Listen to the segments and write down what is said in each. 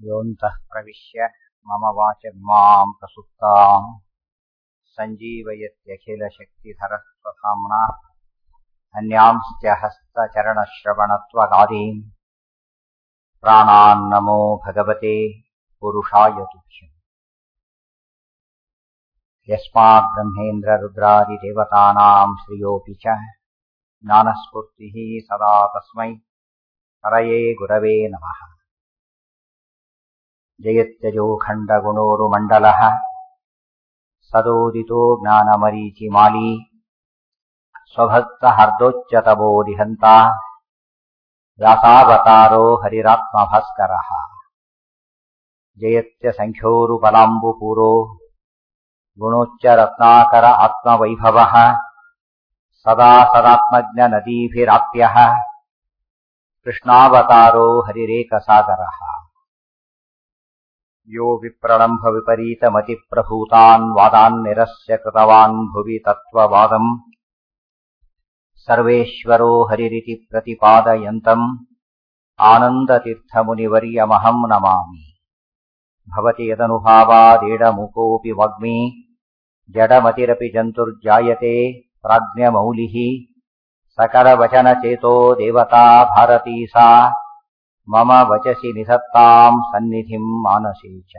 योऽन्तः प्रविश्य मम वाचर्माम् प्रसुप्ताम् सञ्जीवयत्यखिलशक्तिधरः स्वधाम्ना अन्यांश्च हस्तचरणश्रवणत्वगादीन् प्राणान्नमो भगवते पुरुषाय तुभ्यम् यस्माद्ब्रह्मेन्द्ररुद्रादिदेवतानाम् श्रियोऽपि च ज्ञानस्फूर्तिः सदा तस्मै हरये गुरवे नमः जयत्यजोखण्डगुणोरुमण्डलः सदोदितो ज्ञानमरीचिमाली स्वभक्तहर्दोच्चतमोदिहन्ता व्यासावतारो हरिरात्मभास्करः जयत्यसङ्ख्योरुपलाम्बुपूरो गुणोच्चरत्नाकर आत्मवैभवः सदा सदात्मज्ञनदीभिराप्यः कृष्णावतारो हरिरेकसागरः यो विप्रलम्भ विपरीतमतिप्रभूतान् वादान् निरस्य कृतवान् भुवि तत्त्ववादम् सर्वेश्वरो हरिरिति प्रतिपादयन्तम् आनन्दतीर्थमुनिवर्यमहम् नमामि भवति यदनुभावादेडमुकोऽपि वग्मि जडमतिरपि जन्तुर्जायते प्राज्ञमौलिः सकलवचनचेतो देवता भारती सा मम वचसि निधत्ताम् सन्निधिम् मानसे च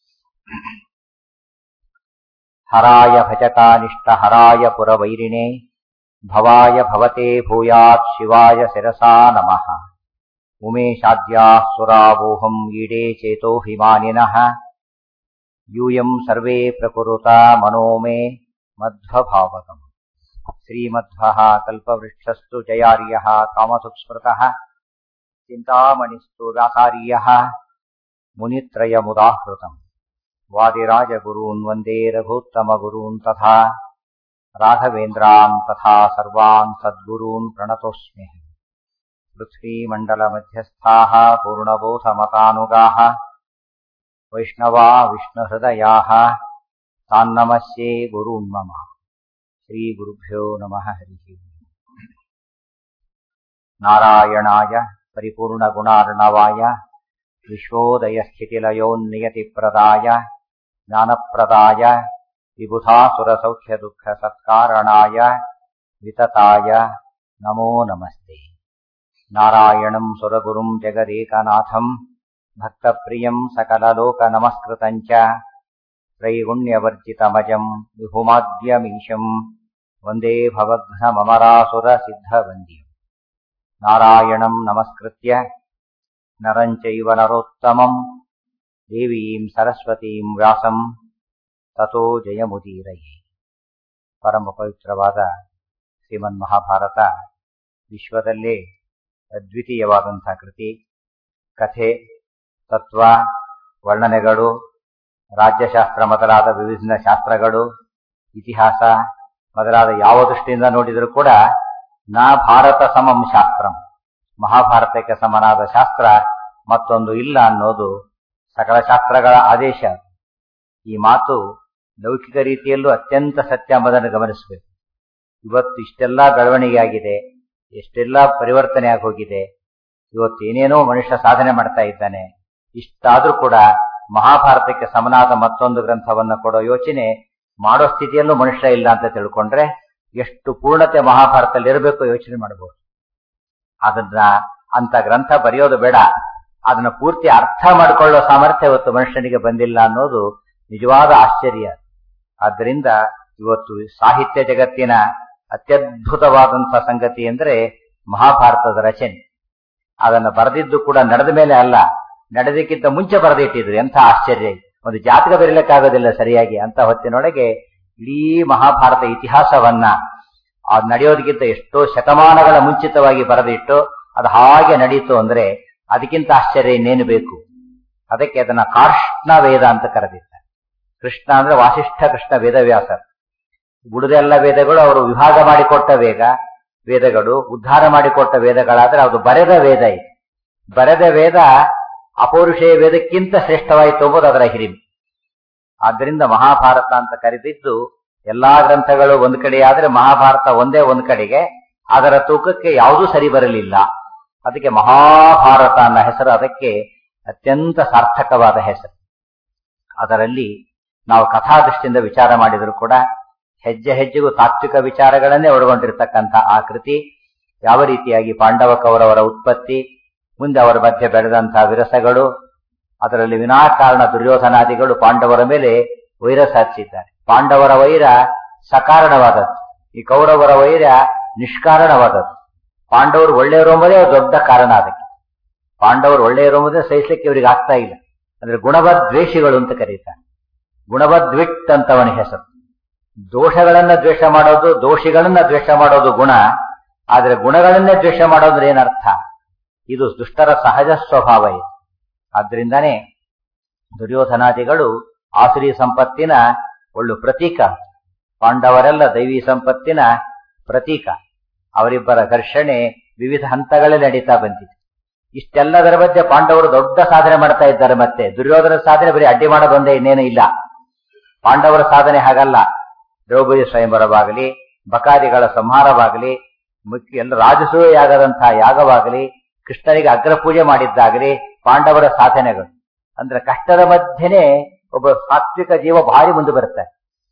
हराय भजकानिष्टहराय पुरवैरिणे भवाय भवते भूयात् शिवाय शिरसा नमः उमेशाद्याः सुरावोहम् ईडे चेतोऽभिमानिनः यूयम् सर्वे प्रकुरुता मनो मे मध्वभावकम् श्रीमध्वः कल्पवृक्षस्तु जयार्यः कामसुस्मृतः चिन्तामणिस्तु व्यासार्यः मुनित्रयमुदाहृतम् वादिराजगुरून् वन्दे रघुत्तमगुरून् तथा राघवेन्द्रान् तथा सर्वान् सद्गुरून् प्रणतोऽस्मि पृथ्वीमण्डलमध्यस्थाः पूर्णबोधमतानुगाः वैष्णवा विष्णुहृदयाः तान्नमस्ये गुरून् मम श्रीगुरुभ्यो नमः हरिः नारायणाय परिपूर्णगुणार्णवाय विश्वोदयस्थितिलयोन्नियतिप्रदाय ज्ञानप्रदाय विबुधासुरसौख्यदुःखसत्कारणाय वितताय नमो नमस्ते नारायणम् सुरगुरुम् जगदेकनाथम् भक्तप्रियम् सकललोकनमस्कृतम् च त्रैगुण्यवर्जितमजम् विभुमाद्यमीशम् वन्दे भवघ्नममरासुरसिद्धवन्द्यम् नारायणम् नमस्कृत्य नरम् चैव नरोत्तमम् देवीम् सरस्वतीम् व्यासम् ತಥೋ ಜಯಮುದೀರಯೇ ಪರಮ ಪವಿತ್ರವಾದ ಶ್ರೀಮನ್ ಮಹಾಭಾರತ ವಿಶ್ವದಲ್ಲೇ ಅದ್ವಿತೀಯವಾದಂಥ ಕೃತಿ ಕಥೆ ತತ್ವ ವರ್ಣನೆಗಳು ರಾಜ್ಯಶಾಸ್ತ್ರ ಮೊದಲಾದ ವಿವಿಧ ಶಾಸ್ತ್ರಗಳು ಇತಿಹಾಸ ಮೊದಲಾದ ಯಾವ ದೃಷ್ಟಿಯಿಂದ ನೋಡಿದರೂ ಕೂಡ ನಾ ಭಾರತ ಸಮಂ ಶಾಸ್ತ್ರಂ ಮಹಾಭಾರತಕ್ಕೆ ಸಮನಾದ ಶಾಸ್ತ್ರ ಮತ್ತೊಂದು ಇಲ್ಲ ಅನ್ನೋದು ಸಕಲ ಶಾಸ್ತ್ರಗಳ ಆದೇಶ ಈ ಮಾತು ಲೌಕಿಕ ರೀತಿಯಲ್ಲೂ ಅತ್ಯಂತ ಸತ್ಯ ಎಂಬುದನ್ನು ಗಮನಿಸಬೇಕು ಇವತ್ತು ಇಷ್ಟೆಲ್ಲ ಬೆಳವಣಿಗೆ ಆಗಿದೆ ಎಷ್ಟೆಲ್ಲ ಪರಿವರ್ತನೆ ಆಗಿ ಹೋಗಿದೆ ಇವತ್ತು ಏನೇನೋ ಮನುಷ್ಯ ಸಾಧನೆ ಮಾಡ್ತಾ ಇದ್ದಾನೆ ಇಷ್ಟಾದ್ರೂ ಕೂಡ ಮಹಾಭಾರತಕ್ಕೆ ಸಮನಾದ ಮತ್ತೊಂದು ಗ್ರಂಥವನ್ನು ಕೊಡೋ ಯೋಚನೆ ಮಾಡೋ ಸ್ಥಿತಿಯಲ್ಲೂ ಮನುಷ್ಯ ಇಲ್ಲ ಅಂತ ತಿಳ್ಕೊಂಡ್ರೆ ಎಷ್ಟು ಪೂರ್ಣತೆ ಮಹಾಭಾರತದಲ್ಲಿ ಇರಬೇಕು ಯೋಚನೆ ಮಾಡಬಹುದು ಅದನ್ನ ಅಂತ ಗ್ರಂಥ ಬರೆಯೋದು ಬೇಡ ಅದನ್ನ ಪೂರ್ತಿ ಅರ್ಥ ಮಾಡಿಕೊಳ್ಳೋ ಸಾಮರ್ಥ್ಯ ಇವತ್ತು ಮನುಷ್ಯನಿಗೆ ಬಂದಿಲ್ಲ ಅನ್ನೋದು ನಿಜವಾದ ಆಶ್ಚರ್ಯ ಆದ್ದರಿಂದ ಇವತ್ತು ಸಾಹಿತ್ಯ ಜಗತ್ತಿನ ಅತ್ಯದ್ಭುತವಾದಂತಹ ಸಂಗತಿ ಎಂದರೆ ಮಹಾಭಾರತದ ರಚನೆ ಅದನ್ನು ಬರೆದಿದ್ದು ಕೂಡ ನಡೆದ ಮೇಲೆ ಅಲ್ಲ ನಡೆದಕ್ಕಿಂತ ಮುಂಚೆ ಬರೆದಿಟ್ಟಿದ್ರು ಎಂಥ ಆಶ್ಚರ್ಯ ಒಂದು ಜಾತಕ ಬರೀಲಿಕ್ಕಾಗೋದಿಲ್ಲ ಸರಿಯಾಗಿ ಅಂತ ಹೊತ್ತಿನೊಳಗೆ ಇಡೀ ಮಹಾಭಾರತ ಇತಿಹಾಸವನ್ನ ಅದು ನಡೆಯೋದಕ್ಕಿಂತ ಎಷ್ಟೋ ಶತಮಾನಗಳ ಮುಂಚಿತವಾಗಿ ಬರೆದಿಟ್ಟು ಅದು ಹಾಗೆ ನಡೀತು ಅಂದ್ರೆ ಅದಕ್ಕಿಂತ ಆಶ್ಚರ್ಯ ಇನ್ನೇನು ಬೇಕು ಅದಕ್ಕೆ ಅದನ್ನ ಕಾರ್ಷ್ಣ ವೇದ ಅಂತ ಕರೆದಿದ್ದಾರೆ ಕೃಷ್ಣ ಅಂದ್ರೆ ವಾಸಿಷ್ಠ ಕೃಷ್ಣ ವೇದವ್ಯಾಸ ಉಳಿದೆಲ್ಲ ವೇದಗಳು ಅವರು ವಿಭಾಗ ಮಾಡಿಕೊಟ್ಟ ವೇಗ ವೇದಗಳು ಉದ್ಧಾರ ಮಾಡಿಕೊಟ್ಟ ವೇದಗಳಾದ್ರೆ ಅದು ಬರೆದ ವೇದ ಇದೆ ಬರೆದ ವೇದ ಅಪೌರುಷೇಯ ವೇದಕ್ಕಿಂತ ಶ್ರೇಷ್ಠವಾಯಿತು ಎಂಬುದು ಅದರ ಹಿರಿಮೆ ಆದ್ದರಿಂದ ಮಹಾಭಾರತ ಅಂತ ಕರೆದಿದ್ದು ಎಲ್ಲಾ ಗ್ರಂಥಗಳು ಒಂದ್ ಕಡೆ ಆದ್ರೆ ಮಹಾಭಾರತ ಒಂದೇ ಒಂದ್ ಕಡೆಗೆ ಅದರ ತೂಕಕ್ಕೆ ಯಾವುದೂ ಸರಿ ಬರಲಿಲ್ಲ ಅದಕ್ಕೆ ಮಹಾಭಾರತ ಅನ್ನೋ ಹೆಸರು ಅದಕ್ಕೆ ಅತ್ಯಂತ ಸಾರ್ಥಕವಾದ ಹೆಸರು ಅದರಲ್ಲಿ ನಾವು ಕಥಾದೃಷ್ಟಿಯಿಂದ ವಿಚಾರ ಮಾಡಿದರೂ ಕೂಡ ಹೆಜ್ಜೆ ಹೆಜ್ಜೆಗೂ ತಾತ್ವಿಕ ವಿಚಾರಗಳನ್ನೇ ಒಳಗೊಂಡಿರ್ತಕ್ಕಂಥ ಆ ಕೃತಿ ಯಾವ ರೀತಿಯಾಗಿ ಪಾಂಡವ ಕೌರವರ ಉತ್ಪತ್ತಿ ಮುಂದೆ ಅವರ ಮಧ್ಯೆ ಬೆಳೆದಂತಹ ವಿರಸಗಳು ಅದರಲ್ಲಿ ವಿನಾಕಾರಣ ದುರ್ಯೋಧನಾದಿಗಳು ಪಾಂಡವರ ಮೇಲೆ ವೈರ ಸಾಧಿಸಿದ್ದಾರೆ ಪಾಂಡವರ ವೈರ ಸಕಾರಣವಾದದ್ದು ಈ ಕೌರವರ ವೈರ ನಿಷ್ಕಾರಣವಾದದ್ದು ಪಾಂಡವರು ಒಳ್ಳೆಯವರು ಎಂಬುದೇ ದೊಡ್ಡ ಕಾರಣ ಅದಕ್ಕೆ ಪಾಂಡವರು ಒಳ್ಳೆಯವರು ಎಂಬುದೇ ಸಹಿಸಲಿಕ್ಕೆ ಇವರಿಗೆ ಆಗ್ತಾ ಇಲ್ಲ ಅಂದ್ರೆ ಗುಣವದ್ವೇಷಿಗಳು ಅಂತ ಕರೀತಾರೆ ಗುಣವದ್ವಿಟ್ ಅಂತವನ ಹೆಸರು ದೋಷಗಳನ್ನ ದ್ವೇಷ ಮಾಡೋದು ದೋಷಿಗಳನ್ನ ದ್ವೇಷ ಮಾಡೋದು ಗುಣ ಆದ್ರೆ ಗುಣಗಳನ್ನೇ ದ್ವೇಷ ಮಾಡೋದ್ರೆ ಏನರ್ಥ ಇದು ದುಷ್ಟರ ಸಹಜ ಸ್ವಭಾವ ಇದು ಆದ್ರಿಂದಾನೇ ದುರ್ಯೋಧನಾದಿಗಳು ಆಸುರಿ ಸಂಪತ್ತಿನ ಒಳ್ಳು ಪ್ರತೀಕ ಪಾಂಡವರೆಲ್ಲ ದೈವಿ ಸಂಪತ್ತಿನ ಪ್ರತೀಕ ಅವರಿಬ್ಬರ ಘರ್ಷಣೆ ವಿವಿಧ ಹಂತಗಳಲ್ಲಿ ನಡೀತಾ ಬಂದಿದೆ ಇಷ್ಟೆಲ್ಲದರ ಮಧ್ಯೆ ಪಾಂಡವರು ದೊಡ್ಡ ಸಾಧನೆ ಮಾಡ್ತಾ ಇದ್ದಾರೆ ಮತ್ತೆ ದುರ್ಯೋಧನ ಸಾಧನೆ ಬರೀ ಅಡ್ಡಿ ಮಾಡೋದೊಂದೇ ಇನ್ನೇನು ಇಲ್ಲ ಪಾಂಡವರ ಸಾಧನೆ ಹಾಗಲ್ಲ ದ್ರೌಪದಿ ಸ್ವಯಂವರವಾಗಲಿ ಬಕಾದಿಗಳ ಸಂಹಾರವಾಗಲಿ ಮುಖ್ಯ ಎಲ್ಲ ರಾಜಸೂಯಾಗದಂತಹ ಯಾಗವಾಗಲಿ ಕೃಷ್ಣನಿಗೆ ಅಗ್ರಪೂಜೆ ಮಾಡಿದ್ದಾಗಲಿ ಪಾಂಡವರ ಸಾಧನೆಗಳು ಅಂದ್ರೆ ಕಷ್ಟದ ಮಧ್ಯೆನೆ ಒಬ್ಬ ಸಾತ್ವಿಕ ಜೀವ ಭಾರಿ ಮುಂದೆ ಬರುತ್ತೆ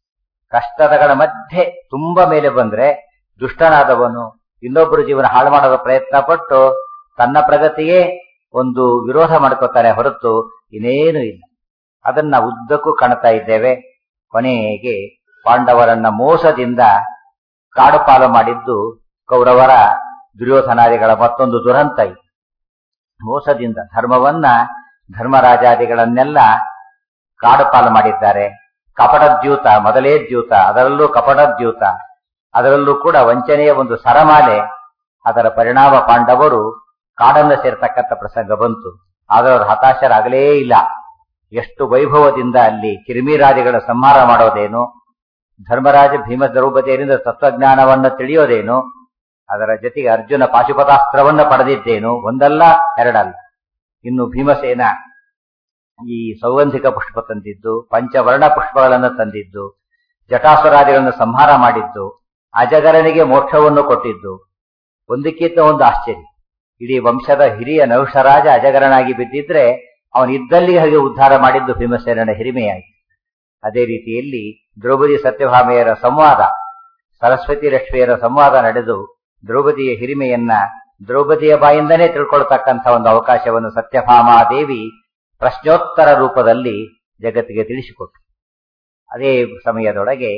ಕಷ್ಟದಗಳ ಮಧ್ಯೆ ತುಂಬಾ ಮೇಲೆ ಬಂದ್ರೆ ದುಷ್ಟನಾದವನು ಇನ್ನೊಬ್ಬರು ಜೀವನ ಹಾಳು ಮಾಡೋದ ಪ್ರಯತ್ನ ಪಟ್ಟು ತನ್ನ ಪ್ರಗತಿಗೆ ಒಂದು ವಿರೋಧ ಮಾಡ್ಕೋತಾರೆ ಹೊರತು ಇನ್ನೇನು ಇಲ್ಲ ಅದನ್ನ ಉದ್ದಕ್ಕೂ ಕಾಣ್ತಾ ಇದ್ದೇವೆ ಕೊನೆಗೆ ಪಾಂಡವರನ್ನ ಮೋಸದಿಂದ ಕಾಡುಪಾಲು ಮಾಡಿದ್ದು ಕೌರವರ ದುರ್ಯೋಧನಾದಿಗಳ ಮತ್ತೊಂದು ದುರಂತ ಇದು ಮೋಸದಿಂದ ಧರ್ಮವನ್ನ ಧರ್ಮರಾಜಾದಿಗಳನ್ನೆಲ್ಲ ಕಾಡುಪಾಲು ಮಾಡಿದ್ದಾರೆ ಕಪಟದ್ಯೂತ ಮೊದಲೇ ದ್ಯೂತ ಅದರಲ್ಲೂ ಕಪಟದ್ಯೂತ ಅದರಲ್ಲೂ ಕೂಡ ವಂಚನೆಯ ಒಂದು ಸರಮಾಲೆ ಅದರ ಪರಿಣಾಮ ಪಾಂಡವರು ಕಾಡನ್ನು ಸೇರ್ತಕ್ಕಂಥ ಪ್ರಸಂಗ ಬಂತು ಆದರೆ ಅವರು ಹತಾಶರಾಗಲೇ ಇಲ್ಲ ಎಷ್ಟು ವೈಭವದಿಂದ ಅಲ್ಲಿ ಕಿರಿಮಿರಾದಿಗಳ ಸಂಹಾರ ಮಾಡೋದೇನು ಧರ್ಮರಾಜ ಭೀಮ ದ್ರೌಪದಿಯರಿಂದ ತತ್ವಜ್ಞಾನವನ್ನ ತಿಳಿಯೋದೇನು ಅದರ ಜೊತೆಗೆ ಅರ್ಜುನ ಪಾಶುಪತಾಸ್ತ್ರವನ್ನ ಪಡೆದಿದ್ದೇನು ಒಂದಲ್ಲ ಎರಡಲ್ಲ ಇನ್ನು ಭೀಮಸೇನ ಈ ಸೌಗಂಧಿಕ ಪುಷ್ಪ ತಂದಿದ್ದು ಪಂಚವರ್ಣ ಪುಷ್ಪಗಳನ್ನು ತಂದಿದ್ದು ಜಟಾಸುರಾದಿಗಳನ್ನು ಸಂಹಾರ ಮಾಡಿದ್ದು ಅಜಗರನಿಗೆ ಮೋಕ್ಷವನ್ನು ಕೊಟ್ಟಿದ್ದು ಒಂದಕ್ಕಿಂತ ಒಂದು ಆಶ್ಚರ್ಯ ಇಡೀ ವಂಶದ ಹಿರಿಯ ನಹುಷರಾಜ ಅಜಗರನಾಗಿ ಬಿದ್ದಿದ್ರೆ ಅವನಿದ್ದಲ್ಲಿ ಹಾಗೆ ಉದ್ಧಾರ ಮಾಡಿದ್ದು ಭೀಮಸೇನನ ಹಿರಿಮೆಯಾಗಿ ಅದೇ ರೀತಿಯಲ್ಲಿ ದ್ರೌಪದಿ ಸತ್ಯಭಾಮೆಯರ ಸಂವಾದ ಸರಸ್ವತಿ ಲಕ್ಷ್ಮಿಯರ ಸಂವಾದ ನಡೆದು ದ್ರೌಪದಿಯ ಹಿರಿಮೆಯನ್ನ ದ್ರೌಪದಿಯ ಬಾಯಿಂದನೇ ತಿಳ್ಕೊಳ್ತಕ್ಕಂಥ ಒಂದು ಅವಕಾಶವನ್ನು ಸತ್ಯಭಾಮಾದೇವಿ ಪ್ರಶ್ನೋತ್ತರ ರೂಪದಲ್ಲಿ ಜಗತ್ತಿಗೆ ತಿಳಿಸಿಕೊಟ್ರು ಅದೇ ಸಮಯದೊಳಗೆ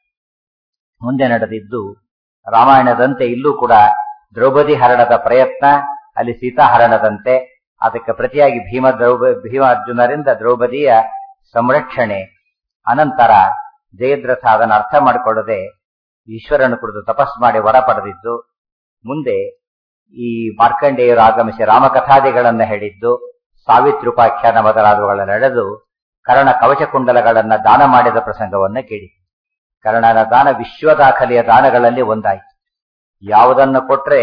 ಮುಂದೆ ನಡೆದಿದ್ದು ರಾಮಾಯಣದಂತೆ ಇಲ್ಲೂ ಕೂಡ ದ್ರೌಪದಿ ಹರಣದ ಪ್ರಯತ್ನ ಅಲ್ಲಿ ಸೀತಾ ಹರಣದಂತೆ ಅದಕ್ಕೆ ಪ್ರತಿಯಾಗಿ ಭೀಮ ದ್ರೌಪ ಭೀಮ ಅರ್ಜುನರಿಂದ ದ್ರೌಪದಿಯ ಸಂರಕ್ಷಣೆ ಅನಂತರ ಜಯದ್ರಥ ಅದನ್ನು ಅರ್ಥ ಮಾಡಿಕೊಳ್ಳದೆ ಈಶ್ವರನ ಕುರಿತು ತಪಸ್ ಮಾಡಿ ವರ ಪಡೆದಿದ್ದು ಮುಂದೆ ಈ ಮಾರ್ಕಂಡೇಯರು ಆಗಮಿಸಿ ರಾಮಕಥಾದಿಗಳನ್ನ ಹೇಳಿದ್ದು ಸಾವಿತ್ರುಪಾಖ್ಯಾನ ಮೊದಲಾದವುಗಳ ನಡೆದು ಕರ್ಣ ಕವಚ ಕುಂಡಲಗಳನ್ನ ದಾನ ಮಾಡಿದ ಪ್ರಸಂಗವನ್ನ ಕೇಳಿ ಕರ್ಣನ ದಾನ ವಿಶ್ವ ದಾಖಲೆಯ ದಾನಗಳಲ್ಲಿ ಒಂದಾಯಿತು ಯಾವುದನ್ನು ಕೊಟ್ರೆ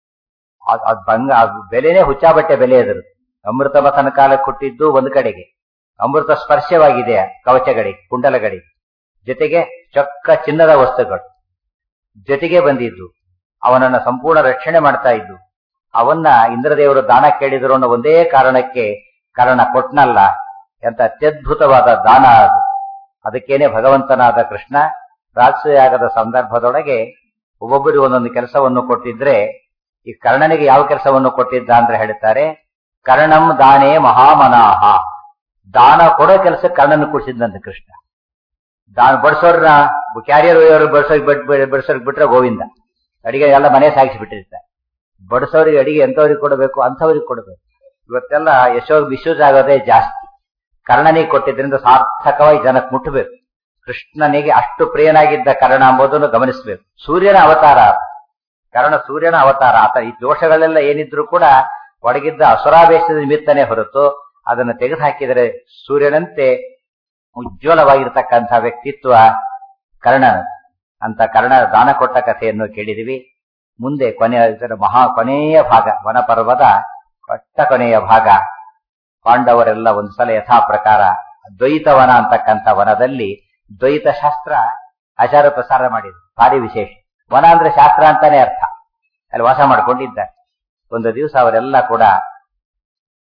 ಅದ್ ಬಂಗ ಬೆಲೆನೇ ಹುಚ್ಚಾಬಟ್ಟೆ ಬೆಲೆ ಎದುರು ಅಮೃತ ಮಥನ ಕಾಲ ಕೊಟ್ಟಿದ್ದು ಒಂದು ಕಡೆಗೆ ಅಮೃತ ಸ್ಪರ್ಶವಾಗಿದೆ ಕವಚಗಳಿಗೆ ಕುಂಡಲಗಳಿಗೆ ಜೊತೆಗೆ ಚೊಕ್ಕ ಚಿನ್ನದ ವಸ್ತುಗಳು ಜೊತೆಗೆ ಬಂದಿದ್ದು ಅವನನ್ನ ಸಂಪೂರ್ಣ ರಕ್ಷಣೆ ಮಾಡ್ತಾ ಇದ್ದು ಅವನ್ನ ಇಂದ್ರದೇವರು ದಾನ ಕೇಳಿದ್ರು ಅನ್ನೋ ಒಂದೇ ಕಾರಣಕ್ಕೆ ಕಾರಣ ಕೊಟ್ನಲ್ಲ ಎಂತ ಅತ್ಯದ್ಭುತವಾದ ದಾನ ಅದು ಅದಕ್ಕೇನೆ ಭಗವಂತನಾದ ಕೃಷ್ಣ ರಾಜಸೂಯಾಗದ ಸಂದರ್ಭದೊಳಗೆ ಒಬ್ಬೊಬ್ಬರಿಗೆ ಒಂದೊಂದು ಕೆಲಸವನ್ನು ಕೊಟ್ಟಿದ್ರೆ ಈ ಕರ್ಣನಿಗೆ ಯಾವ ಕೆಲಸವನ್ನು ಕೊಟ್ಟಿದ್ದ ಅಂದ್ರೆ ಹೇಳ್ತಾರೆ ಕರ್ಣಂ ದಾನೇ ಮಹಾಮನಾಹ ದಾನ ಕೊಡೋ ಕೆಲಸ ಕರ್ಣನ ಕೊಡಿಸಿದ್ದಂತೆ ಕೃಷ್ಣ ದಾನ ಬಡಿಸೋರ್ನ ಕ್ಯಾರಿಯರ್ ಒಯ್ಯೋರು ಬಡಿಸೋಕ್ ಬಡಿಸೋರ್ಗೆ ಬಿಟ್ರೆ ಗೋವಿಂದ ಅಡಿಗೆ ಎಲ್ಲ ಮನೆ ಸಾಗಿಸಿ ಬಿಟ್ಟಿರ್ತಾರೆ ಬಡಿಸೋರಿಗೆ ಅಡಿಗೆ ಎಂತವ್ರಿಗೆ ಕೊಡಬೇಕು ಅಂಥವ್ರಿಗೆ ಕೊಡಬೇಕು ಇವತ್ತೆಲ್ಲ ಯಶೋ ಮಿಸ್ಯೂಸ್ ಆಗೋದೇ ಜಾಸ್ತಿ ಕರ್ಣನಿಗೆ ಕೊಟ್ಟಿದ್ರಿಂದ ಸಾರ್ಥಕವಾಗಿ ಜನಕ್ಕೆ ಮುಟ್ಟಬೇಕು ಕೃಷ್ಣನಿಗೆ ಅಷ್ಟು ಪ್ರಿಯನಾಗಿದ್ದ ಕರ್ಣ ಎಂಬುದನ್ನು ಗಮನಿಸಬೇಕು ಸೂರ್ಯನ ಅವತಾರ ಕರ್ಣ ಸೂರ್ಯನ ಅವತಾರ ಆತ ಈ ದೋಷಗಳೆಲ್ಲ ಏನಿದ್ರು ಕೂಡ ಒಡಗಿದ್ದ ಅಸುರಾವೇಶದ ನಿಮಿತ್ತನೇ ಹೊರತು ಅದನ್ನು ತೆಗೆದು ಹಾಕಿದರೆ ಸೂರ್ಯನಂತೆ ಉಜ್ವಲವಾಗಿರ್ತಕ್ಕಂಥ ವ್ಯಕ್ತಿತ್ವ ಕರ್ಣ ಅಂತ ಕರ್ಣ ದಾನ ಕೊಟ್ಟ ಕಥೆಯನ್ನು ಕೇಳಿದಿವಿ ಮುಂದೆ ಕೊನೆಯ ಇದರ ಮಹಾ ಕೊನೆಯ ಭಾಗ ವನಪರ್ವದ ಕೊಟ್ಟ ಕೊನೆಯ ಭಾಗ ಪಾಂಡವರೆಲ್ಲ ಒಂದು ಸಲ ಯಥಾ ಪ್ರಕಾರ ದ್ವೈತವನ ಅಂತಕ್ಕಂಥ ವನದಲ್ಲಿ ದ್ವೈತ ಶಾಸ್ತ್ರ ಆಚಾರ ಪ್ರಸಾರ ಮಾಡಿದ್ರು ಭಾರಿ ವಿಶೇಷ ವನ ಅಂದ್ರೆ ಶಾಸ್ತ್ರ ಅಂತಾನೆ ಅರ್ಥ ಅಲ್ಲಿ ವಾಸ ಮಾಡ್ಕೊಂಡಿದ್ದಾರೆ ಒಂದು ದಿವಸ ಅವರೆಲ್ಲ ಕೂಡ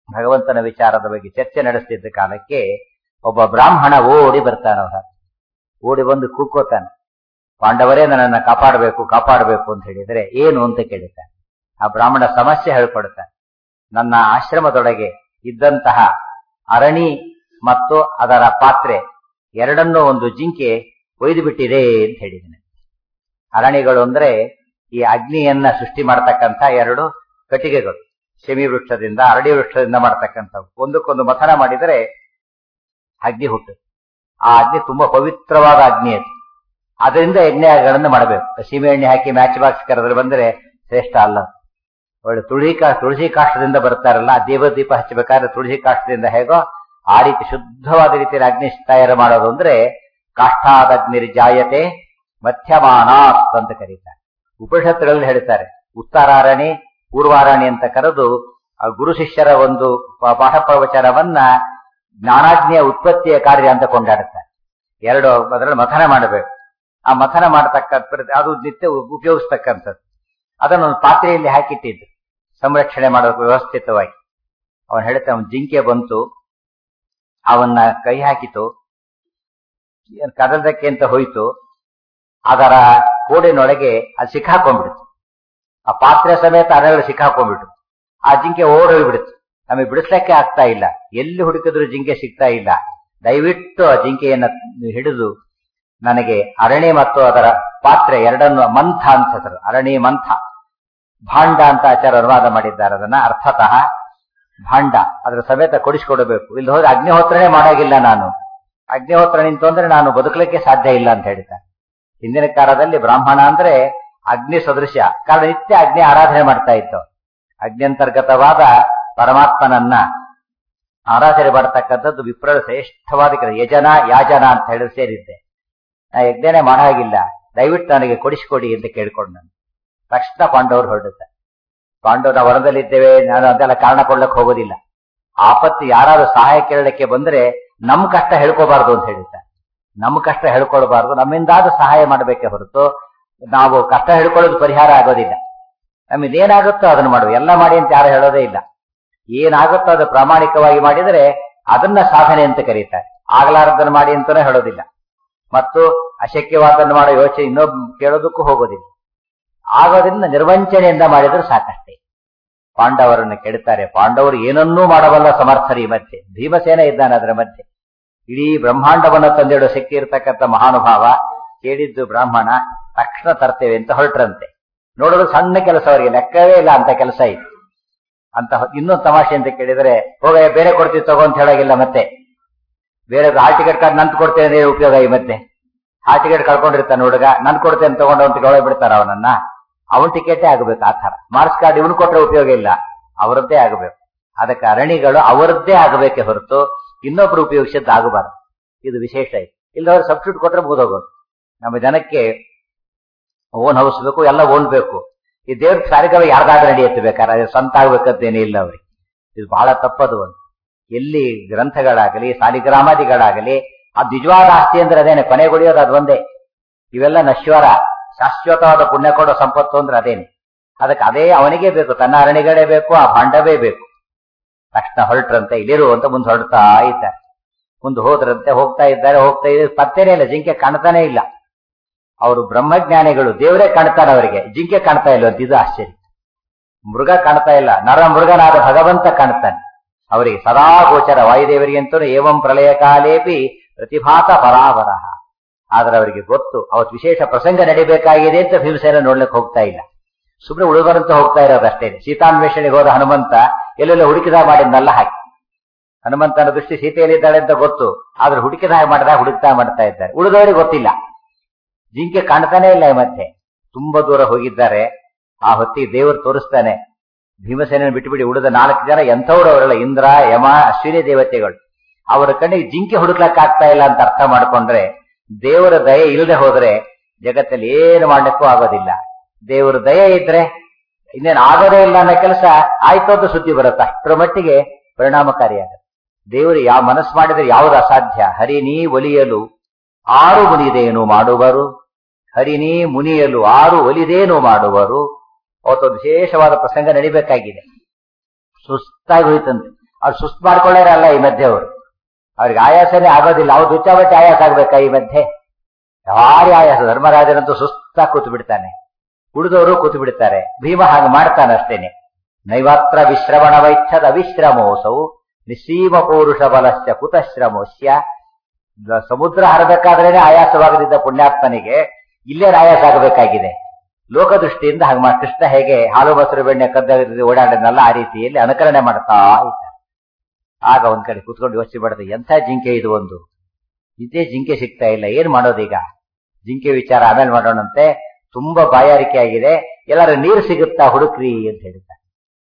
ಭಗವಂತನ ವಿಚಾರದ ಬಗ್ಗೆ ಚರ್ಚೆ ನಡೆಸ್ತಿದ್ದ ಕಾಲಕ್ಕೆ ಒಬ್ಬ ಬ್ರಾಹ್ಮಣ ಓಡಿ ಬರ್ತಾನ ಅವರ ಓಡಿ ಬಂದು ಕೂಕೋತಾನೆ ಪಾಂಡವರೇ ನನ್ನನ್ನ ಕಾಪಾಡಬೇಕು ಕಾಪಾಡಬೇಕು ಅಂತ ಹೇಳಿದ್ರೆ ಏನು ಅಂತ ಕೇಳಿದ್ದಾನೆ ಆ ಬ್ರಾಹ್ಮಣ ಸಮಸ್ಯೆ ಹೇಳ್ಕೊಡ್ತಾನೆ ನನ್ನ ಆಶ್ರಮದೊಳಗೆ ಇದ್ದಂತಹ ಅರಣಿ ಮತ್ತು ಅದರ ಪಾತ್ರೆ ಎರಡನ್ನೂ ಒಂದು ಜಿಂಕೆ ಒಯ್ದು ಬಿಟ್ಟಿದೆ ಅಂತ ಹೇಳಿದ್ದೇನೆ ಅರಣಿಗಳು ಅಂದ್ರೆ ಈ ಅಗ್ನಿಯನ್ನ ಸೃಷ್ಟಿ ಮಾಡತಕ್ಕಂಥ ಎರಡು ಕಟ್ಟಿಗೆಗಳು ಶಮಿ ವೃಕ್ಷದಿಂದ ಅರಳಿ ವೃಕ್ಷದಿಂದ ಮಾಡ್ತಕ್ಕಂಥವು ಒಂದಕ್ಕೊಂದು ಮಥನ ಮಾಡಿದರೆ ಅಗ್ನಿ ಹುಟ್ಟು ಆ ಅಗ್ನಿ ತುಂಬಾ ಪವಿತ್ರವಾದ ಅಗ್ನಿ ಅದು ಅದರಿಂದ ಎಣ್ಣೆಗಳನ್ನು ಮಾಡಬೇಕು ಸೀಮೆ ಎಣ್ಣೆ ಹಾಕಿ ಮ್ಯಾಚ್ ಬಾಕ್ಸ್ ಕರೆದ್ರೆ ಬಂದ್ರೆ ಶ್ರೇಷ್ಠ ಅಲ್ಲ ಒಳ್ಳೆ ತುಳಸಿ ಕಾ ತುಳಸಿ ಕಾಷ್ಟದಿಂದ ಬರ್ತಾರಲ್ಲ ದೇವ ದೀಪ ಹಚ್ಚಬೇಕಾದ್ರೆ ತುಳಸಿ ಕಾಷ್ಟದಿಂದ ಹೇಗೋ ಆ ರೀತಿ ಶುದ್ಧವಾದ ರೀತಿಯಲ್ಲಿ ಅಗ್ನಿ ತಯಾರು ಮಾಡೋದು ಅಂದ್ರೆ ಕಾಷ್ಠಾದಗ್ನಿರ್ಜಾಯತೆ ಮಧ್ಯಮಾನಾತ್ ಅಂತ ಕರೀತಾರೆ ಉಪನಿಷತ್ತುಗಳಲ್ಲಿ ಹೇಳ್ತಾರೆ ಉತ್ತರಾರಣಿ ಪೂರ್ವಾರಣಿ ಅಂತ ಕರೆದು ಆ ಗುರು ಶಿಷ್ಯರ ಒಂದು ಪ- ಪಾಠ ಪ್ರವಚನವನ್ನ ಜ್ಞಾನಾಗ್ನಿಯ ಉತ್ಪತ್ತಿಯ ಕಾರ್ಯ ಅಂತ ಕೊಂಡಾಡುತ್ತಾರೆ ಎರಡು ಅದರಲ್ಲಿ ಮಥನ ಮಾಡಬೇಕು ಆ ಮಥನ ಮಾಡತಕ್ಕಂಥ ಅದು ನಿತ್ಯ ಉಪಯೋಗಿಸ್ತಕ್ಕಂಥದ್ದು ಅದನ್ನು ಒಂದು ಪಾತ್ರೆಯಲ್ಲಿ ಹಾಕಿಟ್ಟಿದ್ದು ಸಂರಕ್ಷಣೆ ಮಾಡೋಕೆ ವ್ಯವಸ್ಥಿತವಾಗಿ ಅವನು ಹೇಳ್ತಾ ಅವನು ಜಿಂಕೆ ಬಂತು ಅವನ್ನ ಕೈ ಹಾಕಿತು ಕದಲದಕ್ಕೆ ಅಂತ ಹೋಯ್ತು ಅದರ ಕೋಡಿನೊಳಗೆ ಅದು ಸಿಕ್ಕಾಕೊಂಡ್ಬಿಡ್ತು ಆ ಪಾತ್ರೆ ಸಮೇತ ಅರಗಳು ಸಿಕ್ಕಾಕೊಂಡ್ಬಿಟ್ಟು ಆ ಜಿಂಕೆ ಓಡ್ ಹೋಗ್ಬಿಡ್ತು ನಮಗೆ ಬಿಡಿಸ್ಲಿಕ್ಕೆ ಆಗ್ತಾ ಇಲ್ಲ ಎಲ್ಲಿ ಹುಡುಕಿದ್ರು ಜಿಂಕೆ ಸಿಗ್ತಾ ಇಲ್ಲ ದಯವಿಟ್ಟು ಆ ಜಿಂಕೆಯನ್ನ ಹಿಡಿದು ನನಗೆ ಅರಣಿ ಮತ್ತು ಅದರ ಪಾತ್ರೆ ಎರಡನ್ನು ಮಂಥ ಅಂತ ಹೆಸರು ಅರಣಿ ಮಂಥ ಭಾಂಡ ಅಂತ ಆಚಾರ ಅನುವಾದ ಮಾಡಿದ್ದಾರೆ ಅದನ್ನ ಅರ್ಥತಃ ಭಾಂಡ ಅದರ ಸಮೇತ ಕೊಡಿಸ್ಕೊಡಬೇಕು ಇಲ್ಲಿ ಹೋದ್ರೆ ಅಗ್ನಿಹೋತ್ರನೇ ಮಾಡಾಗಿಲ್ಲ ನಾನು ಅಗ್ನಿಹೋತ್ರ ನಿಂತು ಅಂದ್ರೆ ನಾನು ಬದುಕಲಿಕ್ಕೆ ಸಾಧ್ಯ ಇಲ್ಲ ಅಂತ ಹೇಳ್ತಾರೆ ಹಿಂದಿನ ಕಾಲದಲ್ಲಿ ಬ್ರಾಹ್ಮಣ ಅಂದ್ರೆ ಅಗ್ನಿ ಸದೃಶ ಕಾರಣ ನಿತ್ಯ ಅಗ್ನಿ ಆರಾಧನೆ ಮಾಡ್ತಾ ಇತ್ತು ಅಗ್ನ್ಯಂತರ್ಗತವಾದ ಪರಮಾತ್ಮನನ್ನ ಆರಾಧನೆ ಮಾಡತಕ್ಕಂಥದ್ದು ವಿಪ್ರರ ಶ್ರೇಷ್ಠವಾದ ಕೆಲಸ ಯಜನ ಯಾಜನ ಅಂತ ಹೇಳಿ ಸೇರಿದ್ದೆ ನಾ ಯಜ್ಞನೇ ಮಾಡಾಗಿಲ್ಲ ದಯವಿಟ್ಟು ನನಗೆ ಕೊಡಿಸಿಕೊಡಿ ಅಂತ ಕೇಳ್ಕೊಂಡು ನಾನು ತಕ್ಷಣ ಪಾಂಡವರು ಹೊರಡುತ್ತೆ ಪಾಂಡವರು ನಾವು ಹೊರದಲ್ಲಿದ್ದೇವೆ ನಾನು ಅದೆಲ್ಲ ಕಾರಣ ಕೊಡ್ಲಕ್ಕೆ ಹೋಗೋದಿಲ್ಲ ಆಪತ್ತು ಯಾರಾದ್ರೂ ಸಹಾಯ ಕೇಳಲಿಕ್ಕೆ ಬಂದ್ರೆ ನಮ್ ಕಷ್ಟ ಹೇಳ್ಕೋಬಾರ್ದು ಅಂತ ಹೇಳಿದ್ದಾರೆ ನಮ್ಮ ಕಷ್ಟ ಹೇಳ್ಕೊಳ್ಬಾರ್ದು ನಮ್ಮಿಂದಾದ ಸಹಾಯ ಮಾಡಬೇಕೆ ಹೊರತು ನಾವು ಕಷ್ಟ ಹೇಳ್ಕೊಳ್ಳೋದು ಪರಿಹಾರ ಆಗೋದಿಲ್ಲ ನಮ್ಮಿಂದ ಏನಾಗುತ್ತೋ ಅದನ್ನು ಮಾಡುವ ಎಲ್ಲ ಮಾಡಿ ಅಂತ ಯಾರು ಹೇಳೋದೇ ಇಲ್ಲ ಏನಾಗುತ್ತೋ ಅದು ಪ್ರಾಮಾಣಿಕವಾಗಿ ಮಾಡಿದರೆ ಅದನ್ನ ಸಾಧನೆ ಅಂತ ಕರೀತಾರೆ ಆಗ್ಲಾರದನ್ನು ಮಾಡಿ ಅಂತಾನೆ ಹೇಳೋದಿಲ್ಲ ಮತ್ತು ಅಶಕ್ಯವಾದನ್ನು ಮಾಡೋ ಯೋಚನೆ ಇನ್ನೊಬ್ ಕೇಳೋದಕ್ಕೂ ಹೋಗೋದಿಲ್ಲ ಆಗೋದ್ರಿಂದ ನಿರ್ವಂಚನೆಯಿಂದ ಮಾಡಿದ್ರೆ ಸಾಕಷ್ಟೇ ಪಾಂಡವರನ್ನು ಕೆಡ್ತಾರೆ ಪಾಂಡವರು ಏನನ್ನೂ ಮಾಡಬಲ್ಲ ಸಮರ್ಥರು ಈ ಮಧ್ಯೆ ಭೀಮಸೇನ ಇದ್ದಾನೆ ಅದರ ಮಧ್ಯೆ ಇಡೀ ಬ್ರಹ್ಮಾಂಡವನ್ನು ತಂದಿಡೋ ಶಕ್ತಿ ಇರತಕ್ಕಂಥ ಮಹಾನುಭಾವ ಕೇಳಿದ್ದು ಬ್ರಾಹ್ಮಣ ತಕ್ಷಣ ತರ್ತೇವೆ ಅಂತ ಹೊರಟ್ರಂತೆ ನೋಡೋದು ಸಣ್ಣ ಕೆಲಸ ಅವರಿಗೆ ಲೆಕ್ಕವೇ ಇಲ್ಲ ಅಂತ ಕೆಲಸ ಇತ್ತು ಅಂತ ಇನ್ನೊಂದು ತಮಾಷೆ ಅಂತ ಕೇಳಿದರೆ ಹೋಗ ಬೇರೆ ಕೊಡ್ತೀವಿ ತಗೋ ಅಂತ ಹೇಳೋಗಿಲ್ಲ ಮತ್ತೆ ಬೇರೆ ಹಾಲ್ ಟಿಕೆಟ್ ಕಾರ್ಡ್ ನಂತ ಕೊಡ್ತೇನೆ ಅಂದ್ರೆ ಉಪಯೋಗ ಈ ಮತ್ತೆ ಹಾಲ್ ಟಿಕೆಟ್ ಕಳ್ಕೊಂಡಿರ್ತಾನೆ ಹುಡುಗ ನನ್ ಕೊಡ್ತೇನೆ ತಗೊಂಡು ಅಂತ ಒಳಗೆ ಬಿಡ್ತಾರ ಅವನನ್ನ ಅವನ್ ಟಿಕೆಟೇ ಆಗಬೇಕು ಆ ತರ ಮಾರ್ಕ್ಸ್ ಕಾರ್ಡ್ ಇವನು ಕೊಟ್ರೆ ಉಪಯೋಗ ಇಲ್ಲ ಅವರದ್ದೇ ಆಗಬೇಕು ಅದಕ್ಕೆ ಅರಣಿಗಳು ಅವರದ್ದೇ ಆಗಬೇಕೆ ಹೊರತು ಇನ್ನೊಬ್ರು ಉಪಯೋಗಿಸಿದ್ದು ಆಗಬಾರದು ಇದು ವಿಶೇಷ ಇದೆ ಇಲ್ಲದವ್ರು ಸಬ್ಸ್ಟಿಟ್ಯೂಟ್ ಕೊಟ್ರೆ ಮುಗಿದೋಗೋದು ನಮ್ಮ ಜನಕ್ಕೆ ಓನ್ ಹೌಸ್ ಬೇಕು ಎಲ್ಲ ಓನ್ ಬೇಕು ಈ ದೇವ್ರ ಸಾರಿಗವ ಯಾರ್ದಾದ್ರೂ ನಡೆಯುತ್ತೆ ಬೇಕಾದ್ರೆ ಅದು ಸ್ವಂತ ಆಗ್ಬೇಕಂತೇನೇ ಇಲ್ಲ ಅವ್ರಿಗೆ ಇದು ಬಹಳ ತಪ್ಪದು ಒಂದು ಎಲ್ಲಿ ಗ್ರಂಥಗಳಾಗಲಿ ಸಾಲಿಗ್ರಾಮಾದಿಗಳಾಗಲಿ ಅದು ನಿಜವಾದ ಆಸ್ತಿ ಅಂದ್ರೆ ಅದೇನೆ ಕೊನೆಗೊಳಿಯೋದು ಅದು ಒಂದೇ ಇವೆಲ್ಲ ನಶ್ವರ ಶಾಶ್ವತವಾದ ಪುಣ್ಯ ಕೊಡೋ ಸಂಪತ್ತು ಅಂದ್ರೆ ಅದೇನೆ ಅದಕ್ಕೆ ಅದೇ ಅವನಿಗೆ ಬೇಕು ತನ್ನ ಅರಣಿಗಳೇ ಬೇಕು ಆ ಭಾಂಡವೇ ಬೇಕು ತಕ್ಷಣ ಹೊರಟ್ರಂತೆ ಇಲ್ಲಿರು ಅಂತ ಮುಂದೆ ಹೊರಡ್ತಾ ಇದ್ದಾರೆ ಮುಂದೆ ಹೋದ್ರಂತೆ ಹೋಗ್ತಾ ಇದ್ದಾರೆ ಹೋಗ್ತಾ ಇದ್ದಾರೆ ಪತ್ತೇನೇ ಇಲ್ಲ ಜಿಂಕೆ ಕಾಣ್ತಾನೆ ಇಲ್ಲ ಅವರು ಬ್ರಹ್ಮಜ್ಞಾನಿಗಳು ದೇವರೇ ಕಾಣ್ತಾನೆ ಅವರಿಗೆ ಜಿಂಕೆ ಕಾಣ್ತಾ ಇಲ್ಲ ಅಂತ ಇದು ಆಶ್ಚರ್ಯ ಮೃಗ ಕಾಣ್ತಾ ಇಲ್ಲ ನರ ಮೃಗನಾದ ಭಗವಂತ ಕಾಣ್ತಾನೆ ಅವರಿಗೆ ಸದಾ ಗೋಚರ ವಾಯುದೇವರಿಗಂತೂ ಏವಂ ಪ್ರಳಯ ಕಾಲೇಪಿ ಪ್ರತಿಭಾತ ಪರಾವರಹ ಆದ್ರೆ ಅವರಿಗೆ ಗೊತ್ತು ಅವತ್ತು ವಿಶೇಷ ಪ್ರಸಂಗ ನಡಿಬೇಕಾಗಿದೆ ಅಂತ ಭೀಮಸೇನ ನೋಡ್ಲಿಕ್ಕೆ ಹೋಗ್ತಾ ಇಲ್ಲ ಸುಮ್ಮನೆ ಉಳಿದವರಂತ ಹೋಗ್ತಾ ಇರೋದಷ್ಟೇ ಸೀತಾನ್ವೇಷಣೆಗೆ ಹೋದ ಹನುಮಂತ ಎಲ್ಲೆಲ್ಲ ಹುಡುಕಿದ ಮಾಡಿದ್ನಲ್ಲ ಹಾಕಿ ಹನುಮಂತನ ದೃಷ್ಟಿ ಸೀತೆಯಲ್ಲಿದ್ದಾಳೆ ಅಂತ ಗೊತ್ತು ಆದ್ರೆ ಹುಡುಕಿದ ಹಾಗೆ ಮಾಡಿದಾಗ ಹುಡುಕ್ತಾ ಮಾಡ್ತಾ ಇದ್ದಾರೆ ಉಳಿದವರಿಗೆ ಗೊತ್ತಿಲ್ಲ ಜಿಂಕೆ ಕಾಣ್ತಾನೆ ಇಲ್ಲ ಈ ಮಧ್ಯೆ ತುಂಬಾ ದೂರ ಹೋಗಿದ್ದಾರೆ ಆ ಹೊತ್ತಿಗೆ ದೇವರು ತೋರಿಸ್ತಾನೆ ಭೀಮಸೇನ ಬಿಟ್ಟುಬಿಡಿ ಉಳಿದ ನಾಲ್ಕು ಜನ ಎಂಥವ್ರು ಅವರೆಲ್ಲ ಇಂದ್ರ ಯಮ ಅಶ್ವಿನಿ ದೇವತೆಗಳು ಅವರ ಕಣ್ಣಿಗೆ ಜಿಂಕೆ ಹುಡುಕ್ಲಕ್ ಆಗ್ತಾ ಇಲ್ಲ ಅಂತ ಅರ್ಥ ಮಾಡ್ಕೊಂಡ್ರೆ ದೇವರ ದಯೆ ಇಲ್ಲದೆ ಹೋದ್ರೆ ಜಗತ್ತಲ್ಲಿ ಏನು ಮಾಡ್ಲಿಕ್ಕೂ ಆಗೋದಿಲ್ಲ ದೇವರ ದಯೆ ಇದ್ರೆ ಇನ್ನೇನು ಆಗೋದೇ ಇಲ್ಲ ಅನ್ನೋ ಕೆಲಸ ಆಯ್ತು ಅಂತ ಸುದ್ದಿ ಬರುತ್ತೆ ಅಷ್ಟರ ಮಟ್ಟಿಗೆ ಪರಿಣಾಮಕಾರಿಯಾಗುತ್ತೆ ದೇವರು ಯಾವ ಮನಸ್ಸು ಮಾಡಿದ್ರೆ ಯಾವುದು ಅಸಾಧ್ಯ ಹರಿನೀ ಒಲಿಯಲು ಆರು ಮುನಿದೇನು ಮಾಡುವರು ಹರಿನೀ ಮುನಿಯಲು ಆರು ಒಲಿದೇನು ಮಾಡುವರು ಅವತ್ತೊಂದು ವಿಶೇಷವಾದ ಪ್ರಸಂಗ ನಡಿಬೇಕಾಗಿದೆ ಸುಸ್ತಾಗಿ ಹೋಯ್ತಂತೆ ಅವ್ರು ಸುಸ್ತು ಮಾಡ್ಕೊಳ್ಳೋರಲ್ಲ ಈ ಮಧ್ಯೆ ಅವರು ಅವ್ರಿಗೆ ಆಯಾಸನೇ ಆಗೋದಿಲ್ಲ ಅವ್ರು ದುಚ್ಚಾಬಟ್ಟೆ ಆಯಾಸ ಆಗ್ಬೇಕಾ ಈ ಮಧ್ಯೆ ಯಾರಿ ಆಯಾಸ ಧರ್ಮರಾಜನಂತೂ ಸುಸ್ತಾಗಿ ಕೂತು ಬಿಡ್ತಾನೆ ಉಳಿದವರು ಕೂತು ಬಿಡ್ತಾರೆ ಭೀಮ ಹಾಗೆ ಮಾಡ್ತಾನೆ ಅಷ್ಟೇನೆ ನೈವಾತ್ರ ವಿಶ್ರವಣ ವೈಚ್ಛದ ಅವಿಶ್ರಮೋಸವು ನಿಸ್ಸೀಮ ಪೌರುಷ ಬಲಶ್ಚ ಕುತಶ್ರಮೋಸ್ಯ ದ- ಸಮುದ್ರ ಹರಬೇಕಾದ್ರೇನೆ ಆಯಾಸವಾಗದಿದ್ದ ಪುಣ್ಯಾತ್ಮನಿಗೆ ಇಲ್ಲೇ ಆಯಾಸ ಆಗಬೇಕಾಗಿದೆ ಲೋಕದೃಷ್ಟಿಯಿಂದ ಹಾಗೆ ಮಾ ಕೃಷ್ಣ ಹೇಗೆ ಹಾಲು ಮೊಸರು ಬೆಣ್ಣೆ ಕದ್ದ ಓಡಾಡದ್ನಲ್ಲ ಆ ರೀತಿಯಲ್ಲಿ ಅನುಕರಣೆ ಮಾಡ್ತಾ ಇದ್ದಾರೆ ಆಗ ಒಂದ್ ಕಡೆ ಕುತ್ಕೊಂಡು ಯೋಚನೆ ಮಾಡಿದೆ ಎಂಥ ಜಿಂಕೆ ಇದು ಒಂದು ಇದೇ ಜಿಂಕೆ ಸಿಗ್ತಾ ಇಲ್ಲ ಏನ್ ಮಾಡೋದೀಗ ಜಿಂಕೆ ವಿಚಾರ ಆಮೇಲೆ ಮಾಡೋಣಂತೆ ತುಂಬಾ ಬಾಯಾರಿಕೆ ಆಗಿದೆ ಎಲ್ಲಾರು ನೀರು ಸಿಗುತ್ತಾ ಹುಡುಕ್ರಿ ಅಂತ ಹೇಳಿದ್ದಾರೆ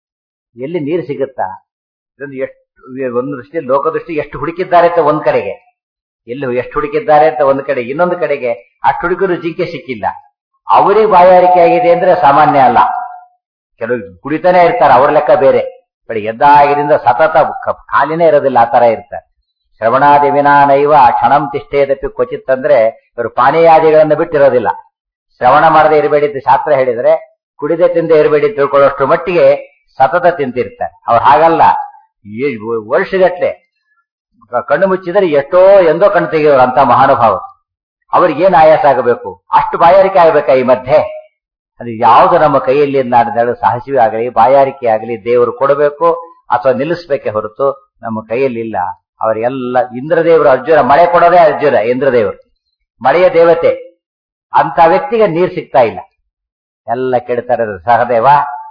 ಎಲ್ಲಿ ನೀರು ಸಿಗುತ್ತಾ ಇದೊಂದು ಎಷ್ಟು ಒಂದು ದೃಷ್ಟಿ ಲೋಕದೃಷ್ಟಿ ಎಷ್ಟು ಹುಡುಕಿದ್ದಾರೆ ಅಂತ ಒಂದ್ ಕಡೆಗೆ ಎಲ್ಲಿ ಎಷ್ಟು ಹುಡುಕಿದ್ದಾರೆ ಅಂತ ಒಂದ್ ಕಡೆ ಇನ್ನೊಂದು ಕಡೆಗೆ ಅಷ್ಟು ಹುಡುಗರು ಜಿಂಕೆ ಸಿಕ್ಕಿಲ್ಲ ಅವರಿಗೆ ಬಾಯಾರಿಕೆ ಆಗಿದೆ ಅಂದ್ರೆ ಸಾಮಾನ್ಯ ಅಲ್ಲ ಕೆಲವು ಕುಡಿತಾನೆ ಇರ್ತಾರೆ ಅವ್ರ ಲೆಕ್ಕ ಬೇರೆ ಬೆಳಿಗ್ಗೆ ಎದ್ದಾಗಿರಿಂದ ಸತತ ಕ- ಖಾಲಿನೇ ಇರೋದಿಲ್ಲ ಆ ತರ ಇರ್ತಾರೆ ಶ್ರವಣಾದಿ ವಿನಾನೈವ ಕ್ಷಣಂ ತಿಷ್ಟೇದಪ್ಪಿ ಕ್ವಚಿತ್ ಅಂದ್ರೆ ಇವರು ಪಾನೀಯಾದಿಗಳನ್ನು ಬಿಟ್ಟಿರೋದಿಲ್ಲ ಶ್ರವಣ ಮಾಡದೆ ಇರಬೇಡಿ ಅಂತ ಶಾಸ್ತ್ರ ಹೇಳಿದ್ರೆ ಕುಡಿದೆ ತಿಂದೆ ಇರಬೇಡಿ ಅಂತ ತಿಳ್ಕೊಳ್ಳೋಷ್ಟು ಮಟ್ಟಿಗೆ ಸತತ ತಿಂತಿರ್ತಾರೆ ಅವ್ರು ಹಾಗಲ್ಲ ಏ- ವರ್ಷಗಟ್ಲೆ ಕ- ಕಣ್ಣು ಮುಚ್ಚಿದರೆ ಎಷ್ಟೋ ಎಂದೋ ಕಣ್ಣು ತೆಗೆಯೋರು ಅಂತ ಮಹಾನುಭಾವರು ಅವ್ರಿಗೆ ಏನ್ ಆಯಾಸ ಆಗಬೇಕು ಅಷ್ಟು ಬಾಯಾರಿಕೆ ಆಗಬೇಕಾ ಈ ಮಧ್ಯೆ ಅದು ಯಾವುದು ನಮ್ಮ ಕೈಯಲ್ಲಿ ನಡೆದಾಡು ಸಾಹಸಿವೆ ಆಗಲಿ ಬಾಯಾರಿಕೆ ಆಗಲಿ ದೇವರು ಕೊಡಬೇಕು ಅಥವಾ ನಿಲ್ಲಿಸ್ಬೇಕೆ ಹೊರತು ನಮ್ಮ ಕೈಯಲ್ಲಿ ಇಲ್ಲ ಅವರಿಗೆಲ್ಲ ಇಂದ್ರದೇವರು ಅರ್ಜುನ ಮಳೆ ಕೊಡೋದೇ ಅರ್ಜುನ ಇಂದ್ರದೇವರು ಮಳೆಯ ದೇವತೆ ಅಂತ ವ್ಯಕ್ತಿಗೆ ನೀರ್ ಸಿಗ್ತಾ ಇಲ್ಲ ಎಲ್ಲ ಕೆಡ್ತಾರೆ ಸಹದೇವ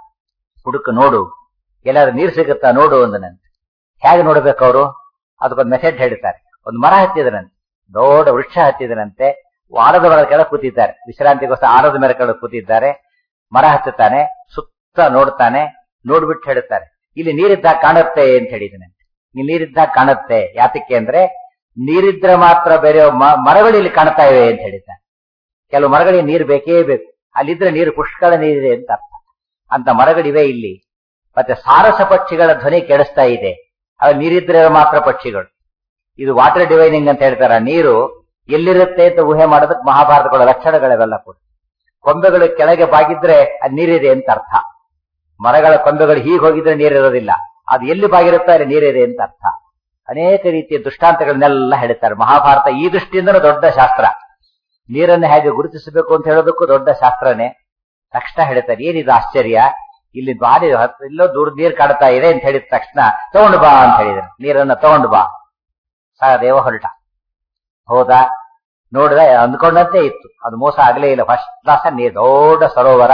ಹುಡುಕ ನೋಡು ಎಲ್ಲಾದ್ರೂ ನೀರ್ ಸಿಗುತ್ತಾ ನೋಡು ಅಂದನಂತೆ ಹೇಗೆ ನೋಡ್ಬೇಕು ಅವರು ಅದಕ್ಕೊಂದು ಮೆಸೇಜ್ ಹೇಳ್ತಾರೆ ಒಂದು ಮರ ಹತ್ತಿದನಂತೆ ದೊಡ್ಡ ವೃಕ್ಷ ಹತ್ತಿದನಂತೆ ಆರದ ಮರದ ಕೆಳಗೆ ಕೂತಿದ್ದಾರೆ ವಿಶ್ರಾಂತಿಗೋಸ್ಕರ ಆರದ ಮರ ಕೆಳಗೆ ಕೂತಿದ್ದಾರೆ ಮರ ಹತ್ತುತ್ತಾನೆ ಸುತ್ತ ನೋಡ್ತಾನೆ ನೋಡ್ಬಿಟ್ಟು ಹೇಳುತ್ತಾರೆ ಇಲ್ಲಿ ನೀರಿದ್ದಾಗ ಕಾಣುತ್ತೆ ಅಂತ ಹೇಳಿದನಂತೆ ಇಲ್ಲಿ ನೀರಿದ್ದಾಗ ಕಾಣುತ್ತೆ ಯಾತಕ್ಕೆ ಅಂದ್ರೆ ನೀರಿದ್ರೆ ಮಾತ್ರ ಬೇರೆ ಮ- ಮರಗಳು ಇಲ್ಲಿ ಕಾಣ್ತಾ ಇವೆ ಅಂತ ಹೇಳಿದ್ದಾರೆ ಕೆಲವು ಮರಗಳಿಗೆ ನೀರು ಬೇಕೇ ಬೇಕು ಅಲ್ಲಿದ್ರೆ ನೀರು ಪುಷ್ಕಳ ನೀರಿದೆ ಅಂತ ಅರ್ಥ ಅಂತ ಮರಗಳಿವೆ ಇಲ್ಲಿ ಮತ್ತೆ ಸಾರಸ ಪಕ್ಷಿಗಳ ಧ್ವನಿ ಕೇಳಿಸ್ತಾ ಇದೆ ಅವು ನೀರಿದ್ರೆ ಮಾತ್ರ ಪಕ್ಷಿಗಳು ಇದು ವಾಟರ್ ಡಿವೈನಿಂಗ್ ಅಂತ ಹೇಳ್ತಾರ ನೀರು ಎಲ್ಲಿರುತ್ತೆ ಅಂತ ಊಹೆ ಮಾಡೋದಕ್ಕೆ ಮಹಾಭಾರತಗಳ ಲಕ್ಷಣಗಳಿವೆಲ್ಲ ಕೂಡ ಕೊಂಬೆಗಳು ಕೆಳಗೆ ಬಾಗಿದ್ರೆ ಅದು ನೀರಿದೆ ಅಂತ ಅರ್ಥ ಮರಗಳ ಕೊಂಬೆಗಳು ಹೀಗೆ ಹೋಗಿದ್ರೆ ನೀರಿರೋದಿಲ್ಲ ಅದು ಎಲ್ಲಿ ಬಾಗಿರುತ್ತೋ ಅಲ್ಲಿ ನೀರಿದೆ ಅಂತ ಅರ್ಥ ಅನೇಕ ರೀತಿಯ ದೃಷ್ಟಾಂತಗಳನ್ನೆಲ್ಲ ಹೇಳ್ತಾರೆ ಮಹಾಭಾರತ ಈ ದೃಷ್ಟಿಯಿಂದಲೂ ದೊಡ್ಡ ಶಾಸ್ತ್ರ ನೀರನ್ನು ಹೇಗೆ ಗುರುತಿಸಬೇಕು ಅಂತ ಹೇಳೋದಕ್ಕೂ ದೊಡ್ಡ ಶಾಸ್ತ್ರನೇ ತಕ್ಷಣ ಹೇಳ್ತಾರೆ ಏನಿದು ಆಶ್ಚರ್ಯ ಇಲ್ಲಿ ಬಾರಿ ಹತ್ತು- ಎಲ್ಲೋ ದೂರ ನೀರು ಕಾಡ್ತಾ ಇದೆ ಅಂತ ಹೇಳಿದ ತಕ್ಷಣ ತಗೊಂಡು ಬಾ ಅಂತ ಹೇಳಿದ್ರು ನೀರನ್ನ ತಗೊಂಡು ಬಾ ಸಹದೇವ ಹೊರಟ ಹೋದ ನೋಡಿದ ಅಂದ್ಕೊಂಡಂತೆ ಇತ್ತು ಅದು ಮೋಸ ಆಗ್ಲೇ ಇಲ್ಲ ಫಸ್ಟ್ ಕ್ಲಾಸ್ ನೀರು ದೊಡ್ಡ ಸರೋವರ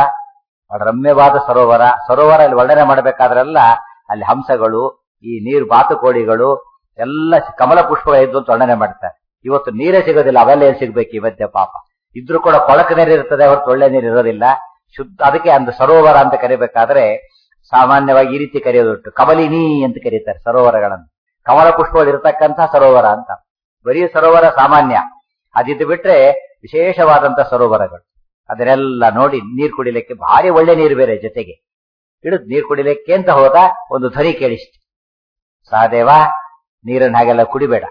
ರಮ್ಯವಾದ ಸರೋವರ ಸರೋವರ ಅಲ್ಲಿ ವರ್ಣನೆ ಮಾಡಬೇಕಾದ್ರೆಲ್ಲ ಅಲ್ಲಿ ಹಂಸಗಳು ಈ ನೀರು ಬಾತುಕೋಳಿಗಳು ಎಲ್ಲ ಕಮಲ ಪುಷ್ಪಗಳು ಇದ್ದು ಅಂತ ವರ್ಣನೆ ಮಾಡ್ತಾರೆ ಇವತ್ತು ನೀರೇ ಸಿಗೋದಿಲ್ಲ ಅವೆಲ್ಲ ಏನ್ ಸಿಗ್ಬೇಕು ಈ ಮಧ್ಯೆ ಪಾಪ ಇದ್ರೂ ಕೂಡ ಕೊಳಕು ನೀರು ಇರ್ತದೆ ಹೊರತು ಒಳ್ಳೆ ನೀರು ಇರೋದಿಲ್ಲ ಶುದ್ಧ ಅದಕ್ಕೆ ಒಂದು ಸರೋವರ ಅಂತ ಕರಿಬೇಕಾದ್ರೆ ಸಾಮಾನ್ಯವಾಗಿ ಈ ರೀತಿ ಕರೆಯೋದುಂಟು ಕಮಲಿನಿ ಅಂತ ಕರೀತಾರೆ ಸರೋವರಗಳನ್ನು ಕಮಲ ಪುಷ್ಪಗಳು ಇರತಕ್ಕಂಥ ಸರೋವರ ಅಂತ ಬರೀ ಸರೋವರ ಸಾಮಾನ್ಯ ಅದಿದ್ದು ಬಿಟ್ರೆ ವಿಶೇಷವಾದಂತ ಸರೋವರಗಳು ಅದನ್ನೆಲ್ಲ ನೋಡಿ ನೀರ್ ಕುಡಿಲಿಕ್ಕೆ ಭಾರಿ ಒಳ್ಳೆ ನೀರು ಬೇರೆ ಜೊತೆಗೆ ಹಿಡಿದು ನೀರ್ ಕುಡಿಲಿಕ್ಕೆ ಅಂತ ಹೋದ ಒಂದು ಧ್ವನಿ ಕೇಳಿಸ್ತು ಸಹದೇವ ನೀರನ್ನು ಹಾಗೆಲ್ಲ ಕುಡಿಬೇಡ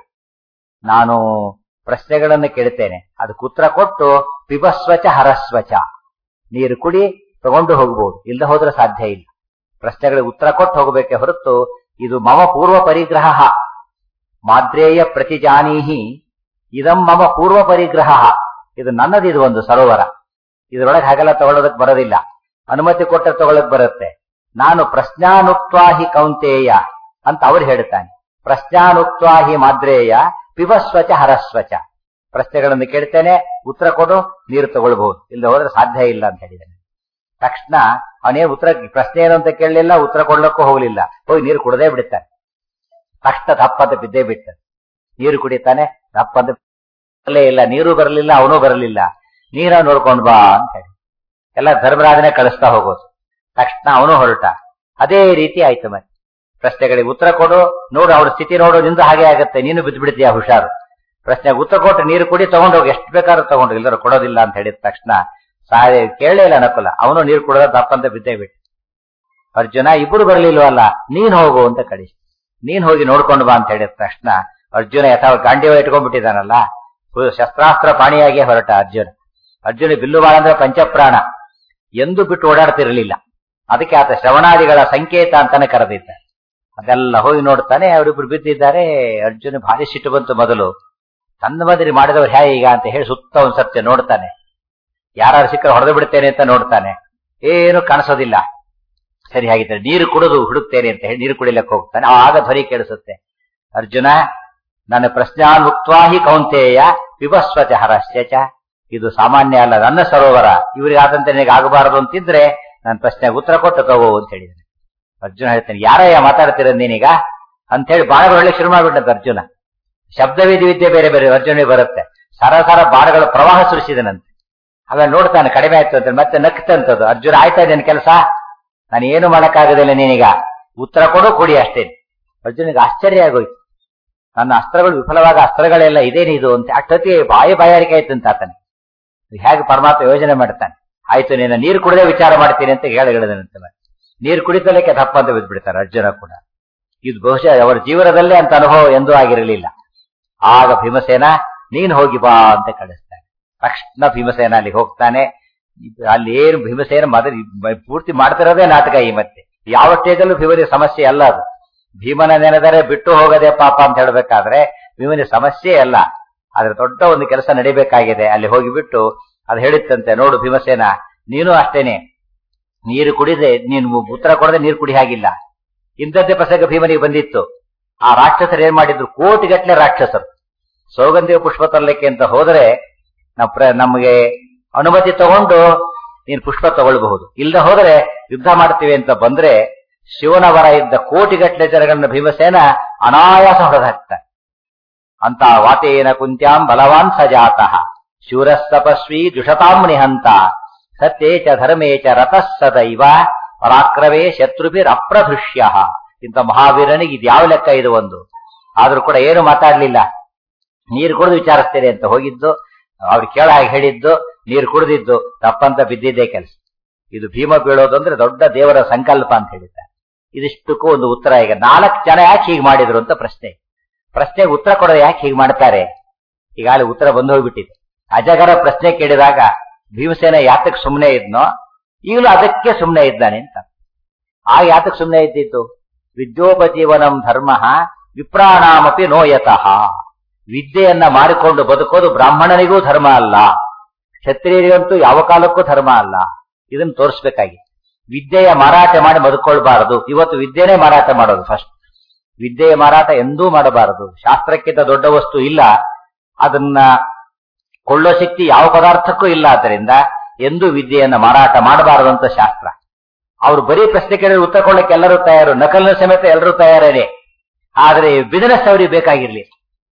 ನಾನು ಪ್ರಶ್ನೆಗಳನ್ನು ಕೇಳ್ತೇನೆ ಅದಕ್ಕೆ ಉತ್ತರ ಕೊಟ್ಟು ಪಿಬಸ್ವಚ ಹರಸ್ವಚ ನೀರು ಕುಡಿ ತಗೊಂಡು ಹೋಗ್ಬೋದು ಇಲ್ಲದೆ ಹೋದ್ರೆ ಸಾಧ್ಯ ಇಲ್ಲ ಪ್ರಶ್ನೆಗಳಿಗೆ ಉತ್ತರ ಕೊಟ್ಟು ಹೋಗಬೇಕೆ ಹೊರತು ಇದು ಮಮ ಪೂರ್ವ ಪರಿಗ್ರಹ ಮಾದ್ರೇಯ ಪ್ರತಿಜಾನೀಹಿ ಇದಂ ಮಮ ಪೂರ್ವ ಪರಿಗ್ರಹ ಇದು ನನ್ನದು ಇದು ಒಂದು ಸರೋವರ ಇದರೊಳಗೆ ಹಾಗೆಲ್ಲ ತಗೊಳ್ಳೋದಕ್ಕೆ ಬರೋದಿಲ್ಲ ಅನುಮತಿ ಕೊಟ್ಟರೆ ತಗೊಳ್ಳಕ್ ಬರುತ್ತೆ ನಾನು ಪ್ರಶ್ನಾನುಕ್ವಾಹಿ ಕೌಂತೇಯ ಅಂತ ಅವ್ರು ಹೇಳ್ತಾನೆ ಪ್ರಶ್ನಾನುಕ್ವಾಹಿ ಮಾದ್ರೇಯ ಪಿಬಸ್ವಚ ಹರಸ್ವಚ ಪ್ರಶ್ನೆಗಳನ್ನು ಕೇಳ್ತೇನೆ ಉತ್ತರ ಕೊಡು ನೀರು ತಗೊಳ್ಬಹುದು ಇಲ್ಲ ಹೋದ್ರೆ ಸಾಧ್ಯ ಇಲ್ಲ ಅಂತ ಹೇಳಿದ್ದಾನೆ ತಕ್ಷಣ ಅವನೇ ಉತ್ತರ ಪ್ರಶ್ನೆ ಏನು ಅಂತ ಕೇಳಲಿಲ್ಲ ಉತ್ತರ ಕೊಡ್ಲಕ್ಕೂ ಹೋಗ್ಲಿಲ್ಲ ಹೋಗಿ ನೀರು ಕುಡದೇ ಬಿಡ್ತಾನೆ ತಕ್ಷಣ ದಪ್ಪಂತ ಬಿದ್ದೇ ಬಿಟ್ಟ ನೀರು ಕುಡಿತಾನೆ ದಪ್ಪಂತ ಬರಲೇ ಇಲ್ಲ ನೀರು ಬರಲಿಲ್ಲ ಅವನು ಬರಲಿಲ್ಲ ನೀರ ನೋಡ್ಕೊಂಡ್ ಬಾ ಅಂತ ಹೇಳಿ ಎಲ್ಲ ಧರ್ಮರಾಜನೇ ಕಳಿಸ್ತಾ ಹೋಗೋದು ತಕ್ಷಣ ಅವನು ಹೊರಟ ಅದೇ ರೀತಿ ಆಯ್ತು ಮತ್ತೆ ಪ್ರಶ್ನೆಗಳಿಗೆ ಉತ್ತರ ಕೊಡು ನೋಡು ಅವ್ರ ಸ್ಥಿತಿ ನೋಡು ನಿಂದು ಹಾಗೆ ಆಗತ್ತೆ ನೀನು ಬಿದ್ದು ಬಿಡ್ತೀಯ ಹುಷಾರು ಪ್ರಶ್ನೆಗೆ ಉತ್ತರ ಕೊಟ್ಟು ನೀರು ಕುಡಿ ತಗೊಂಡೋಗಿ ಎಷ್ಟು ಬೇಕಾದ್ರೂ ತಗೊಂಡು ಎಲ್ಲರೂ ಕೊಡೋದಿಲ್ಲ ಅಂತ ಹೇಳಿದ ತಕ್ಷಣ ಸಾಯ ಕೇಳಲೇ ಇಲ್ಲ ನಕುಲ ಅವನು ನೀರು ಕುಡದ ತಪ್ಪಂತ ಬಿದ್ದೇ ಬಿಟ್ಟು ಅರ್ಜುನ ಇಬ್ಬರು ಬರಲಿಲ್ವಲ್ಲ ನೀನ್ ಹೋಗು ಅಂತ ಕಳಿಸಿ ನೀನ್ ಹೋಗಿ ನೋಡ್ಕೊಂಡು ಬಾ ಅಂತ ಹೇಳಿದ ತಕ್ಷಣ ಅರ್ಜುನ ಯಥಾವ ಗಾಂಡಿವ ಇಟ್ಕೊಂಡ್ಬಿಟ್ಟಿದ್ದಾನಲ್ಲ ಫುಲ್ ಶಸ್ತ್ರಾಸ್ತ್ರ ಪಾಣಿಯಾಗಿ ಹೊರಟ ಅರ್ಜುನ ಅರ್ಜುನ ಬಿಲ್ಲುಬಾಳ ಅಂದ್ರೆ ಪಂಚಪ್ರಾಣ ಎಂದು ಬಿಟ್ಟು ಓಡಾಡ್ತಿರಲಿಲ್ಲ ಅದಕ್ಕೆ ಆತ ಶ್ರವಣಾದಿಗಳ ಸಂಕೇತ ಅಂತಾನೆ ಕರೆದಿದ್ದ ಅದೆಲ್ಲ ಹೋಗಿ ನೋಡ್ತಾನೆ ಅವರಿಬ್ರು ಬಿದ್ದಿದ್ದಾರೆ ಅರ್ಜುನ ಭಾರಿ ಸಿಟ್ಟು ಬಂತು ಮೊದಲು ತನ್ನ ಬದಲಿ ಮಾಡಿದವ್ರು ಹ್ಯಾ ಈಗ ಅಂತ ಹೇಳಿ ಸುತ್ತ ಒಂದ್ ಸತ್ಯ ನೋಡ್ತಾನೆ ಯಾರು ಸಿಕ್ಕರೆ ಹೊಡೆದು ಬಿಡ್ತೇನೆ ಅಂತ ನೋಡ್ತಾನೆ ಏನು ಕಾಣಿಸೋದಿಲ್ಲ ಸರಿ ಹಾಗಿದ್ರೆ ನೀರು ಕುಡಿದು ಹುಡುಕ್ತೇನೆ ಅಂತ ಹೇಳಿ ನೀರು ಕುಡಿಲಕ್ಕೆ ಹೋಗ್ತಾನೆ ಆಗ ಧ್ವನಿ ಕೇಳಿಸುತ್ತೆ ಅರ್ಜುನ ನನ್ನ ಪ್ರಶ್ನಾನ್ಮುಕ್ವಾಹಿ ಕೌಂತೆಯ ವಿಭಸ್ವಚ ಹರಶ್ಚ ಇದು ಸಾಮಾನ್ಯ ಅಲ್ಲ ನನ್ನ ಸರೋವರ ಇವರಿಗಾದಂತೆ ನಿನಗೆ ಆಗಬಾರದು ಅಂತಿದ್ರೆ ನನ್ನ ಪ್ರಶ್ನೆಗೆ ಉತ್ತರ ಕೊಟ್ಟು ತಗೋ ಅಂತ ಹೇಳಿದ್ರೆ ಅರ್ಜುನ ಹೇಳ್ತಾನೆ ಯಾರಯ್ಯ ಮಾತಾಡ್ತಿರ ನೀನೀಗ ಅಂತ ಹೇಳಿ ಬಾಣಗಳು ಹೊಳ್ಳಿ ಶುರು ಮಾಡ್ಬಿಟ್ಟಂತ ಅರ್ಜುನ ಶಬ್ದವೇದಿ ವಿದ್ಯೆ ಬೇರೆ ಬೇರೆ ಅರ್ಜುನಿಗೆ ಬರುತ್ತೆ ಸರ ಸರ ಬಾಣಗಳ ಪ್ರವಾಹ ಸುರಿಸಿದನಂತೆ ಆಮೇಲೆ ನೋಡ್ತಾನೆ ಕಡಿಮೆ ಆಯ್ತು ಅಂತ ಮತ್ತೆ ನಕ್ತಂತದ್ದು ಅರ್ಜುನ ಆಯ್ತಾ ಇದ್ದೇನೆ ಕೆಲಸ ನಾನು ಏನು ಮಾಡಕ್ಕಾಗೋದಿಲ್ಲ ನೀನೀಗ ಉತ್ತರ ಕೊಡು ಕೊಡಿ ಅಷ್ಟೇ ಅರ್ಜುನಿಗೆ ಆಶ್ಚರ್ಯ ಆಗೋಯ್ತು ನನ್ನ ಅಸ್ತ್ರಗಳು ವಿಫಲವಾದ ಅಸ್ತ್ರಗಳೆಲ್ಲ ಇದೇನಿದು ಅಂತ ಅಷ್ಟೊತ್ತಿಗೆ ಬಾಯಿ ಬಾಯಾರಿಕೆ ಆಯ್ತು ಅಂತ ಆತನೆ ಹೇಗೆ ಪರಮಾತ್ಮ ಯೋಜನೆ ಮಾಡ್ತಾನೆ ಆಯ್ತು ನೀನು ನೀರು ಕುಡದೆ ವಿಚಾರ ಮಾಡ್ತೀನಿ ಅಂತ ಹೇಳಿ ಹೇಳಿದನಂತೆ ನೀರು ಕುಡಿತಲಕ್ಕೆ ತಪ್ಪ ಅಂತ ಬಿದ್ದ್ಬಿಡ್ತಾರೆ ಅರ್ಜುನ ಕೂಡ ಇದು ಬಹುಶಃ ಅವರ ಜೀವನದಲ್ಲೇ ಅಂತ ಅನುಭವ ಎಂದೂ ಆಗಿರಲಿಲ್ಲ ಆಗ ಭೀಮಸೇನ ನೀನು ಹೋಗಿ ಬಾ ಅಂತ ಕಳಿಸ್ತಾನೆ ತಕ್ಷಣ ಭೀಮಸೇನ ಅಲ್ಲಿ ಹೋಗ್ತಾನೆ ಅಲ್ಲಿ ಏನು ಭೀಮಸೇನ ಮೊದಲು ಪೂರ್ತಿ ಮಾಡ್ತಿರೋದೇ ನಾಟಕ ಈ ಮತ್ತೆ ಯಾವ ಸ್ಟೇಜಲ್ಲೂ ಭೀಮನಿಗೆ ಸಮಸ್ಯೆ ಅಲ್ಲ ಅದು ಭೀಮನ ನೆನೆದರೆ ಬಿಟ್ಟು ಹೋಗದೆ ಪಾಪ ಅಂತ ಹೇಳ್ಬೇಕಾದ್ರೆ ಭೀಮನಿಗೆ ಸಮಸ್ಯೆ ಅಲ್ಲ ಆದ್ರೆ ದೊಡ್ಡ ಒಂದು ಕೆಲಸ ನಡಿಬೇಕಾಗಿದೆ ಅಲ್ಲಿ ಹೋಗಿಬಿಟ್ಟು ಅದು ಹೇಳಿತ್ತಂತೆ ನೋಡು ಭೀಮಸೇನ ನೀನು ಅಷ್ಟೇನೆ ನೀರು ಕುಡಿದೆ ನೀನು ಉತ್ತರ ಕೊಡದೆ ನೀರು ಕುಡಿ ಹಾಗಿಲ್ಲ ಇಂಥದ್ದೇ ಪ್ರಸಂಗ ಭೀಮನಿಗೆ ಬಂದಿತ್ತು ಆ ರಾಕ್ಷಸರು ಏನ್ ಮಾಡಿದ್ರು ಕೋಟಿಗಟ್ಟಲೆ ರಾಕ್ಷಸರು ಸೌಗಂಧಿಕ ಪುಷ್ಪ ತರಲಿಕ್ಕೆ ಅಂತ ಹೋದ್ರೆ ನಮಗೆ ಅನುಮತಿ ತಗೊಂಡು ನೀನು ಪುಷ್ಪ ತಗೊಳ್ಬಹುದು ಇಲ್ಲದೆ ಹೋದ್ರೆ ಯುದ್ಧ ಮಾಡ್ತೀವಿ ಅಂತ ಬಂದ್ರೆ ಶಿವನ ವರ ಇದ್ದ ಕೋಟಿಗಟ್ಟಲೆ ಜನಗಳನ್ನ ಭೀಮಸೇನ ಅನಾಯಾಸ ಹೊಡೆದಾಕ್ತಾರೆ ಅಂತ ವಾತೇನ ಕುಂತ್ಯಾಂ ಬಲವಾನ್ ಸಜಾತಃ ಶೂರಸ್ತಪಸ್ವಿ ದುಷತಾಂ ನಿಹಂತ ಸತ್ಯೇ ಚ ಧರ್ಮೇ ಚ ರತಃ ಸದೈವ ಪರಾಕ್ರಮೇ ಶತ್ರುಭಿರ್ ಅಪ್ರಧುಷ್ಯ ಇಂಥ ಮಹಾವೀರನಿಗೆ ಇದು ಯಾವ ಲೆಕ್ಕ ಇದು ಒಂದು ಆದ್ರೂ ಕೂಡ ಏನು ಮಾತಾಡ್ಲಿಲ್ಲ ನೀರು ಕುಡಿದು ವಿಚಾರಿಸ್ತೇನೆ ಅಂತ ಹೋಗಿದ್ದು ಅವ್ರು ಕೇಳ ಹಾಗೆ ಹೇಳಿದ್ದು ನೀರು ಕುಡಿದಿದ್ದು ತಪ್ಪಂತ ಬಿದ್ದಿದ್ದೇ ಕೆಲಸ ಇದು ಭೀಮ ಬೀಳೋದು ಅಂದ್ರೆ ದೊಡ್ಡ ದೇವರ ಸಂಕಲ್ಪ ಅಂತ ಹೇಳಿದ್ದಾರೆ ಇದಿಷ್ಟಕ್ಕೂ ಒಂದು ಉತ್ತರ ಈಗ ನಾಲ್ಕು ಜನ ಯಾಕೆ ಹೀಗೆ ಮಾಡಿದ್ರು ಅಂತ ಪ್ರಶ್ನೆ ಪ್ರಶ್ನೆಗೆ ಉತ್ತರ ಕೊಡೋದು ಯಾಕೆ ಹೀಗೆ ಮಾಡ್ತಾರೆ ಈಗಾಗಲೇ ಉತ್ತರ ಬಂದು ಹೋಗ್ಬಿಟ್ಟಿದೆ ಅಜಗರ ಪ್ರಶ್ನೆ ಕೇಳಿದಾಗ ಭೀಮಸೇನ ಯಾತಕ್ ಸುಮ್ಮನೆ ಇದ್ನೋ ಈಗಲೂ ಅದಕ್ಕೆ ಸುಮ್ಮನೆ ಇದ್ದಾನೆ ಅಂತ ಆ ಯಾತಕ್ ಸುಮ್ಮನೆ ಇದ್ದಿತ್ತು ವಿದ್ಯೋಪಜೀವನಂ ಧರ್ಮ ವಿಪ್ರಾಣಾಮಪಿ ನೋಯತಃ ವಿದ್ಯೆಯನ್ನ ಮಾಡಿಕೊಂಡು ಬದುಕೋದು ಬ್ರಾಹ್ಮಣನಿಗೂ ಧರ್ಮ ಅಲ್ಲ ಕ್ಷತ್ರಿಯರಿಗಂತೂ ಯಾವ ಕಾಲಕ್ಕೂ ಧರ್ಮ ಅಲ್ಲ ಇದನ್ನು ತೋರಿಸ್ಬೇಕಾಗಿ ವಿದ್ಯೆಯ ಮಾರಾಟ ಮಾಡಿ ಬದುಕೊಳ್ಬಾರದು ಇವತ್ತು ವಿದ್ಯೆನೇ ಮಾರಾಟ ಮಾಡೋದು ಫಸ್ಟ್ ವಿದ್ಯೆಯ ಮಾರಾಟ ಎಂದೂ ಮಾಡಬಾರದು ಶಾಸ್ತ್ರಕ್ಕಿಂತ ದೊಡ್ಡ ವಸ್ತು ಇಲ್ಲ ಅದನ್ನ ಕೊಳ್ಳೋ ಶಕ್ತಿ ಯಾವ ಪದಾರ್ಥಕ್ಕೂ ಇಲ್ಲ ಆದ್ದರಿಂದ ಎಂದೂ ವಿದ್ಯೆಯನ್ನ ಮಾರಾಟ ಮಾಡಬಾರದು ಅಂತ ಶಾಸ್ತ್ರ ಅವ್ರು ಬರೀ ಪ್ರಶ್ನೆ ಕೇಳಿದ್ರೆ ಉತ್ತರ ಕೊಡಲಿಕ್ಕೆ ಎಲ್ಲರೂ ತಯಾರು ನಕಲಿನ ಸಮೇತ ಎಲ್ಲರೂ ತಯಾರೇನೆ ಆದ್ರೆ ಬಿಸಿನೆಸ್ ಅವರಿಗೆ ಬೇಕಾಗಿರ್ಲಿ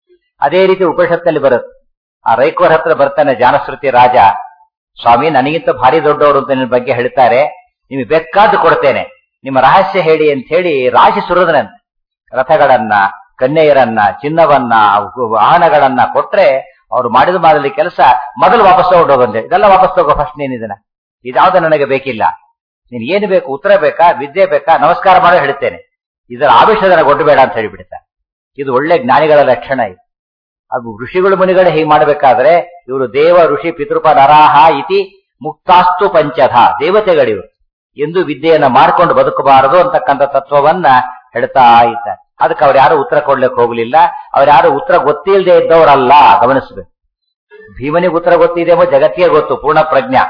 ಅದೇ ರೀತಿ ಉಪನಿಷತ್ತಲ್ಲಿ ಬರುತ್ತೆ ಆ ರೈಕೋರ್ ಹತ್ರ ಬರ್ತಾನೆ ಜಾನಶ್ರುತಿ ರಾಜ ಸ್ವಾಮಿ ನನಗಿಂತ ಭಾರಿ ದೊಡ್ಡವರು ಅಂತ ನಿನ್ನ ಬಗ್ಗೆ ಹೇಳ್ತಾರೆ ನಿಮಗೆ ಬೇಕಾದ್ದು ಕೊಡ್ತೇನೆ ನಿಮ್ಮ ರಹಸ್ಯ ಹೇಳಿ ಅಂತ ಹೇಳಿ ರಾಶಿ ಸುರದನಂತೆ ರಥಗಳನ್ನ ಕನ್ಯೆಯರನ್ನ ಚಿನ್ನವನ್ನ ವಾಹನಗಳನ್ನ ಕೊಟ್ರೆ ಅವ್ರು ಮಾಡಿದ ಮಾಡಲಿ ಕೆಲಸ ಮೊದಲು ವಾಪಸ್ ತಗೊಂಡು ಬಂದೆ ಇದೆಲ್ಲ ವಾಪಸ್ ತಗೋ ಫಸ್ಟ್ ನೀನಿದನ ಇದ್ಯಾವ್ದು ನನಗೆ ಬೇಕಿಲ್ಲ ನೀನ್ ಏನು ಬೇಕು ಉತ್ತರ ಬೇಕಾ ವಿದ್ಯೆ ಬೇಕಾ ನಮಸ್ಕಾರ ಮಾಡೋ ಹೇಳ್ತೇನೆ ಇದರ ಆವೇಶದ ನನಗೆ ಬೇಡ ಅಂತ ಹೇಳಿಬಿಡ್ತಾರೆ ಇದು ಒಳ್ಳೆ ಜ್ಞಾನಿಗಳ ಲಕ್ಷಣ ಇದು ಅದು ಋಷಿಗಳು ಮುನಿಗಳು ಹೀಗೆ ಮಾಡಬೇಕಾದ್ರೆ ಇವರು ದೇವ ಋಷಿ ಪಿತೃಪ ನರಾಹ ಇತಿ ಮುಕ್ತಾಸ್ತು ಪಂಚಧ ದೇವತೆಗಳಿವರು ಎಂದು ವಿದ್ಯೆಯನ್ನ ಮಾಡ್ಕೊಂಡು ಬದುಕಬಾರದು ಅಂತಕ್ಕಂಥ ತತ್ವವನ್ನ ಹೇಳ್ತಾ ಇದ್ದಾರೆ ಅದಕ್ಕೆ ಅವ್ರು ಯಾರು ಉತ್ತರ ಕೊಡ್ಲಿಕ್ಕೆ ಹೋಗ್ಲಿಲ್ಲ ಅವ್ರು ಯಾರು ಉತ್ತರ ಗೊತ್ತಿಲ್ಲದೆ ಇದ್ದವರಲ್ಲ ಗಮನಿಸಬೇಕು ಭೀಮನಿಗೆ ಉತ್ತರ ಗೊತ್ತಿದೆಯೋ ಜಗತ್ತಿಗೆ ಗೊತ್ತು ಪೂರ್ಣ ಪ್ರಜ್ಞಾ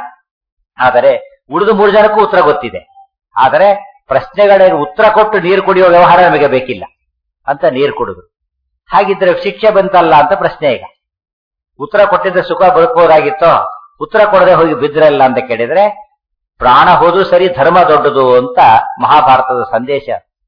ಆದರೆ ಉಳಿದು ಮೂರು ಜನಕ್ಕೂ ಉತ್ತರ ಗೊತ್ತಿದೆ ಆದರೆ ಪ್ರಶ್ನೆಗಳಿಗೆ ಉತ್ತರ ಕೊಟ್ಟು ನೀರು ಕುಡಿಯೋ ವ್ಯವಹಾರ ನಮಗೆ ಬೇಕಿಲ್ಲ ಅಂತ ನೀರು ಕುಡಿದು ಹಾಗಿದ್ರೆ ಶಿಕ್ಷೆ ಬಂತಲ್ಲ ಅಂತ ಪ್ರಶ್ನೆ ಈಗ ಉತ್ತರ ಕೊಟ್ಟಿದ್ರೆ ಸುಖ ಬದುಕಬಹುದಾಗಿತ್ತೋ ಉತ್ತರ ಕೊಡದೆ ಹೋಗಿ ಬಿದ್ರಲ್ಲ ಅಂತ ಕೇಳಿದ್ರೆ ಪ್ರಾಣ ಹೋದು ಸರಿ ಧರ್ಮ ದೊಡ್ಡದು ಅಂತ ಮಹಾಭಾರತದ ಸಂದೇಶ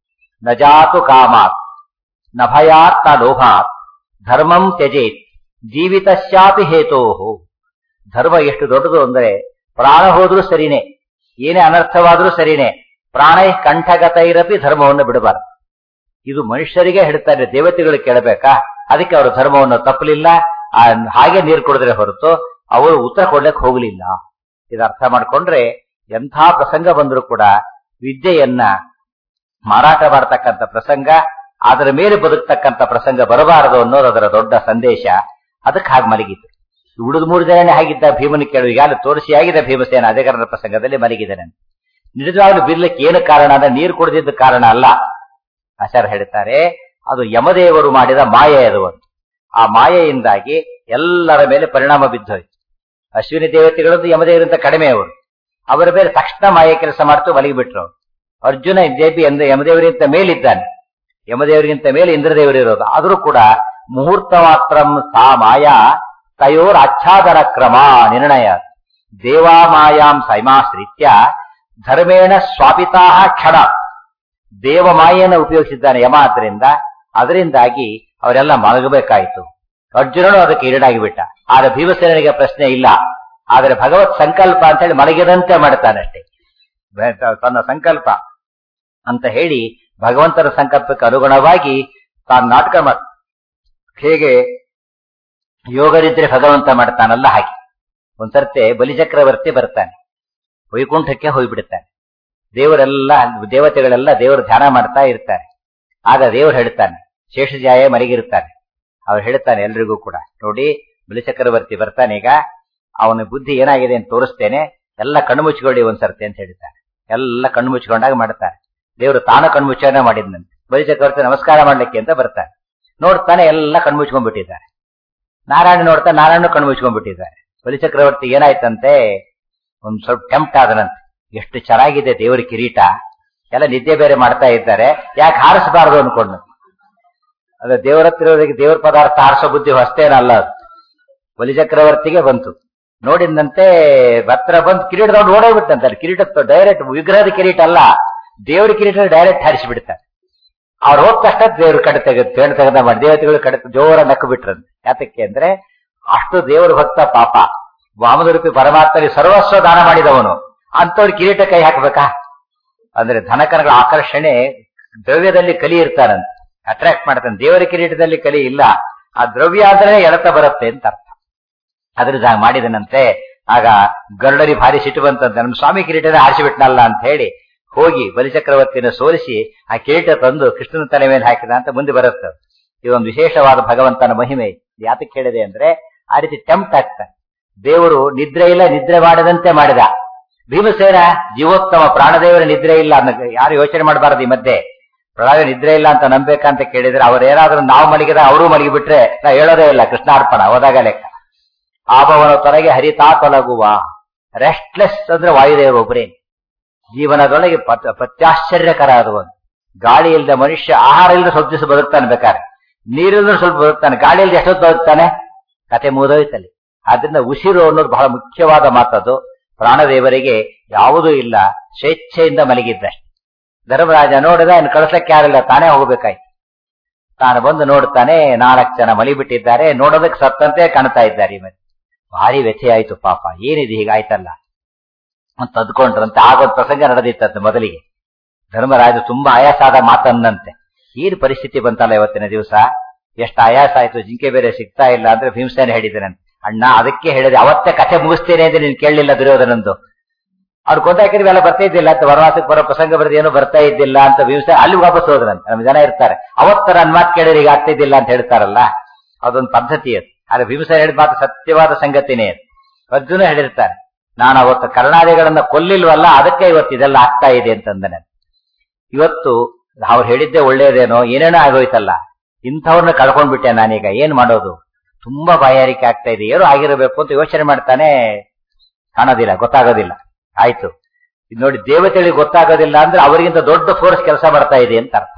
ನಜಾತು ಕಾಮಾತ್ ನ ಭಯಾತ್ ನ ಲೋಭಾತ್ ಧರ್ಮಂ ತ್ಯಜೇತ್ ಜೀವಿತಶ್ಯಾಪಿ ಹೇತೋಹು ಧರ್ಮ ಎಷ್ಟು ದೊಡ್ಡದು ಅಂದ್ರೆ ಪ್ರಾಣ ಹೋದ್ರೂ ಸರಿನೇ ಏನೇ ಅನರ್ಥವಾದ್ರೂ ಸರಿನೇ ಪ್ರಾಣ ಕಂಠಗತೈರಪಿ ಧರ್ಮವನ್ನು ಬಿಡಬಾರದು ಇದು ಮನುಷ್ಯರಿಗೆ ಹೇಳ್ತಾರೆ ದೇವತೆಗಳು ಕೇಳಬೇಕಾ ಅದಕ್ಕೆ ಅವರು ಧರ್ಮವನ್ನು ತಪ್ಪಲಿಲ್ಲ ಹಾಗೆ ನೀರು ಕೊಡಿದ್ರೆ ಹೊರತು ಅವರು ಉತ್ತರ ಕೊಡ್ಲಿಕ್ಕೆ ಹೋಗಲಿಲ್ಲ ಇದು ಅರ್ಥ ಮಾಡ್ಕೊಂಡ್ರೆ ಎಂಥ ಪ್ರಸಂಗ ಬಂದರೂ ಕೂಡ ವಿದ್ಯೆಯನ್ನ ಮಾರಾಟ ಮಾಡತಕ್ಕಂಥ ಪ್ರಸಂಗ ಅದರ ಮೇಲೆ ಬದುಕ್ತಕ್ಕಂಥ ಪ್ರಸಂಗ ಬರಬಾರದು ಅನ್ನೋದು ಅದರ ದೊಡ್ಡ ಸಂದೇಶ ಅದಕ್ಕೆ ಹಾಗೆ ಮಲಗಿತು ಉಳಿದ ಮೂರು ಜನನೇ ಹಾಗಿದ್ದ ಭೀಮನ ಕೇಳು ಈಗಾಗಲೇ ತೋರಿಸಿ ಆಗಿದೆ ಭೀಮಸೇನ ಅಧಿಕಾರದ ಪ್ರಸಂಗದಲ್ಲಿ ಮಲಗಿದ್ದಾನೆ ನಿಜವಾಗ್ಲೂ ಬಿರ್ಲಿಕ್ಕೆ ಏನು ಕಾರಣ ಅಂದ್ರೆ ನೀರು ಕುಡಿದಿದ್ದ ಕಾರಣ ಅಲ್ಲ ಆಚಾರ್ಯ ಹೇಳ್ತಾರೆ ಅದು ಯಮದೇವರು ಮಾಡಿದ ಮಾಯೆ ಅದು ಒಂದು ಆ ಮಾಯೆಯಿಂದಾಗಿ ಎಲ್ಲರ ಮೇಲೆ ಪರಿಣಾಮ ಬಿದ್ದೋಯ್ತು ಅಶ್ವಿನಿ ದೇವತೆಗಳದ್ದು ಯಮದೇವರಿಂದ ಕಡಿಮೆ ಅವರು ಅವರ ಮೇಲೆ ತಕ್ಷಣ ಮಾಯೆ ಕೆಲಸ ಮಾಡ್ತು ಮಲಗಿಬಿಟ್ರು ಅರ್ಜುನ ದೇವಿ ಅಂದ್ರೆ ಯಮದೇವರಿಗಿಂತ ಮೇಲಿದ್ದಾನೆ ಯಮದೇವರಿಗಿಂತ ಮೇಲೆ ಇಂದ್ರದೇವರು ಇರೋದು ಆದರೂ ಕೂಡ ಮುಹೂರ್ತ ಮಾತ್ರ ಸಾ ಮಾಯಾ ತಯೋರ್ ಆಚ್ಛಾದನ ಕ್ರಮ ನಿರ್ಣಯ ದೇವಾಮಾಯಾಂ ಸೈಮಾಶ್ರಿತ್ಯ ಧರ್ಮೇಣ ಸ್ವಾಪಿತಾ ಕ್ಷಣ ದೇವ ಮಾಯೆಯನ್ನು ಉಪಯೋಗಿಸಿದ್ದಾನೆ ಯಮ ಆದ್ದರಿಂದ ಅದರಿಂದಾಗಿ ಅವರೆಲ್ಲ ಮಲಗಬೇಕಾಯಿತು ಅರ್ಜುನನು ಅದಕ್ಕೆ ಈಡಾಗಿ ಬಿಟ್ಟ ಆದ್ರೆ ಭೀಮಸೇನಿಗೆ ಪ್ರಶ್ನೆ ಇಲ್ಲ ಆದರೆ ಭಗವತ್ ಸಂಕಲ್ಪ ಅಂತ ಹೇಳಿ ಮಲಗಿದಂತೆ ಮಾಡ್ತಾನಷ್ಟೇ ಬ- ತನ್ನ ಸಂಕಲ್ಪ ಅಂತ ಹೇಳಿ ಭಗವಂತನ ಸಂಕಲ್ಪಕ್ಕೆ ಅನುಗುಣವಾಗಿ ತಾನು ನಾಟಕ ಮಾಡ ಹೇಗೆ ಯೋಗರಿದ್ರೆ ಭಗವಂತ ಮಾಡ್ತಾನಲ್ಲ ಹಾಗೆ ಒಂದ್ಸರ್ತೆ ಬಲಿಚಕ್ರವರ್ತಿ ಬರ್ತಾನೆ ವೈಕುಂಠಕ್ಕೆ ಹೋಗ್ಬಿಡ್ತಾನೆ ದೇವರೆಲ್ಲ ದೇವತೆಗಳೆಲ್ಲ ದೇವರು ಧ್ಯಾನ ಮಾಡ್ತಾ ಇರ್ತಾರೆ ಆಗ ದೇವರು ಹೇಳ್ತಾನೆ ಶೇಷಜಾಯ ಮಲಗಿರ್ತಾನೆ ಅವ್ರು ಹೇಳ್ತಾನೆ ಎಲ್ರಿಗೂ ಕೂಡ ನೋಡಿ ಬಲಿಚಕ್ರವರ್ತಿ ಬರ್ತಾನೆ ಈಗ ಅವನ ಬುದ್ಧಿ ಏನಾಗಿದೆ ಅಂತ ತೋರಿಸ್ತೇನೆ ಎಲ್ಲ ಕಣ್ಣು ಮುಚ್ಕೊಳ್ಳಿ ಒಂದ್ಸರ್ತಿ ಅಂತ ಹೇಳ್ತಾರೆ ಎಲ್ಲ ಕಣ್ಣು ಮುಚ್ಕೊಂಡಾಗ ಮಾಡ್ತಾರೆ ದೇವರು ತಾನು ಕಣ್ಣು ಮುಚ್ಚಾನೆ ಮಾಡಿದ್ನಂತೆ ಬಲಿಚಕ್ರವರ್ತಿ ನಮಸ್ಕಾರ ಮಾಡ್ಲಿಕ್ಕೆ ಅಂತ ಬರ್ತಾನೆ ನೋಡ್ತಾನೆ ಎಲ್ಲ ಕಣ್ಣು ಮುಚ್ಕೊಂಡ್ಬಿಟ್ಟಿದ್ದಾರೆ ನಾರಾಯಣ ನೋಡ್ತಾ ನಾರಾಯಣ ಕಣ್ಣು ಮುಚ್ಕೊಂಡ್ಬಿಟ್ಟಿದ್ದಾರೆ ಬಲಿಚಕ್ರವರ್ತಿ ಏನಾಯ್ತಂತೆ ಒಂದ್ ಸ್ವಲ್ಪ ಟೆಂಪ್ಟ್ ಆದನಂತೆ ಎಷ್ಟು ಚೆನ್ನಾಗಿದೆ ದೇವರ ಕಿರೀಟ ಎಲ್ಲ ನಿದ್ದೆ ಬೇರೆ ಮಾಡ್ತಾ ಇದ್ದಾರೆ ಯಾಕೆ ಹಾರಿಸಬಾರದು ಅನ್ಕೊಂಡು ಅದ ದೇವರ ಹತ್ರ ಇರೋದಕ್ಕೆ ದೇವರ ಪದಾರ್ಥ ಹಾರಿಸೋ ಬುದ್ಧಿ ಹೊಸ್ತೇನಲ್ಲ ಅದು ಬಲಿಚಕ್ರವರ್ತಿಗೆ ಬಂತು ನೋಡಿದಂತೆ ಹತ್ರ ಬಂದು ಕಿರೀಟ ತಗೊಂಡು ಓಡೋಗ್ಬಿಟ್ಟಂತಾರೆ ಕಿರೀಟ ಡೈರೆಕ್ಟ್ ವಿಗ್ರಹದ ಕಿರೀಟ ಅಲ್ಲ ದೇವರ ಕಿರೀಟ ಡೈರೆಕ್ಟ್ ಹಾರಿಸಿಬಿಡ್ತಾರೆ ಅವ್ರು ಹೋದ ತಕ್ಷಣ ದೇವ್ರ ಕಡೆ ತೆಗೆದು ತೇಣು ತೆಗೆದ ಮಾಡಿ ದೇವತೆಗಳು ಕಡೆ ಜೋರ ನಕ್ಕು ಬಿಟ್ರಂತೆ ಯಾತಕ್ಕೆ ಅಂದ್ರೆ ಅಷ್ಟು ದೇವರ ಭಕ್ತ ಪಾಪ ವಾಮನರೂಪಿ ಪರಮಾತ್ಮನಿಗೆ ಸರ್ವಸ್ವ ದಾನ ಮಾಡಿದವನು ಅಂತವ್ರ ಕಿರೀಟ ಕೈ ಹಾಕ್ಬೇಕಾ ಅಂದ್ರೆ ಧನಕನಗಳ ಆಕರ್ಷಣೆ ದ್ರವ್ಯದಲ್ಲಿ ಕಲಿ ಇರ್ತಾರಂತೆ ಅಟ್ರಾಕ್ಟ್ ಮಾಡ್ತಾನೆ ದೇವರ ಕಿರೀಟದಲ್ಲಿ ಕಲಿ ಇಲ್ಲ ಆ ದ್ರವ್ಯ ಆದ್ರೆ ಎಳತ ಬರುತ್ತೆ ಅಂತ ಅರ್ಥ ಅದ್ರದ್ದು ಹಾಗೆ ಮಾಡಿದನಂತೆ ಆಗ ಗರುಡರಿ ಭಾರಿ ಸಿಟ್ಟು ಬಂತಂತೆ ನಮ್ಮ ಸ್ವಾಮಿ ಕಿರೀಟನ ಹಾರಿಸಿಬಿಟ್ನಲ್ಲ ಅಂತ ಹೇಳಿ ಹೋಗಿ ಬಲಿಚಕ್ರವರ್ತಿನ ಸೋಲಿಸಿ ಆ ಕಿರೀಟ ತಂದು ಕೃಷ್ಣನ ತಲೆ ಮೇಲೆ ಹಾಕಿದ ಅಂತ ಮುಂದೆ ಬರುತ್ತೆ ಇದೊಂದು ವಿಶೇಷವಾದ ಭಗವಂತನ ಮಹಿಮೆ ಯಾತಕ್ಕೆ ಹೇಳಿದೆ ಅಂದ್ರೆ ಆ ರೀತಿ ಟೆಂಪ್ಟ್ ಆಗ್ತಾನೆ ದೇವರು ನಿದ್ರೆ ಇಲ್ಲ ನಿದ್ರೆ ಮಾಡದಂತೆ ಮಾಡಿದ ಭೀಮಸೇನ ಜೀವೋತ್ತಮ ಪ್ರಾಣದೇವರ ನಿದ್ರೆ ಇಲ್ಲ ಅನ್ನೋ ಯಾರು ಯೋಚನೆ ಮಾಡಬಾರದು ಈ ಮಧ್ಯೆ ಪ್ರಳಯ ನಿದ್ರೆ ಇಲ್ಲ ಅಂತ ನಂಬೇಕಂತ ಕೇಳಿದ್ರೆ ಅವ್ರೇನಾದ್ರೂ ನಾವು ಮಲಗಿದ ಅವರು ಮಲಗಿಬಿಟ್ರೆ ನಾವು ಹೇಳೋದೇ ಇಲ್ಲ ಕೃಷ್ಣಾರ್ಪಣ ಹೋದಾಗ ಲೆಕ್ಕ ಆಭವನ ತೊಲಗೆ ಹರಿತಾ ತೊಲಗುವ ರೆಸ್ಟ್ಲೆಸ್ ಅಂದ್ರೆ ವಾಯುದೇವರು ಒಬ್ಬರೇ ಜೀವನದೊಳಗೆ ಪತ್- ಪತ್ಯಾಶ್ಚರ್ಯಕರ ಅದು ಒಂದು ಗಾಳಿ ಇಲ್ಲದ ಮನುಷ್ಯ ಆಹಾರ ಇಲ್ಲದೆ ಸ್ವಲ್ಪ ದಿವಸ ಬದುಕ್ತಾನೆ ಬೇಕಾದ್ರೆ ನೀರಿಲ್ಲದೆ ಸ್ವಲ್ಪ ಬದುಕ್ತಾನೆ ಗಾಳಿ ಇಲ್ಲದೆ ಎಷ್ಟೊತ್ತು ಬದುಕ್ತಾನೆ ಕತೆ ಮುಗಿದೋಯ್ತಲ್ಲಿ ಆದ್ರಿಂದ ಉಸಿರು ಅನ್ನೋದು ಬಹಳ ಮುಖ್ಯವಾದ ಮಾತದು ಪ್ರಾಣದೇವರಿಗೆ ಯಾವುದೂ ಇಲ್ಲ ಸ್ವೇಚ್ಛೆಯಿಂದ ಮಲಗಿದ್ದಷ್ಟೆ ಧರ್ಮರಾಜ ನೋಡಿದ ಇನ್ನು ಕಳಿಸಕ್ಕೆ ಯಾರಿಲ್ಲ ತಾನೇ ಹೋಗ್ಬೇಕಾಯ್ತು ತಾನು ಬಂದು ನೋಡ್ತಾನೆ ನಾಲ್ಕು ಜನ ಮಲಿಬಿಟ್ಟಿದ್ದಾರೆ ನೋಡೋದಕ್ಕೆ ಸತ್ತಂತೆ ಕಾಣ್ತಾ ಇದ್ದಾರೆ ಈ ಮಧ್ಯೆ ಭಾರಿ ವ್ಯಥೆ ಆಯ್ತು ಪಾಪ ಏನಿದೆ ಹೀಗಾಯ್ತಲ್ಲ ಅಂತ ಅದ್ಕೊಂಡ್ರಂತೆ ಆಗೊಂದು ಪ್ರಸಂಗ ನಡೆದಿತ್ತಂತೆ ಮೊದಲಿಗೆ ಧರ್ಮರಾಜ ತುಂಬಾ ಆಯಾಸ ಆದ ಮಾತನ್ನಂತೆ ಏನು ಪರಿಸ್ಥಿತಿ ಬಂತಲ್ಲ ಇವತ್ತಿನ ದಿವಸ ಎಷ್ಟು ಆಯಾಸ ಆಯ್ತು ಜಿಂಕೆ ಬೇರೆ ಸಿಗ್ತಾ ಇಲ್ಲ ಅಂದ್ರೆ ಭೀಮಸೇನೆ ಹೇಳಿದ್ದೇನಂತೆ ಅಣ್ಣ ಅದಕ್ಕೆ ಹೇಳಿದೆ ಅವತ್ತೇ ಕಥೆ ಮುಗಿಸ್ತೇನೆ ಅಂದ್ರೆ ನೀನ್ ಕೇಳಲಿಲ್ಲ ದುರ್ಯೋಧನಂದು ಅವ್ರು ಕೊಂದಾಕಿದ್ರೆ ಇವೆಲ್ಲ ಬರ್ತಾ ಇದ್ದಿಲ್ಲ ಅಂತ ವನವಾಸಕ್ಕೆ ಬರೋ ಪ್ರಸಂಗ ಬರೆದು ಏನು ಬರ್ತಾ ಇದ್ದಿಲ್ಲ ಅಂತ ಭೀಮಸೇನೆ ಅಲ್ಲಿ ವಾಪಸ್ ಹೋದ್ರಂತೆ ನಮ್ಮ ಜನ ಇರ್ತಾರೆ ಅವತ್ತ ನನ್ನ ಮಾತು ಕೇಳಿದ್ರೆ ಈಗ ಆಗ್ತಿದ್ದಿಲ್ಲ ಅಂತ ಹೇಳ್ತಾರಲ್ಲ ಅದೊಂದು ಪದ್ಧತಿ ಅದು ಆದ್ರೆ ಭೀಮಸೇನ ಹೇಳಿದ ಮಾತು ಸತ್ಯವಾದ ಸಂಗತಿನೇ ಅದು ಅರ್ಜುನ ಹೇಳಿರ್ತಾರೆ ನಾನು ಅವತ್ತು ಕರ್ಣಾದಿಗಳನ್ನ ಕೊಲ್ಲಿಲ್ವಲ್ಲ ಅದಕ್ಕೆ ಇವತ್ತು ಇದೆಲ್ಲ ಆಗ್ತಾ ಇದೆ ಅಂತಂದನೆ ಇವತ್ತು ಅವ್ರು ಹೇಳಿದ್ದೆ ಒಳ್ಳೇದೇನೋ ಏನೇನೋ ಆಗೋಯ್ತಲ್ಲ ಇಂಥವ್ರನ್ನ ಕಳ್ಕೊಂಡ್ಬಿಟ್ಟೆ ನಾನೀಗ ಏನ್ ಮಾಡೋದು ತುಂಬಾ ಬಾಯಾರಿಕೆ ಆಗ್ತಾ ಇದೆ ಏನೋ ಆಗಿರಬೇಕು ಅಂತ ಯೋಚನೆ ಮಾಡ್ತಾನೆ ಕಾಣೋದಿಲ್ಲ ಗೊತ್ತಾಗೋದಿಲ್ಲ ಆಯ್ತು ಇದು ನೋಡಿ ದೇವತೆಗಳಿಗೆ ಗೊತ್ತಾಗೋದಿಲ್ಲ ಅಂದ್ರೆ ಅವರಿಗಿಂತ ದೊಡ್ಡ ಫೋರ್ಸ್ ಕೆಲಸ ಮಾಡ್ತಾ ಇದೆ ಅಂತ ಅರ್ಥ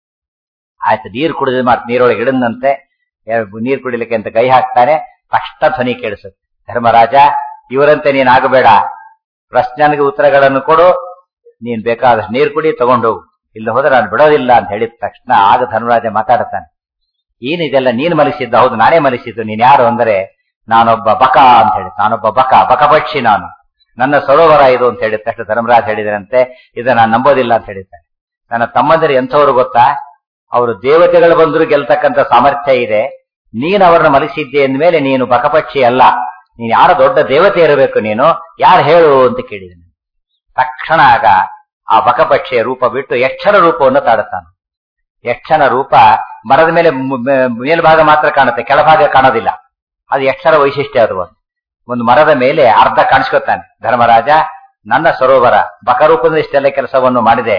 ಆಯ್ತು ನೀರು ಕುಡಿದ ಮಾತು ನೀರೊಳಗೆ ಇಡದಂತೆ ನೀರು ಕುಡಿಲಿಕ್ಕೆ ಅಂತ ಕೈ ಹಾಕ್ತಾನೆ ತಕ್ಷಣ ಧ್ವನಿ ಕೇಳಿಸುತ್ತೆ ಧರ್ಮರಾಜ ಇವರಂತೆ ನೀನ್ ಆಗಬೇಡ ಪ್ರಶ್ನೆಗೆ ಉತ್ತರಗಳನ್ನು ಕೊಡು ನೀನ್ ಬೇಕಾದಷ್ಟು ನೀರು ಕುಡಿ ತಗೊಂಡೋಗು ಇಲ್ಲ ಹೋದ್ರೆ ನಾನು ಬಿಡೋದಿಲ್ಲ ಅಂತ ಹೇಳಿದ ತಕ್ಷಣ ಆಗ ಧರ್ಮರಾಜ ಮಾತಾಡ್ತಾನೆ ಏನಿದೆಲ್ಲ ನೀನ್ ಮಲಗಿಸಿದ್ದ ಹೌದು ನಾನೇ ಮಲಗಿಸಿದ್ದು ನೀನ್ ಯಾರು ಅಂದ್ರೆ ನಾನೊಬ್ಬ ಬಕ ಅಂತ ಹೇಳಿ ನಾನೊಬ್ಬ ಬಕ ಬಕಪಕ್ಷಿ ನಾನು ನನ್ನ ಸರೋವರ ಇದು ಅಂತ ಹೇಳಿದ ತಕ್ಷಣ ಧರ್ಮರಾಜ್ ಹೇಳಿದರಂತೆ ಇದು ನಾನು ನಂಬೋದಿಲ್ಲ ಅಂತ ಹೇಳಿದ್ದಾರೆ ನನ್ನ ತಮ್ಮಂದಿರು ಎಂಥವ್ರು ಗೊತ್ತಾ ಅವರು ದೇವತೆಗಳು ಬಂದರೂ ಗೆಲ್ತಕ್ಕಂಥ ಸಾಮರ್ಥ್ಯ ಇದೆ ನೀನು ಅವರನ್ನ ಮಲಗಿಸಿದ್ದೆ ಅಂದ್ಮೇಲೆ ನೀನು ಬಕಪಕ್ಷಿ ಅಲ್ಲ ನೀನು ಯಾರ ದೊಡ್ಡ ದೇವತೆ ಇರಬೇಕು ನೀನು ಯಾರು ಹೇಳು ಅಂತ ಕೇಳಿದನು ತಕ್ಷಣ ಆಗ ಆ ಬಕಪಕ್ಷಿಯ ರೂಪ ಬಿಟ್ಟು ಯಕ್ಷರ ರೂಪವನ್ನು ತಾಡುತ್ತಾನೆ ಯಕ್ಷನ ರೂಪ ಮರದ ಮೇಲೆ ಮು- ಮೇ- ಮೇಲ್ಭಾಗ ಮಾತ್ರ ಕಾಣುತ್ತೆ ಕೆಳಭಾಗ ಕಾಣೋದಿಲ್ಲ ಅದು ಯಕ್ಷರ ವೈಶಿಷ್ಟ್ಯ ಅದು ಒಂದು. ಒಂದು ಮರದ ಮೇಲೆ ಅರ್ಧ ಕಾಣಿಸ್ಕೊತಾನೆ ಧರ್ಮರಾಜ ನನ್ನ ಸರೋವರ ಬಕರೂಪದಿಂದ ಇಷ್ಟೆಲ್ಲ ಕೆಲಸವನ್ನು ಮಾಡಿದೆ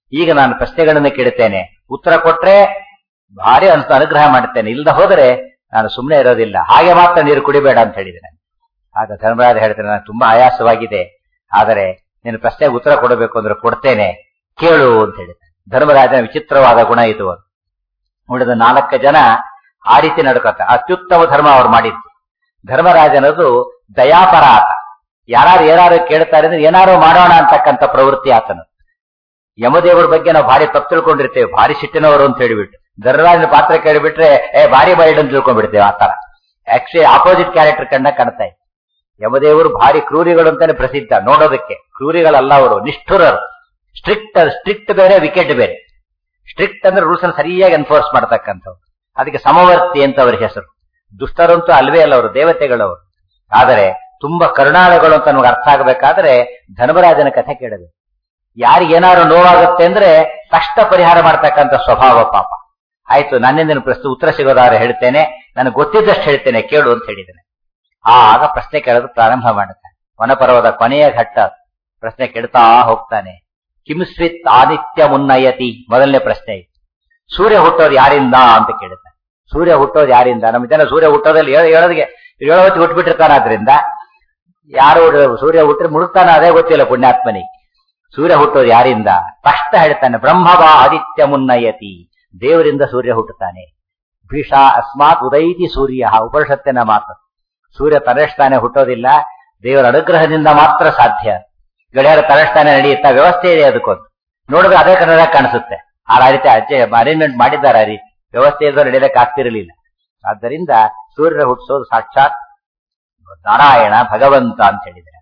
ಈಗ ನಾನು ಪ್ರಶ್ನೆಗಳನ್ನು ಕೇಳುತ್ತೇನೆ ಉತ್ತರ ಕೊಟ್ರೆ ಭಾರಿ ಅಂತ ಅನುಗ್ರಹ ಮಾಡುತ್ತೇನೆ ಇಲ್ಲದ ಹೋದರೆ ನಾನು ಸುಮ್ಮನೆ ಇರೋದಿಲ್ಲ ಹಾಗೆ ಮಾತ್ರ ನೀರು ಕುಡಿಬೇಡ ಅಂತ ಹೇಳಿದ್ದೇನೆ ಆಗ ಧರ್ಮರಾಜ ಹೇಳ್ತೇನೆ ನನಗೆ ತುಂಬಾ ಆಯಾಸವಾಗಿದೆ ಆದರೆ ನೀನು ಪ್ರಶ್ನೆಗೆ ಉತ್ತರ ಕೊಡಬೇಕು ಅಂದ್ರೆ ಕೊಡ್ತೇನೆ ಕೇಳು ಅಂತ ಹೇಳಿದೆ ಧರ್ಮರಾಜನ ವಿಚಿತ್ರವಾದ ಗುಣ ಇದು ಉಳಿದ ನಾಲ್ಕು ಜನ ಆ ರೀತಿ ನಡ್ಕೊತ ಅತ್ಯುತ್ತಮ ಧರ್ಮ ಅವ್ರು ಮಾಡಿದ್ದು ಧರ್ಮರಾಜನದು ದಯಾಪರ ಆತ ಯಾರು ಏನಾರು ಕೇಳ್ತಾರೆ ಅಂದ್ರೆ ಏನಾರು ಮಾಡೋಣ ಅಂತಕ್ಕಂಥ ಪ್ರವೃತ್ತಿ ಆತನು ಯಮದೇವರ ಬಗ್ಗೆ ನಾವು ಭಾರಿ ತಪ್ಪು ತಿಳ್ಕೊಂಡಿರ್ತೇವೆ ಭಾರಿ ಸಿಟ್ಟಿನವರು ಅಂತ ಹೇಳಿಬಿಟ್ಟು ಧರ್ಮರಾಜನ ಪಾತ್ರ ಕೇಳಿಬಿಟ್ರೆ ಏ ಭಾರಿ ಬೈಡ್ ಅಂತ ತಿಳ್ಕೊಂಡ್ಬಿಡ್ತೇವೆ ಆತರ ಆಕ್ಚುಲಿ ಆಪೋಸಿಟ್ ಕ್ಯಾರೆಕ್ಟರ್ ಕಂಡ ಕಾಣ್ತಾ ಇದೆ ಯಮದೇವರು ಭಾರಿ ಕ್ರೂರಿಗಳು ಅಂತಾನೆ ಪ್ರಸಿದ್ಧ ನೋಡೋದಕ್ಕೆ ಕ್ರೂರಿಗಳಲ್ಲ ಅವರು ನಿಷ್ಠುರರು ಸ್ಟ್ರಿಕ್ಟ್ ಸ್ಟ್ರಿಕ್ಟ್ ಬೇರೆ ವಿಕೆಟ್ ಬೇರೆ ಸ್ಟ್ರಿಕ್ಟ್ ಅಂದ್ರೆ ರೂಲ್ಸ್ ಅನ್ನು ಸರಿಯಾಗಿ ಎನ್ಫೋರ್ಸ್ ಮಾಡ್ತಕ್ಕಂಥವ್ರು ಅದಕ್ಕೆ ಸಮವರ್ತಿ ಅಂತ ಅವ್ರ ಹೆಸರು ದುಷ್ಟರಂತೂ ಅಲ್ವೇ ಅಲ್ಲ ಅವರು ದೇವತೆಗಳವರು ಆದರೆ ತುಂಬಾ ಕರುಣಾಳುಗಳು ಅಂತ ನಮ್ಗೆ ಅರ್ಥ ಆಗಬೇಕಾದ್ರೆ ಧರ್ಮರಾಜನ ಕಥೆ ಕೇಳಬೇಕು ಯಾರಿಗೇನಾದ್ರು ನೋವಾಗುತ್ತೆ ಅಂದ್ರೆ ತಕ್ಷಣ ಪರಿಹಾರ ಮಾಡ್ತಕ್ಕಂಥ ಸ್ವಭಾವ ಪಾಪ ಆಯ್ತು ನನ್ನಿಂದ ಪ್ರಶ್ನೆ ಉತ್ತರ ಸಿಗೋದಾದ್ರೆ ಹೇಳ್ತೇನೆ ನನಗೆ ಗೊತ್ತಿದ್ದಷ್ಟು ಹೇಳ್ತೇನೆ ಕೇಳು ಅಂತ ಹೇಳಿದ್ದೇನೆ ಆಗ ಪ್ರಶ್ನೆ ಕೇಳೋದು ಪ್ರಾರಂಭ ಮಾಡುತ್ತಾನೆ ವನಪರ್ವದ ಕೊನೆಯ ಘಟ್ಟ ಪ್ರಶ್ನೆ ಕೇಳ್ತಾ ಹೋಗ್ತಾನೆ ಕಿಮ್ಸ್ವಿತ್ ಆದಿತ್ಯ ಮುನ್ನಯತಿ ಮೊದಲನೇ ಪ್ರಶ್ನೆ ಇದು ಸೂರ್ಯ ಹುಟ್ಟೋದು ಯಾರಿಂದ ಅಂತ ಕೇಳುತ್ತಾನೆ ಸೂರ್ಯ ಹುಟ್ಟೋದು ಯಾರಿಂದ ನಮ್ಮ ಜನ ಸೂರ್ಯ ಹುಟ್ಟೋದಲ್ಲಿ ಹೇಳೋದಿಗೆ ಹೇಳೋತಿ ಹುಟ್ಬಿಟ್ಟಿರ್ತಾನೆ ಆದ್ರಿಂದ ಯಾರು ಸೂರ್ಯ ಹುಟ್ಟರೆ ಮುಳುಗ್ತಾನ ಅದೇ ಗೊತ್ತಿಲ್ಲ ಪುಣ್ಯಾತ್ಮನಿಗೆ ಸೂರ್ಯ ಹುಟ್ಟೋದು ಯಾರಿಂದ ತಕ್ಷಣ ಹೇಳ್ತಾನೆ ಬ್ರಹ್ಮವ ಆದಿತ್ಯ ಮುನ್ನಯತಿ ದೇವರಿಂದ ಸೂರ್ಯ ಹುಟ್ಟುತ್ತಾನೆ ಭೀಷ ಅಸ್ಮಾತ್ ಉದೈತಿ ಸೂರ್ಯ ಉಪನಿಷತ್ತಿನ ಮಾತು ಸೂರ್ಯ ತನ್ನಷ್ಟಾನೆ ಹುಟ್ಟೋದಿಲ್ಲ ದೇವರ ಅನುಗ್ರಹದಿಂದ ಮಾತ್ರ ಸಾಧ್ಯ ಗಡಿಯಾರ ತನ್ನಷ್ಟಾನೆ ನಡೆಯುತ್ತಾ ವ್ಯವಸ್ಥೆ ಇದೆ ಅದಕ್ಕೊಂದು ನೋಡಿದ್ರೆ ಅದೇ ಕನ್ನಡ ಕಾಣಿಸುತ್ತೆ ಆ ರೀತಿ ಅಜ್ಜೆ ಅರೇಂಜ್ಮೆಂಟ್ ಮಾಡಿದ್ದಾರೆ ಆ ರೀತಿ ವ್ಯವಸ್ಥೆ ಇಲ್ಲದೆ ನಡೆಯಲಿಕ್ಕೆ ಆಗ್ತಿರಲಿಲ್ಲ ಆದ್ದರಿಂದ ಸೂರ್ಯನ ಹುಟ್ಟಿಸೋದು ಸಾಕ್ಷಾತ್ ನಾರಾಯಣ ಭಗವಂತ ಅಂತ ಹೇಳಿದ್ದಾರೆ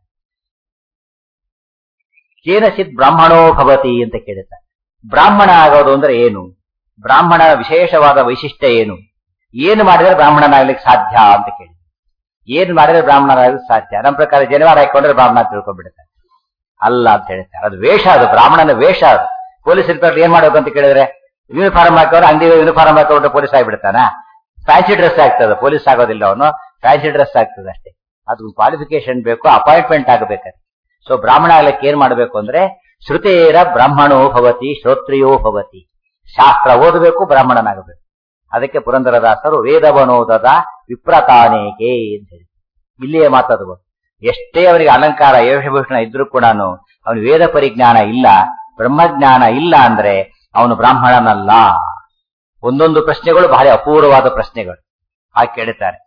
ಕೇನಚಿತ್ ಬ್ರಾಹ್ಮಣೋ ಭವತಿ ಅಂತ ಕೇಳುತ್ತಾರೆ ಬ್ರಾಹ್ಮಣ ಆಗೋದು ಅಂದ್ರೆ ಏನು ಬ್ರಾಹ್ಮಣ ವಿಶೇಷವಾದ ವೈಶಿಷ್ಟ್ಯ ಏನು ಏನು ಮಾಡಿದ್ರೆ ಬ್ರಾಹ್ಮಣನಾಗ್ಲಿಕ್ಕೆ ಸಾಧ್ಯ ಅಂತ ಕೇಳಿ ಏನ್ ಮಾಡಿದ್ರೆ ಬ್ರಾಹ್ಮಣನಾಗ್ಲಿಕ್ಕೆ ಸಾಧ್ಯ ನಮ್ಮ ಪ್ರಕಾರ ಜನಿವಾರ ಹಾಕೊಂಡ್ರೆ ಬ್ರಾಹ್ಮಣ ಅಂತ ತಿಳ್ಕೊಂಡ್ಬಿಡುತ್ತೆ ಅಲ್ಲ ಅಂತ ಹೇಳ್ತಾರೆ ಅದು ವೇಷ ಅದು ಬ್ರಾಹ್ಮಣನ ವೇಷ ಅದು ಪೊಲೀಸ್ ಇನ್ಸ್ಪೆಕ್ಟರ್ ಏನ್ ಮಾಡ್ಬೇಕು ಅಂತ ಕೇಳಿದ್ರೆ ಯೂನಿಫಾರ್ಮ್ ಹಾಕೋರು ಅಂಗಡಿ ಯೂನಿಫಾರ್ಮ್ ಹಾಕೊಂಡ್ರೆ ಪೊಲೀಸ್ ಆಗಿಬಿಡ್ತಾನ ಫ್ಯಾನ್ಸಿ ಡ್ರೆಸ್ ಆಗ್ತದೆ ಪೊಲೀಸ್ ಆಗೋದಿಲ್ಲ ಅವನು ಫ್ಯಾನ್ಸಿ ಡ್ರೆಸ್ ಆಗ್ತದೆ ಅಷ್ಟೇ ಅದು ಕ್ವಾಲಿಫಿಕೇಶನ್ ಬೇಕು ಅಪಾಯಿಂಟ್ಮೆಂಟ್ ಆಗಬೇಕು ಸೊ ಬ್ರಾಹ್ಮಣ ಆಗ್ಲಿಕ್ಕೆ ಏನ್ ಮಾಡ್ಬೇಕು ಅಂದ್ರೆ ಶ್ರುತೇರ ಬ್ರಾಹ್ಮಣೋ ಭವತಿ ಶ್ರೋತ್ರಿಯೋ ಭವತಿ ಶಾಸ್ತ್ರ ಓದಬೇಕು ಬ್ರಾಹ್ಮಣನಾಗಬೇಕು ಅದಕ್ಕೆ ಪುರಂದರದಾಸರು ವೇದವನೋದದ ವಿಪ್ರತಾನೇಕೆ ಅಂತ ಹೇಳಿ ಇಲ್ಲಿಯೇ ಮಾತಾಡುವ ಎಷ್ಟೇ ಅವರಿಗೆ ಅಲಂಕಾರ ಯಶಭೂಷಣ ಇದ್ರೂ ಕೂಡ ಅವನು ವೇದ ಪರಿಜ್ಞಾನ ಇಲ್ಲ ಬ್ರಹ್ಮಜ್ಞಾನ ಇಲ್ಲ ಅಂದ್ರೆ ಅವನು ಬ್ರಾಹ್ಮಣನಲ್ಲ ಒಂದೊಂದು ಪ್ರಶ್ನೆಗಳು ಬಹಳ ಅಪೂರ್ವವಾದ ಪ್ರಶ್ನೆಗಳು ಹಾಗೆ ಕೇಳುತ್ತಾರೆ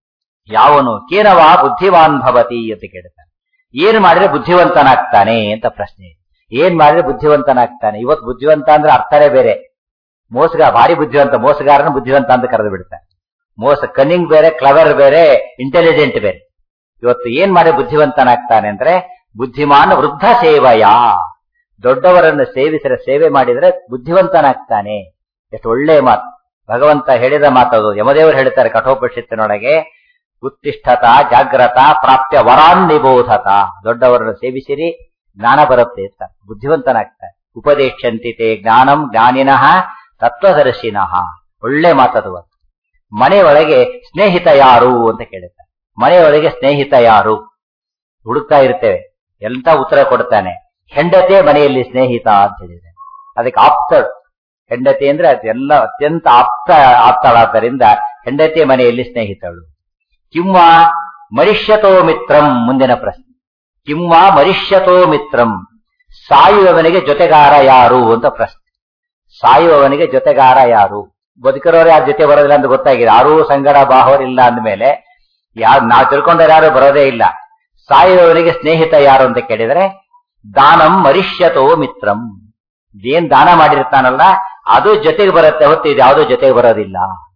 ಯಾವನು ಕೇನವ ಬುದ್ಧಿವಾನ್ ಭವತಿ ಅಂತ ಕೇಳುತ್ತಾರೆ ಏನ್ ಮಾಡಿದ್ರೆ ಬುದ್ಧಿವಂತನಾಗ್ತಾನೆ ಅಂತ ಪ್ರಶ್ನೆ ಏನ್ ಮಾಡಿದ್ರೆ ಬುದ್ಧಿವಂತನಾಗ್ತಾನೆ ಇವತ್ತು ಬುದ್ಧಿವಂತ ಅಂದ್ರೆ ಅರ್ಥನೇ ಬೇರೆ ಮೋಸಗಾರ ಭಾರಿ ಬುದ್ಧಿವಂತ ಮೋಸಗಾರನ ಬುದ್ಧಿವಂತ ಅಂತ ಕರೆದು ಬಿಡ್ತಾರೆ ಮೋಸ ಕನ್ನಿಂಗ್ ಬೇರೆ ಕ್ಲವರ್ ಬೇರೆ ಇಂಟೆಲಿಜೆಂಟ್ ಬೇರೆ ಇವತ್ತು ಏನ್ ಮಾಡಿ ಬುದ್ಧಿವಂತನಾಗ್ತಾನೆ ಅಂದ್ರೆ ಬುದ್ಧಿಮಾನ್ ವೃದ್ಧ ಸೇವಯ ದೊಡ್ಡವರನ್ನು ಸೇವಿಸಿದ ಸೇವೆ ಮಾಡಿದ್ರೆ ಬುದ್ಧಿವಂತನಾಗ್ತಾನೆ ಎಷ್ಟು ಒಳ್ಳೆಯ ಮಾತು ಭಗವಂತ ಹೇಳಿದ ಮಾತದು ಯಮದೇವರು ಹೇಳ್ತಾರೆ ಕಠೋಪನಿಷತ್ತಿನೊಳಗೆ ಉತ್ತಿಷ್ಠತ ಜಾಗ್ರತ ಪ್ರಾಪ್ಯ ವರಾನ್ ನಿಬೋಧತ ದೊಡ್ಡವರನ್ನು ಸೇವಿಸಿರಿ ಜ್ಞಾನ ಬರುತ್ತೆ ಅಂತ ಬುದ್ಧಿವಂತನಾಗ್ತಾರೆ ಉಪದೇಶಂತಿತೆ ಜ್ಞಾನಂ ಜ್ಞಾನಿನಃ ತತ್ವದರ್ಶಿನಃ ಒಳ್ಳೆ ಮಾತದು ಅದು ಮನೆಯೊಳಗೆ ಸ್ನೇಹಿತ ಯಾರು ಅಂತ ಕೇಳುತ್ತಾರೆ ಮನೆಯೊಳಗೆ ಸ್ನೇಹಿತ ಯಾರು ಹುಡುಕ್ತಾ ಇರ್ತೇವೆ ಎಂತ ಉತ್ತರ ಕೊಡ್ತಾನೆ ಹೆಂಡತೆ ಮನೆಯಲ್ಲಿ ಸ್ನೇಹಿತ ಅಂತ ಹೇಳಿದೆ ಅದಕ್ಕೆ ಆಪ್ತಳು ಹೆಂಡತಿ ಅಂದ್ರೆ ಅದೆಲ್ಲ ಅತ್ಯಂತ ಆಪ್ತ ಆಪ್ತಳಾದ್ದರಿಂದ ಹೆಂಡತಿ ಮನೆಯಲ್ಲಿ ಸ್ನೇಹಿತಳು ಕಿಂವ ಮರಿಷ್ಯತೋ ಮಿತ್ರಂ ಮುಂದಿನ ಪ್ರಶ್ನೆ ಕಿಂವ ಮರಿಷ್ಯತೋ ಮಿತ್ರಂ ಸಾಯುವವನಿಗೆ ಜೊತೆಗಾರ ಯಾರು ಅಂತ ಪ್ರಶ್ನೆ ಸಾಯುವವನಿಗೆ ಜೊತೆಗಾರ ಯಾರು ಬದುಕಿರೋರು ಯಾರ ಜೊತೆ ಬರೋದಿಲ್ಲ ಅಂತ ಗೊತ್ತಾಗಿದೆ ಯಾರೂ ಸಂಗಡ ಬಾಹೋರಿಲ್ಲ ಅಂದಮೇಲೆ ಯಾರು ನಾವು ತಿಳ್ಕೊಂಡವ್ರು ಯಾರು ಬರೋದೇ ಇಲ್ಲ ಸಾಯುವವನಿಗೆ ಸ್ನೇಹಿತ ಯಾರು ಅಂತ ಕೇಳಿದ್ರೆ ದಾನಂ ಮರಿಷ್ಯತೋ ಮಿತ್ರಂ ಏನ್ ದಾನ ಮಾಡಿರ್ತಾನಲ್ಲ ಅದು ಜೊತೆಗೆ ಬರುತ್ತೆ ಹೊತ್ತು ಇದು ಯಾವುದೋ ಜೊತೆಗೆ ಬರೋದಿಲ್ಲ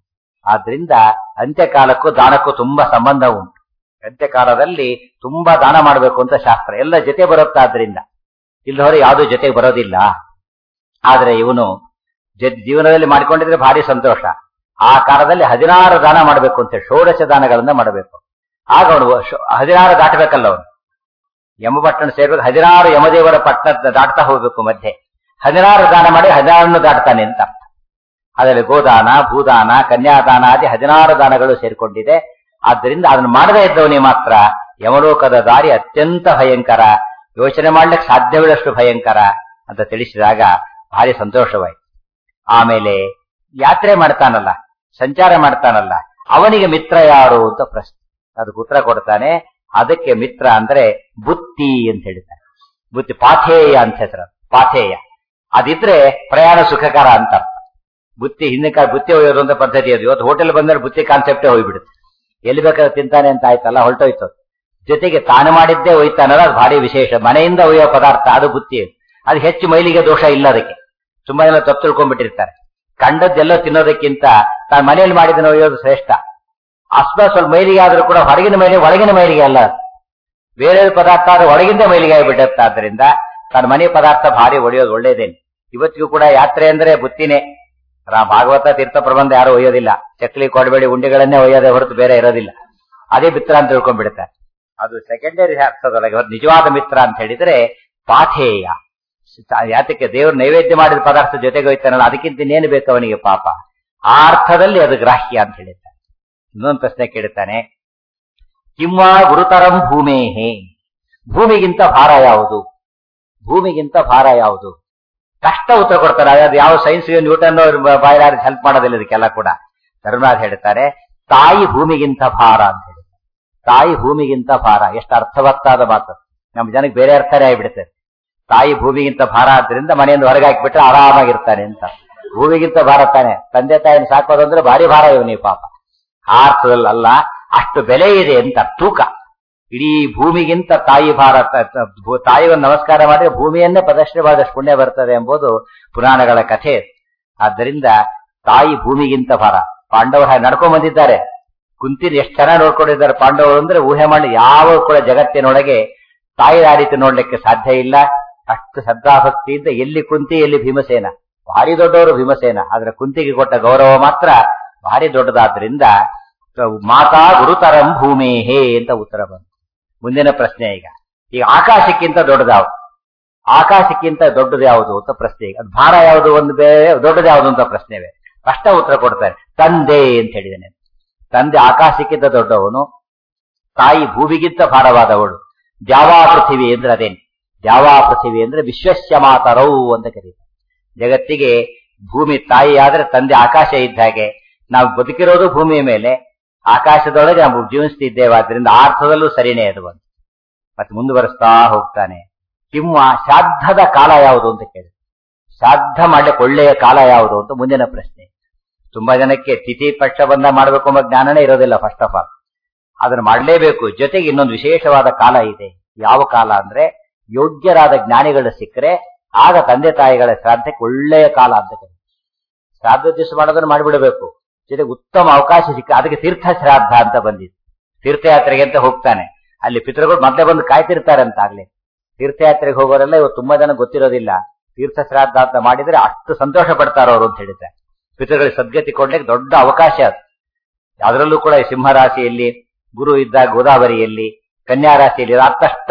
ಆದ್ರಿಂದ ಅಂತ್ಯಕಾಲಕ್ಕೂ ದಾನಕ್ಕೂ ತುಂಬಾ ಸಂಬಂಧ ಉಂಟು ಅಂತ್ಯಕಾಲದಲ್ಲಿ ತುಂಬಾ ದಾನ ಮಾಡಬೇಕು ಅಂತ ಶಾಸ್ತ್ರ ಎಲ್ಲ ಜೊತೆ ಬರುತ್ತಾದ್ರಿಂದ ಇಲ್ಲದವರು ಯಾವುದೋ ಜೊತೆಗೆ ಬರೋದಿಲ್ಲ ಆದ್ರೆ ಇವನು ಜೀವನದಲ್ಲಿ ಮಾಡಿಕೊಂಡಿದ್ರೆ ಭಾರಿ ಸಂತೋಷ ಆ ಕಾಲದಲ್ಲಿ ಹದಿನಾರು ದಾನ ಮಾಡಬೇಕು ಅಂತ ಷೋಡಶ ದಾನಗಳನ್ನ ಮಾಡಬೇಕು ಆಗ ಅವನು ಹದಿನಾರು ದಾಟಬೇಕಲ್ಲ ಅವನು ಯಮಪಟ್ಟಣ ಸೇರ್ಬೇಕು ಹದಿನಾರು ಯಮದೇವರ ಪಟ್ಟಣ ದಾಟ್ತಾ ಹೋಗ್ಬೇಕು ಮಧ್ಯೆ ಹದಿನಾರು ದಾನ ಮಾಡಿ ಹದಿನಾರನ್ನು ದಾಟ್ತಾನೆ ಅಂತ ಅರ್ಥ ಅದರಲ್ಲಿ ಗೋದಾನ ಭೂದಾನ ಕನ್ಯಾದಾನ ಆದಿ ಹದಿನಾರು ದಾನಗಳು ಸೇರಿಕೊಂಡಿದೆ ಆದ್ದರಿಂದ ಅದನ್ನು ಮಾಡದೇ ಇದ್ದವನಿಗೆ ಮಾತ್ರ ಯಮಲೋಕದ ದಾರಿ ಅತ್ಯಂತ ಭಯಂಕರ ಯೋಚನೆ ಮಾಡ್ಲಿಕ್ಕೆ ಸಾಧ್ಯವಿಲ್ಲಷ್ಟು ಭಯಂಕರ ಅಂತ ತಿಳಿಸಿದಾಗ ಭಾರಿ ಸಂತೋಷವಾಯ್ತು ಆಮೇಲೆ ಯಾತ್ರೆ ಮಾಡ್ತಾನಲ್ಲ ಸಂಚಾರ ಮಾಡ್ತಾನಲ್ಲ ಅವನಿಗೆ ಮಿತ್ರ ಯಾರು ಅಂತ ಪ್ರಶ್ನೆ ಅದಕ್ಕೆ ಉತ್ತರ ಕೊಡ್ತಾನೆ ಅದಕ್ಕೆ ಮಿತ್ರ ಅಂದ್ರೆ ಬುತ್ತಿ ಅಂತ ಹೇಳ್ತಾನೆ ಬುತ್ತಿ ಪಾಥೇಯ ಅಂತ ಹೆಸರು ಪಾಥೇಯ ಅದಿದ್ರೆ ಪ್ರಯಾಣ ಸುಖಕರ ಅಂತ ಅರ್ಥ ಬುತ್ತಿ ಹಿಂದಿನ ಕಾಲ ಬುತ್ತಿ ಒಯ್ಯೋದು ಅಂತ ಪದ್ಧತಿ ಅದು ಇವತ್ತು ಹೋಟೆಲ್ ಬಂದ್ರೆ ಬುತ್ತಿ ಕಾನ್ಸೆಪ್ಟೇ ಹೋಗ್ಬಿಡುತ್ತೆ ಎಲ್ಲಿ ಬೇಕಾದ್ರೆ ತಿಂತಾನೆ ಅಂತ ಆಯ್ತಲ್ಲ ಹೊರಟೋಯ್ತು ಜೊತೆಗೆ ತಾನು ಮಾಡಿದ್ದೇ ಒಯ್ತಾನಲ್ಲ ಅದು ಭಾರಿ ವಿಶೇಷ ಮನೆಯಿಂದ ಒಯ್ಯೋ ಪದಾರ್ಥ ಅದು ಬುತ್ತಿ ಅದು ಹೆಚ್ಚು ಮೈಲಿಗೆ ದೋಷ ಇಲ್ಲ ಅದಕ್ಕೆ ತುಂಬಾ ಜನ ತಪ್ಪು ತಿಳ್ಕೊಂಡ್ಬಿಟ್ಟಿರ್ತಾರೆ ಕಂಡದ್ದೆಲ್ಲ ತಿನ್ನೋದಕ್ಕಿಂತ ತಾನು ಮನೆಯಲ್ಲಿ ಮಾಡಿದ್ದನ್ನು ಒಯ್ಯೋದು ಶ್ರೇಷ್ಠ ಅಸ್ಮ ಸ್ವಲ್ಪ ಮೈಲಿಗೆ ಆದ್ರೂ ಕೂಡ ಹೊರಗಿನ ಮೈಲಿಗೆ ಒಳಗಿನ ಮೈಲಿಗೆ ಅಲ್ಲ ಅದು. ಬೇರೆ ಪದಾರ್ಥ ಆದ್ರೆ ಒಳಗಿಂದ ಮೈಲಿಗೆ ಆಗಿಬಿಡುತ್ತೆ ಆದ್ರಿಂದ ತನ್ನ ಮನೆ ಪದಾರ್ಥ ಭಾರಿ ಒಡೆಯೋದು ಒಳ್ಳೇದೇನೆ ಇವತ್ತಿಗೂ ಕೂಡ ಯಾತ್ರೆ ಅಂದ್ರೆ ಬುತ್ತಿನೇ ರಾ- ಭಾಗವತ ತೀರ್ಥ ಪ್ರಬಂಧ ಯಾರು ಒಯ್ಯೋದಿಲ್ಲ ಚಕ್ಲಿ ಕೊಡಬೇಡಿ ಉಂಡಿಗಳನ್ನೇ ಒಯ್ಯೋದೇ ಹೊರತು ಬೇರೆ ಇರೋದಿಲ್ಲ ಅದೇ ಮಿತ್ರ ಅಂತ ತಿಳ್ಕೊಂಡ್ಬಿಡುತ್ತೆ ಅದು ಸೆಕೆಂಡರಿ ಅರ್ಥದೊಳಗೆ ಹೊರತು ನಿಜವಾದ ಮಿತ್ರ ಅಂತ ಹೇಳಿದ್ರೆ ಪಾಥೇಯ ಯಾತಕ್ಕೆ ದೇವರು ನೈವೇದ್ಯ ಮಾಡಿದ ಪದಾರ್ಥ ಜೊತೆಗೆ ಹೋಯ್ತಾನಲ್ಲ ಅದಕ್ಕಿಂತ ಇನ್ನೇನು ಬೇಕು ಅವನಿಗೆ ಪಾಪ ಆ ಅರ್ಥದಲ್ಲಿ ಅದು ಗ್ರಾಹ್ಯ ಅಂತ ಹೇಳಿದ್ದಾನೆ ಇನ್ನೊಂದು ಪ್ರಶ್ನೆ ಕೇಳುತ್ತಾನೆ ಕಿಂವಾ ಗುರುತರಂ ಭೂಮೇಹೇ ಭೂಮಿಗಿಂತ ಭಾರ ಯಾವುದು ಭೂಮಿಗಿಂತ ಭಾರ ಯಾವುದು ಕಷ್ಟ ಉತ್ತರ ಕೊಡ್ತಾರೆ ಅದು ಯಾವ ಸೈನ್ಸ್ ನ್ಯೂಟನ್ ಬಾಯ್ಲಾರಿ ಹೆಲ್ಪ್ ಮಾಡೋದಿಲ್ಲ ಇದಕ್ಕೆಲ್ಲ ಕೂಡ ಧರ್ಮರಾಜ್ ಹೇಳ್ತಾರೆ ತಾಯಿ ಭೂಮಿಗಿಂತ ಭಾರ ಅಂತ ಹೇಳಿ ತಾಯಿ ಭೂಮಿಗಿಂತ ಭಾರ ಎಷ್ಟು ಅರ್ಥವತ್ತಾದ ಮಾತು ನಮ್ಮ ಜನಕ್ಕೆ ಬೇರೆ ಅರ್ಥನೇ ಆಗಿಬಿಡುತ್ತೆ ತಾಯಿ ಭೂಮಿಗಿಂತ ಭಾರ ಆದ್ರಿಂದ ಮನೆಯಿಂದ ಹೊರಗೆ ಹಾಕಿಬಿಟ್ರೆ ಆರಾಮಾಗಿರ್ತಾನೆ ಅಂತ ಭೂಮಿಗಿಂತ ಭಾರ ತಾನೆ ತಂದೆ ತಾಯಿನ ಸಾಕೋದಂದ್ರೆ ಭಾರಿ ಭಾರ ಇವನಿ ಪಾಪ ಆ ಅರ್ಥದಲ್ಲಿ ಅಲ್ಲ ಅಷ್ಟು ಬೆಲೆ ಇದೆ ಅಂತ ತೂಕ ಇಡೀ ಭೂಮಿಗಿಂತ ತಾಯಿ ಭಾರ ತ- ತ- ಭೂ- ತಾಯಿಗೆ ನಮಸ್ಕಾರ ಮಾಡಿದ್ರೆ ಭೂಮಿಯನ್ನೇ ಪ್ರದರ್ಶನ ಮಾಡಿದಷ್ಟು ಪುಣ್ಯ ಬರ್ತದೆ ಎಂಬುದು ಪುರಾಣಗಳ ಕಥೆ ಆದ್ದರಿಂದ ತಾಯಿ ಭೂಮಿಗಿಂತ ಭಾರ ಪಾಂಡವರು ಹಾಗೆ ನಡ್ಕೊಂಡ್ ಬಂದಿದ್ದಾರೆ ಕುಂತಿನ ಎಷ್ಟು ಚೆನ್ನಾಗಿ ನೋಡ್ಕೊಂಡಿದ್ದಾರೆ ಪಾಂಡವರು ಅಂದ್ರೆ ಊಹೆ ಮಾಡಿ ಯಾವ ಕೂಡ ಜಗತ್ತಿನೊಳಗೆ ತಾಯಿ ಆ ರೀತಿ ನೋಡ್ಲಿಕ್ಕೆ ಸಾಧ್ಯ ಇಲ್ಲ ಅಷ್ಟು ಶ್ರದ್ಧಾಭಕ್ತಿಯಿಂದ ಎಲ್ಲಿ ಕುಂತಿ ಎಲ್ಲಿ ಭೀಮಸೇನ ಭಾರಿ ದೊಡ್ಡವರು ಭೀಮಸೇನ ಆದ್ರೆ ಕುಂತಿಗೆ ಕೊಟ್ಟ ಗೌರವ ಮಾತ್ರ ಭಾರಿ ದೊಡ್ಡದಾದ್ರಿಂದ ಮಾತಾ ಗುರುತರಂ ಭೂಮೇಹೇ ಅಂತ ಉತ್ತರ ಬಂತು ಮುಂದಿನ ಪ್ರಶ್ನೆ ಈಗ ಈಗ ಆಕಾಶಕ್ಕಿಂತ ದೊಡ್ಡದಾವು ಆಕಾಶಕ್ಕಿಂತ ದೊಡ್ಡದು ಯಾವುದು ಅಂತ ಪ್ರಶ್ನೆ ಈಗ ಅದು ಭಾರ ಯಾವುದು ಒಂದು ಬೇರೆ ದೊಡ್ಡದು ಯಾವುದು ಅಂತ ಪ್ರಶ್ನೆ ಬೇರೆ ಕಷ್ಟ ಉತ್ತರ ಕೊಡ್ತಾರೆ ತಂದೆ ಅಂತ ಹೇಳಿದ್ದೇನೆ ತಂದೆ ಆಕಾಶಕ್ಕಿಂತ ದೊಡ್ಡವನು ತಾಯಿ ಭೂಮಿಗಿಂತ ಭಾರವಾದವಳು ದ್ಯಾವಾ ಪೃಥಿವಿ ಅಂದ್ರೆ ಅದೇನು ದ್ಯಾವಾ ಪೃಥಿವಿ ಅಂದ್ರೆ ವಿಶ್ವಸ್ಯ ಮಾತರವು ಅಂತ ಕರೀತಾರೆ ಜಗತ್ತಿಗೆ ಭೂಮಿ ತಾಯಿ ಆದ್ರೆ ತಂದೆ ಆಕಾಶ ಇದ್ದ ಹಾಗೆ ನಾವು ಬದುಕಿರೋದು ಭೂಮಿಯ ಮೇಲೆ ಆಕಾಶದೊಳಗೆ ನಾವು ಜೀವಿಸ್ತಿದ್ದೇವೆ ಆದ್ರಿಂದ ಆ ಅರ್ಥದಲ್ಲೂ ಸರಿನೇ ಅದು ಒಂದು ಮತ್ತೆ ಮುಂದುವರಿಸ್ತಾ ಹೋಗ್ತಾನೆ ಕಿಂವ ಶ್ರಾದ್ದದ ಕಾಲ ಯಾವುದು ಅಂತ ಕೇಳಿ ಶ್ರಾದ್ದ ಮಾಡ್ಲಿಕ್ಕೆ ಒಳ್ಳೆಯ ಕಾಲ ಯಾವುದು ಅಂತ ಮುಂದಿನ ಪ್ರಶ್ನೆ ತುಂಬಾ ಜನಕ್ಕೆ ತಿಥಿ ಪಕ್ಷ ಬಂದ ಮಾಡಬೇಕು ಎಂಬ ಜ್ಞಾನನೇ ಇರೋದಿಲ್ಲ ಫಸ್ಟ್ ಆಫ್ ಆಲ್ ಅದನ್ನ ಮಾಡಲೇಬೇಕು ಜೊತೆಗೆ ಇನ್ನೊಂದು ವಿಶೇಷವಾದ ಕಾಲ ಇದೆ ಯಾವ ಕಾಲ ಅಂದ್ರೆ ಯೋಗ್ಯರಾದ ಜ್ಞಾನಿಗಳು ಸಿಕ್ಕರೆ ಆಗ ತಂದೆ ತಾಯಿಗಳ ಶ್ರಾದ್ದಕ್ಕೆ ಒಳ್ಳೆಯ ಕಾಲ ಅಂತ ಕರೀತಾರೆ ಶ್ರಾದ್ದ ದಿವಸ ಮಾಡೋದನ್ನ ಮಾಡಿಬಿಡಬೇಕು ಜೊತೆಗೆ ಉತ್ತಮ ಅವಕಾಶ ಸಿಕ್ಕ ಅದಕ್ಕೆ ತೀರ್ಥ ಶ್ರಾದ್ದ ಅಂತ ಬಂದಿದೆ ತೀರ್ಥಯಾತ್ರೆಗೆ ಅಂತ ಹೋಗ್ತಾನೆ ಅಲ್ಲಿ ಪಿತೃಗಳು ಮೊದಲೇ ಬಂದು ಕಾಯ್ತಿರ್ತಾರೆ ಅಂತ ಆಗ್ಲಿ ತೀರ್ಥಯಾತ್ರೆಗೆ ಹೋಗೋರೆಲ್ಲ ಇವತ್ತು ತುಂಬಾ ಜನ ಗೊತ್ತಿರೋದಿಲ್ಲ ತೀರ್ಥ ಶ್ರಾದ್ದ ಅಂತ ಮಾಡಿದ್ರೆ ಅಷ್ಟು ಸಂತೋಷ ಪಡ್ತಾರ ಅವರು ಅಂತ ಹೇಳಿದ್ರೆ ಪಿತೃಗಳಿಗೆ ಸದ್ಗತಿ ಕೊಡ್ಲಿಕ್ಕೆ ದೊಡ್ಡ ಅವಕಾಶ ಅದು ಅದರಲ್ಲೂ ಕೂಡ ಈ ಸಿಂಹರಾಶಿಯಲ್ಲಿ ಗುರು ಇದ್ದ ಗೋದಾವರಿಯಲ್ಲಿ ಕನ್ಯಾ ರಾಶಿಯಲ್ಲಿ ಅತ್ತಷ್ಟ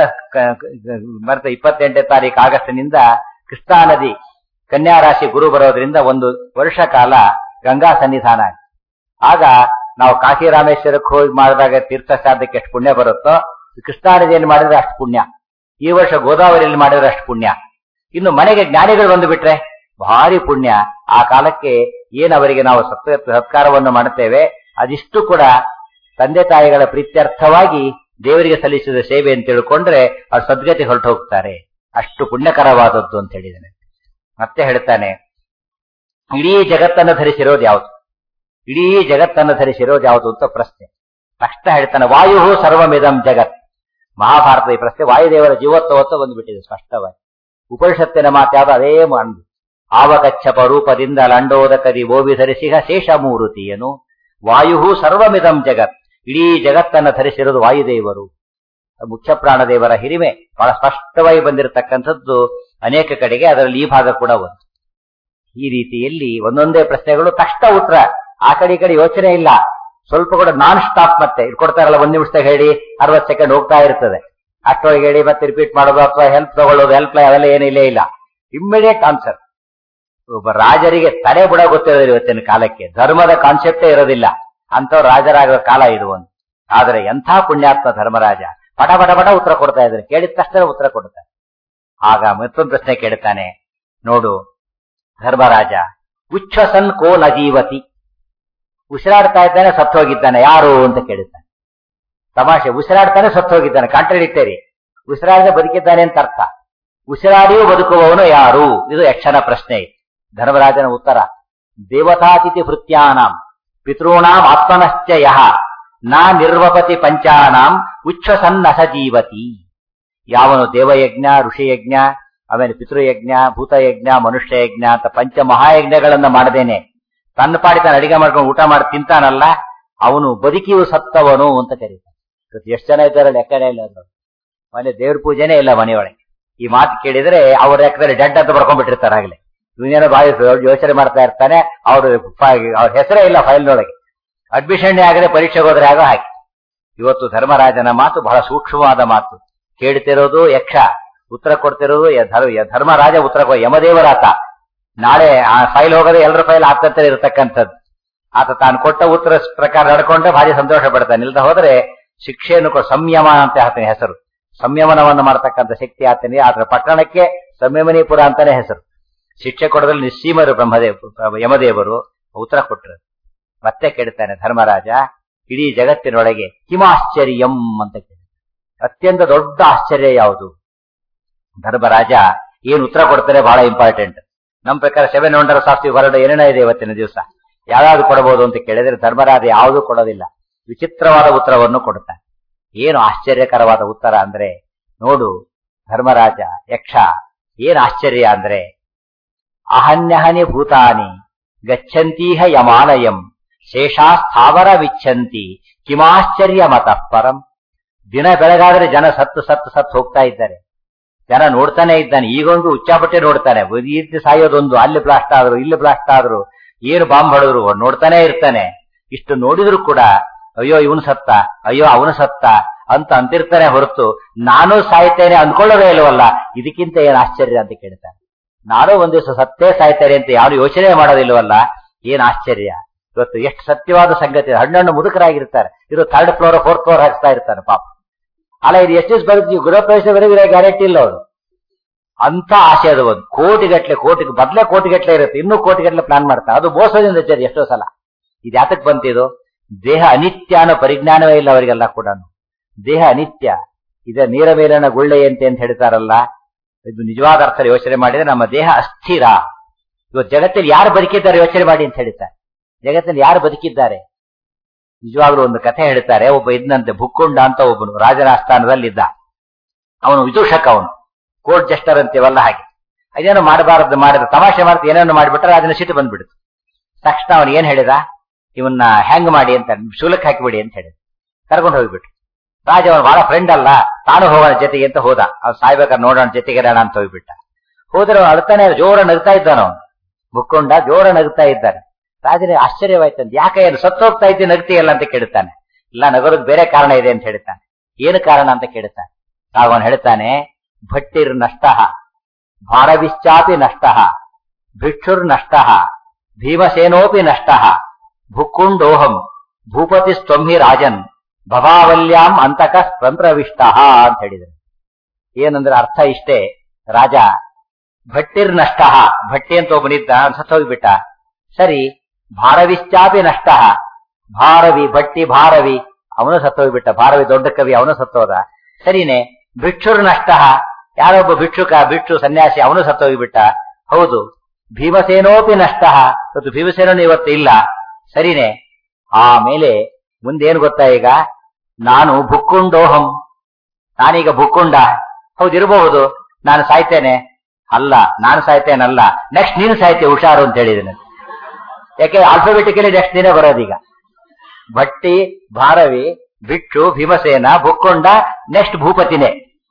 ಮರೆತ ಇಪ್ಪತ್ತೆಂಟನೇ ತಾರೀಕು ಆಗಸ್ಟ್ನಿಂದ ಕೃಷ್ಣಾ ನದಿ ಕನ್ಯಾ ರಾಶಿ ಗುರು ಬರೋದ್ರಿಂದ ಒಂದು ವರ್ಷ ಕಾಲ ಗಂಗಾ ಸನ್ನಿಧಾನ ಆಗಿದೆ. ಆಗ ನಾವು ಕಾಶಿ ರಾಮೇಶ್ವರಕ್ಕೆ ಹೋಗಿ ಮಾಡಿದಾಗ ತೀರ್ಥ ಶ್ರಾದ್ದಕ್ಕೆ ಎಷ್ಟು ಪುಣ್ಯ ಬರುತ್ತೋ ಕೃಷ್ಣಾ ನದಿಯಲ್ಲಿ ಮಾಡಿದ್ರೆ ಅಷ್ಟು ಪುಣ್ಯ ಈ ವರ್ಷ ಗೋದಾವರಿಯಲ್ಲಿ ಮಾಡಿದ್ರೆ ಅಷ್ಟು ಪುಣ್ಯ ಇನ್ನು ಮನೆಗೆ ಜ್ಞಾನಿಗಳು ಬಂದು ಬಿಟ್ರೆ ಭಾರಿ ಪುಣ್ಯ ಆ ಕಾಲಕ್ಕೆ ಏನ್ ಅವರಿಗೆ ನಾವು ಸತ್ಯ ಸತ್ಕಾರವನ್ನು ಮಾಡುತ್ತೇವೆ ಅದಿಷ್ಟು ಕೂಡ ತಂದೆ ತಾಯಿಗಳ ಪ್ರೀತ್ಯರ್ಥವಾಗಿ ದೇವರಿಗೆ ಸಲ್ಲಿಸಿದ ಸೇವೆ ಅಂತ ತಿಳ್ಕೊಂಡ್ರೆ ಅವ್ರು ಸದ್ಗತಿ ಹೊರಟು ಹೋಗ್ತಾರೆ ಅಷ್ಟು ಪುಣ್ಯಕರವಾದದ್ದು ಅಂತ ಹೇಳಿದ್ದಾನೆ ಮತ್ತೆ ಹೇಳ್ತಾನೆ ಇಡೀ ಜಗತ್ತನ್ನು ಧರಿಸಿರೋದು ಯಾವುದು ಇಡೀ ಜಗತ್ತನ್ನು ಧರಿಸಿರೋದು ಯಾವುದು ಅಂತ ಪ್ರಶ್ನೆ ತಕ್ಷಣ ಹೇಳ್ತಾನೆ ವಾಯು ಸರ್ವಮಿದಂ ಜಗತ್ ಮಹಾಭಾರತದ ಈ ಪ್ರಶ್ನೆ ವಾಯುದೇವರ ಜೀವೋತ್ಸವತ್ತು ಬಂದುಬಿಟ್ಟಿದೆ ಸ್ಪಷ್ಟವಾಗಿ ಉಪನಿಷತ್ತಿನ ಮಾತ್ಯಾವುದು ಅದೇ ಮಾಡು ಆವಗಚ್ಚಪ ರೂಪದಿಂದ ಲಂಡೋದಕದಿ ಓಬಿ ಧರಿಸಿಹ ಶೇಷ ಮೂರುತಿಯನು ವಾಯು ಸರ್ವಮಿದಂ ಜಗತ್ ಇಡೀ ಜಗತ್ತನ್ನು ಧರಿಸಿರೋದು ವಾಯುದೇವರು ಮುಖ್ಯ ಪ್ರಾಣದೇವರ ಹಿರಿಮೆ ಬಹಳ ಸ್ಪಷ್ಟವಾಗಿ ಬಂದಿರತಕ್ಕಂಥದ್ದು ಅನೇಕ ಕಡೆಗೆ ಅದರಲ್ಲಿ ಈ ಭಾಗ ಕೂಡ ಒಂದು ಈ ರೀತಿಯಲ್ಲಿ ಒಂದೊಂದೇ ಪ್ರಶ್ನೆಗಳು ತಕ್ಷಣ ಉತ್ತರ ಆ ಕಡೆ ಈ ಕಡೆ ಯೋಚನೆ ಇಲ್ಲ ಸ್ವಲ್ಪ ಕೂಡ ನಾನ್ ಸ್ಟಾಪ್ ಮತ್ತೆ ಇದು ಕೊಡ್ತಾರಲ್ಲ ಒಂದ್ ನಿಮಿಷದಾಗ ಹೇಳಿ ಅರವತ್ತು ಸೆಕೆಂಡ್ ಹೋಗ್ತಾ ಇರ್ತದೆ ಅಷ್ಟೊಳಗೆ ಹೇಳಿ ಮತ್ತೆ ರಿಪೀಟ್ ಮಾಡೋದು ಅಥವಾ ಹೆಲ್ಪ್ ತಗೊಳ್ಳೋದು ಹೆಲ್ಪ್ ಅವೆಲ್ಲ ಏನಿಲ್ಲೇ ಇಲ್ಲ ಇಮ್ಮಿಡಿಯೇಟ್ ಆನ್ಸರ್ ಒಬ್ಬ ರಾಜರಿಗೆ ತಲೆ ಬುಡ ಗೊತ್ತಿರೋದಿಲ್ಲ ಇವತ್ತಿನ ಕಾಲಕ್ಕೆ ಧರ್ಮದ ಕಾನ್ಸೆಪ್ಟೇ ಇರೋದಿಲ್ಲ ಅಂತವ್ರು ರಾಜರಾಗುವ ಕಾಲ ಇದು ಒಂದು ಆದರೆ ಎಂಥ ಪುಣ್ಯಾತ್ಮ ಧರ್ಮರಾಜ ಪಟ ಪಟ ಪಟ ಉತ್ತರ ಕೊಡ್ತಾ ಇದ್ದಾರೆ ಕೇಳಿದ ತಕ್ಷಣ ಉತ್ತರ ಕೊಡ್ತಾರೆ ಆಗ ಮತ್ತೊಂದು ಪ್ರಶ್ನೆ ಕೇಳ್ತಾನೆ ನೋಡು ಧರ್ಮರಾಜ ಉಚ್ಛ್ವಸನ್ ಕೋ ನಜೀವತಿ ಉಸಿರಾಡ್ತಾ ಇದ್ದಾನೆ ಸತ್ತು ಹೋಗಿದ್ದಾನೆ ಯಾರು ಅಂತ ಕೇಳುತ್ತಾನೆ ತಮಾಷೆ ಉಸಿರಾಡ್ತಾನೆ ಸತ್ತು ಹೋಗಿದ್ದಾನೆ ಕಾಂಟ್ರಡಿಕ್ಟರಿ ಉಸಿರಾಡದೆ ಬದುಕಿದ್ದಾನೆ ಅಂತ ಅರ್ಥ ಉಸಿರಾಡಿಯೂ ಬದುಕುವವನು ಯಾರು ಇದು ಯಕ್ಷನ ಪ್ರಶ್ನೆ ಧರ್ಮರಾಜನ ಉತ್ತರ ದೇವತಾತಿಥಿ ಭೃತ್ಯಾನಾಂ ಪಿತॄಣಾಂ ಆತ್ಮನಶ್ಚ ಯಹ ನಾ ನಿರ್ವಪತಿ ಪಂಚಾನಾಂ ಉಚ್ಛ್ವಸನ್ನ ಸಜೀವತಿ ಯಾವನು ದೇವಯಜ್ಞ ಋಷಿಯಜ್ಞ ಆಮೇಲೆ ಪಿತೃಯಜ್ಞ ಭೂತಯಜ್ಞ ಮನುಷ್ಯ ಯಜ್ಞ ಅಂತ ಪಂಚ ಮಹಾಯಜ್ಞಗಳನ್ನ ಮಾಡದೇನೆ ತನ್ನ ಪಾಡಿ ತಾನು ಅಡಿಗೆ ಮಾಡ್ಕೊಂಡು ಊಟ ಮಾಡಿ ತಿಂತಾನಲ್ಲ ಅವನು ಬದುಕಿಯು ಸತ್ತವನು ಅಂತ ಕರೀತಾನೆ ಇವತ್ತು ಎಷ್ಟು ಜನ ಇದ್ದಾರೆ ಲೆಕ್ಕನೇ ಇಲ್ಲ ಅದು ಮನೆ ದೇವ್ರ ಪೂಜೆನೇ ಇಲ್ಲ ಮನೆಯೊಳಗೆ ಈ ಮಾತು ಕೇಳಿದ್ರೆ ಅವ್ರ ಲೆಕ್ಕದಲ್ಲಿ ಡೆಡ್ ಅಂತ ಬರ್ಕೊಂಡ್ಬಿಟ್ಟಿರ್ತಾರೆ ಆಗ್ಲೇ ಇವನೇನೋ ಬಾಯಿ ಯೋಚನೆ ಮಾಡ್ತಾ ಇರ್ತಾನೆ ಅವ್ರ ಅವ್ರ ಹೆಸರೇ ಇಲ್ಲ ಫೈಲ್ನೊಳಗೆ ಅಡ್ಮಿಷನ್ ಆಗದೆ ಪರೀಕ್ಷೆಗೆ ಹೋದ್ರೆ ಆಗೋ ಹಾಗೆ ಇವತ್ತು ಧರ್ಮರಾಜನ ಮಾತು ಬಹಳ ಸೂಕ್ಷ್ಮವಾದ ಮಾತು ಕೇಳ್ತಿರೋದು ಯಕ್ಷ ಉತ್ತರ ಕೊಡ್ತಿರೋದು ಯ- ಧರ್- ಯ- ಧರ್ಮರಾಜ ಉತ್ತರ ಕೊ ಯಮದೇವರಾತ ನಾಳೆ ಆ ಫೈಲ್ ಹೋಗೋದು ಎಲ್ಲರ ಫೈಲ್ ಆಗ್ತಂತ ಇರತಕ್ಕಂಥದ್ದು ಆತ ತಾನು ಕೊಟ್ಟ ಉತ್ತರ ಪ್ರಕಾರ ನಡ್ಕೊಂಡ್ರೆ ಭಾರಿ ಸಂತೋಷ ಪಡ್ತಾನೆ ಇಲ್ದ ಹೋದ್ರೆ ಶಿಕ್ಷೆಯನ್ನು ಕೊ- ಸಂಯಮ ಅಂತ ಆತನ ಹೆಸರು ಸಂಯಮನವನ್ನು ಮಾಡತಕ್ಕಂಥ ಶಕ್ತಿ ಆತನಿಗೆ ಆತನ ಪಟ್ಟಣಕ್ಕೆ ಸಂಯಮನೀಪುರ ಅಂತಾನೆ ಹೆಸರು ಶಿಕ್ಷೆ ಕೊಡೋದ್ರಲ್ಲಿ ನಿಸ್ಸೀಮರು ಬ್ರಹ್ಮದೇವ್ ಯಮದೇವರು ಉತ್ತರ ಕೊಟ್ಟರು ಮತ್ತೆ ಕೇಳ್ತಾನೆ ಧರ್ಮರಾಜ ಇಡೀ ಜಗತ್ತಿನೊಳಗೆ ಹಿಮಾಶ್ಚರ್ಯಂ ಅಂತ ಕೇಳಿ ಅತ್ಯಂತ ದೊಡ್ಡ ಆಶ್ಚರ್ಯ ಯಾವುದು ಧರ್ಮರಾಜ ಏನ್ ಉತ್ತರ ಕೊಡ್ತಾರೆ ಬಹಳ ಇಂಪಾರ್ಟೆಂಟ್ ನಮ್ ಪ್ರಕಾರ seven wonders of the world ಏನೇನ ಇದೆ ಇವತ್ತಿನ ದಿವಸ ಯಾವ್ಯಾವ್ದು ಕೊಡಬಹುದು ಅಂತ ಕೇಳಿದ್ರೆ ಧರ್ಮರಾಜ ಯಾವುದೂ ಕೊಡೋದಿಲ್ಲ ವಿಚಿತ್ರವಾದ ಉತ್ತರವನ್ನು ಕೊಡ್ತಾನೆ ಏನು ಆಶ್ಚರ್ಯಕರವಾದ ಉತ್ತರ ಅಂದ್ರೆ ನೋಡು ಧರ್ಮರಾಜ ಯಕ್ಷ ಏನ್ ಆಶ್ಚರ್ಯ ಅಂದ್ರೆ ಅಹನ್ಯಹನಿ ಭೂತಾನಿ ಗಚ್ಚಂತೀಹ ಯಮಾಲಯಂ ಶೇಷಾ ಸ್ಥಾವರ ವಿಚ್ಛಂತಿ ಕಿಮಾಶ್ಚರ್ಯ ಮತಃ ಪರಂ ದಿನ ಬೆಳಗಾದ್ರೆ ಜನ ಸತ್ತು ಸತ್ತು ಸತ್ತು ಹೋಗ್ತಾ ಇದ್ದಾರೆ ಜನ ನೋಡ್ತಾನೆ ಇದ್ದಾನೆ ಈಗೊಂದು ಉಚ್ಚಾಪಟ್ಟೆ ನೋಡ್ತಾನೆ ಈ ರೀತಿ ಸಾಯೋದೊಂದು ಅಲ್ಲಿ ಬ್ಲಾಸ್ಟ್ ಆದ್ರು ಇಲ್ಲಿ ಬ್ಲಾಸ್ಟ್ ಆದ್ರು ಏನು ಬಾಂಬ್ ಹೊಡೆದ್ರು ನೋಡ್ತಾನೆ ಇರ್ತಾನೆ ಇಷ್ಟು ನೋಡಿದ್ರು ಕೂಡ ಅಯ್ಯೋ ಇವನು ಸತ್ತ ಅಯ್ಯೋ ಅವನು ಸತ್ತ ಅಂತ ಅಂತಿರ್ತಾನೆ ಹೊರತು ನಾನು ಸಾಯ್ತೇನೆ ಅಂದ್ಕೊಳ್ಳೋದೇ ಇಲ್ವಲ್ಲ ಇದಕ್ಕಿಂತ ಏನ್ ಆಶ್ಚರ್ಯ ಅಂತ ಕೇಳ್ತಾನೆ ನಾನು ಒಂದ್ ದಿವಸ ಸತ್ತೇ ಸಾಯ್ತೇನೆ ಅಂತ ಯಾರು ಯೋಚನೆ ಮಾಡೋದಿಲ್ವಲ್ಲ ಏನ್ ಆಶ್ಚರ್ಯ ಇವತ್ತು ಎಷ್ಟು ಸತ್ಯವಾದ ಸಂಗತಿ ಹಣ್ಣು ಮುದುಕರಾಗಿರ್ತಾರೆ ಇದು ಥರ್ಡ್ ಫ್ಲೋರ್ ಫೋರ್ತ್ ಫ್ಲೋರ್ ಹಾಕ್ತಾ ಇರ್ತಾರೆ ಪಾಪ ಅಲ್ಲ ಇದು ಎಷ್ಟು ದಿವಸ ಬರುತ್ತೆ ಗೃಹ ಪ್ರವೇಶವರೆಗೂ ಗ್ಯಾರಂಟಿ ಇಲ್ಲ ಅವರು ಅಂತ ಆಸೆ ಅದು ಒಂದು ಕೋಟಿಗಟ್ಲೆ ಕೋಟಿ ಬದಲೇ ಕೋಟಿಗಟ್ಲೆ ಇರುತ್ತೆ ಇನ್ನೂ ಕೋಟಿಗಟ್ಲೆ ಪ್ಲಾನ್ ಮಾಡ್ತಾರೆ ಅದು ಮೋಸದಿಂದ ಹೆಚ್ಚಾರೆ ಎಷ್ಟೋ ಸಲ ಇದು ಯಾತಕ್ ಬಂತಿದು ದೇಹ ಅನಿತ್ಯ ಅನ್ನೋ ಪರಿಜ್ಞಾನವೇ ಇಲ್ಲ ಅವರಿಗೆಲ್ಲ ಕೂಡ ದೇಹ ಅನಿತ್ಯ ಇದ ನೀರ ಮೇಲಿನ ಗುಳ್ಳೆಯಂತೆ ಅಂತ ಹೇಳ್ತಾರಲ್ಲ ಇದು ನಿಜವಾದ ಅರ್ಥ ಯೋಚನೆ ಮಾಡಿದ್ರೆ ನಮ್ಮ ದೇಹ ಅಸ್ಥಿರ ಇವತ್ತು ಜಗತ್ತಲ್ಲಿ ಯಾರು ಬದುಕಿದ್ದಾರೆ ಯೋಚನೆ ಮಾಡಿ ಅಂತ ಹೇಳ್ತಾರೆ ಜಗತ್ತಲ್ಲಿ ಯಾರು ಬದುಕಿದ್ದಾರೆ ನಿಜವಾಗ್ಲೂ ಒಂದು ಕಥೆ ಹೇಳ್ತಾರೆ ಒಬ್ಬ ಇದ್ನಂತೆ ಭುಕ್ಕುಂಡ ಅಂತ ಒಬ್ಬನು ರಾಜನ ಆಸ್ಥಾನದಲ್ಲಿದ್ದ ಅವನು ವಿದೂಷಕ ಅವನು ಕೋರ್ಟ್ ಜಸ್ಟರ್ ಅಂತೀವಲ್ಲ ಹಾಗೆ ಅದೇನೋ ಮಾಡಬಾರದು ಮಾಡಿದ ತಮಾಷೆ ಮಾಡ್ತಾ ಏನೇನೋ ಮಾಡಿಬಿಟ್ರೆ ಅದನ್ನ ಸಿಟ್ಟು ಬಂದ್ಬಿಡ್ತು ತಕ್ಷಣ ಅವನು ಏನ್ ಹೇಳಿದ ಇವನ್ನ ಹ್ಯಾಂಗ್ ಮಾಡಿ ಅಂತ ಶೂಲಕ್ಕೆ ಹಾಕಿಬಿಡಿ ಅಂತ ಹೇಳಿದ ಕರ್ಕೊಂಡು ಹೋಗ್ಬಿಟ್ಟು ರಾಜ ಅವನು ಬಹಳ ಫ್ರೆಂಡ್ ಅಲ್ಲ ತಾನು ಹೋಗೋಣ ಜೊತೆಗೆ ಅಂತ ಹೋದ ಅವ್ನು ಸಾಯ್ಬೇಕಾದ್ರೆ ನೋಡೋಣ ಜೊತೆಗೆ ಇರೋಣ ಅಂತ ಹೋಗ್ಬಿಟ್ಟ ಹೋದ್ರೆ ಅವ್ನು ಅಳ್ತಾನೆ ಜೋರ ನಗ್ತಾ ಇದ್ದಾನ ಅವನು ಬುಕ್ಕೊಂಡ ಜೋರ ನಗ್ತಾ ಇದ್ದಾನೆ ರಾಜನಿಗೆ ಆಶ್ಚರ್ಯವಾಯ್ತಂತ ಯಾಕೆ ಏನು ಸತ್ತು ಹೋಗ್ತಾ ಇದ್ದಿ ನಗ್ತೀಯಲ್ಲ ಅಂತ ಕೇಳ್ತಾನೆ ಇಲ್ಲ ನಗರಕ್ಕೆ ಬೇರೆ ಕಾರಣ ಇದೆ ಅಂತ ಹೇಳ್ತಾನೆ ಏನು ಕಾರಣ ಅಂತ ಕೇಳ್ತಾನೆ ಆಗ ಅವನು ಹೇಳ್ತಾನೆ ಭಟ್ಟಿರ್ ನಷ್ಟ ಭಾರವಿಶ್ಚಾಪಿ ನಷ್ಟ ಭಿಕ್ಷುರ್ ನಷ್ಟ ಭೀಮಸೇನೋಪಿ ನಷ್ಟ ಭುಕ್ಕುಂಡೋಹಂ ಭೂಪತಿ ಸ್ತಂಹಿ ರಾಜನ್ ಭವಾವಲ್ಯಾಂ ಅಂತಕ ಪ್ರವಿಷ್ಟ ಅಂತ ಹೇಳಿದ್ರು ಏನಂದ್ರೆ ಅರ್ಥ ಇಷ್ಟೇ ರಾಜ ಭಟ್ಟಿರ್ ನಷ್ಟ ಭಟ್ಟಿ ಅಂತ ಒಬ್ಬನಿದ್ದ ಅವ್ನು ಸತ್ತು ಹೋಗ್ಬಿಟ್ಟ ಸರಿ ಭಾರವಿಶ್ಚಾಪಿ ನಷ್ಟ ಭಾರವಿ ಭಟ್ಟಿ ಭಾರವಿ ಅವನು ಸತ್ತೋಗ್ಬಿಟ್ಟ ಭಾರವಿ ದೊಡ್ಡ ಕವಿ ಅವನು ಸತ್ತೋದ ಸರಿನೇ ಭಿಕ್ಷುರ್ ನಷ್ಟ ಯಾರೊಬ್ಬ ಭಿಕ್ಷುಕ ಭಿಕ್ಷು ಸನ್ಯಾಸಿ ಅವನು ಸತ್ತೋಗ್ಬಿಟ್ಟ ಹೌದು ಭೀಮಸೇನೋಪಿ ನಷ್ಟ ಇವತ್ತು ಭೀಮಸೇನನು ಇವತ್ತು ಇಲ್ಲ ಸರಿನೇ ಆಮೇಲೆ ಮುಂದೇನು ಗೊತ್ತಾ ಈಗ ನಾನು ಭುಕ್ಕುಂಡೋಹಂ ನಾನೀಗ ಭುಕ್ಕುಂಡ ಹೌದಿರಬಹುದು ನಾನು ಸಾಯ್ತೇನೆ ಅಲ್ಲ ನಾನು ಸಾಯ್ತೇನಲ್ಲ ನೆಕ್ಸ್ಟ್ ನೀನು ಸಾಯ್ತೆ ಹುಷಾರು ಅಂತ ಹೇಳಿದ್ದೇನೆ ಯಾಕೆ ಆಲ್ಫಾಬೆಟಿಕಲಿ ನೆಕ್ಸ್ಟ್ ದಿನ ಬರೋದೀಗ ಭಟ್ಟಿ ಭಾರವಿ ಭಿಕ್ಷು ಭೀಮಸೇನ ಭುಕ್ಕೊಂಡ ನೆಕ್ಸ್ಟ್ ಭೂಪತಿನೇ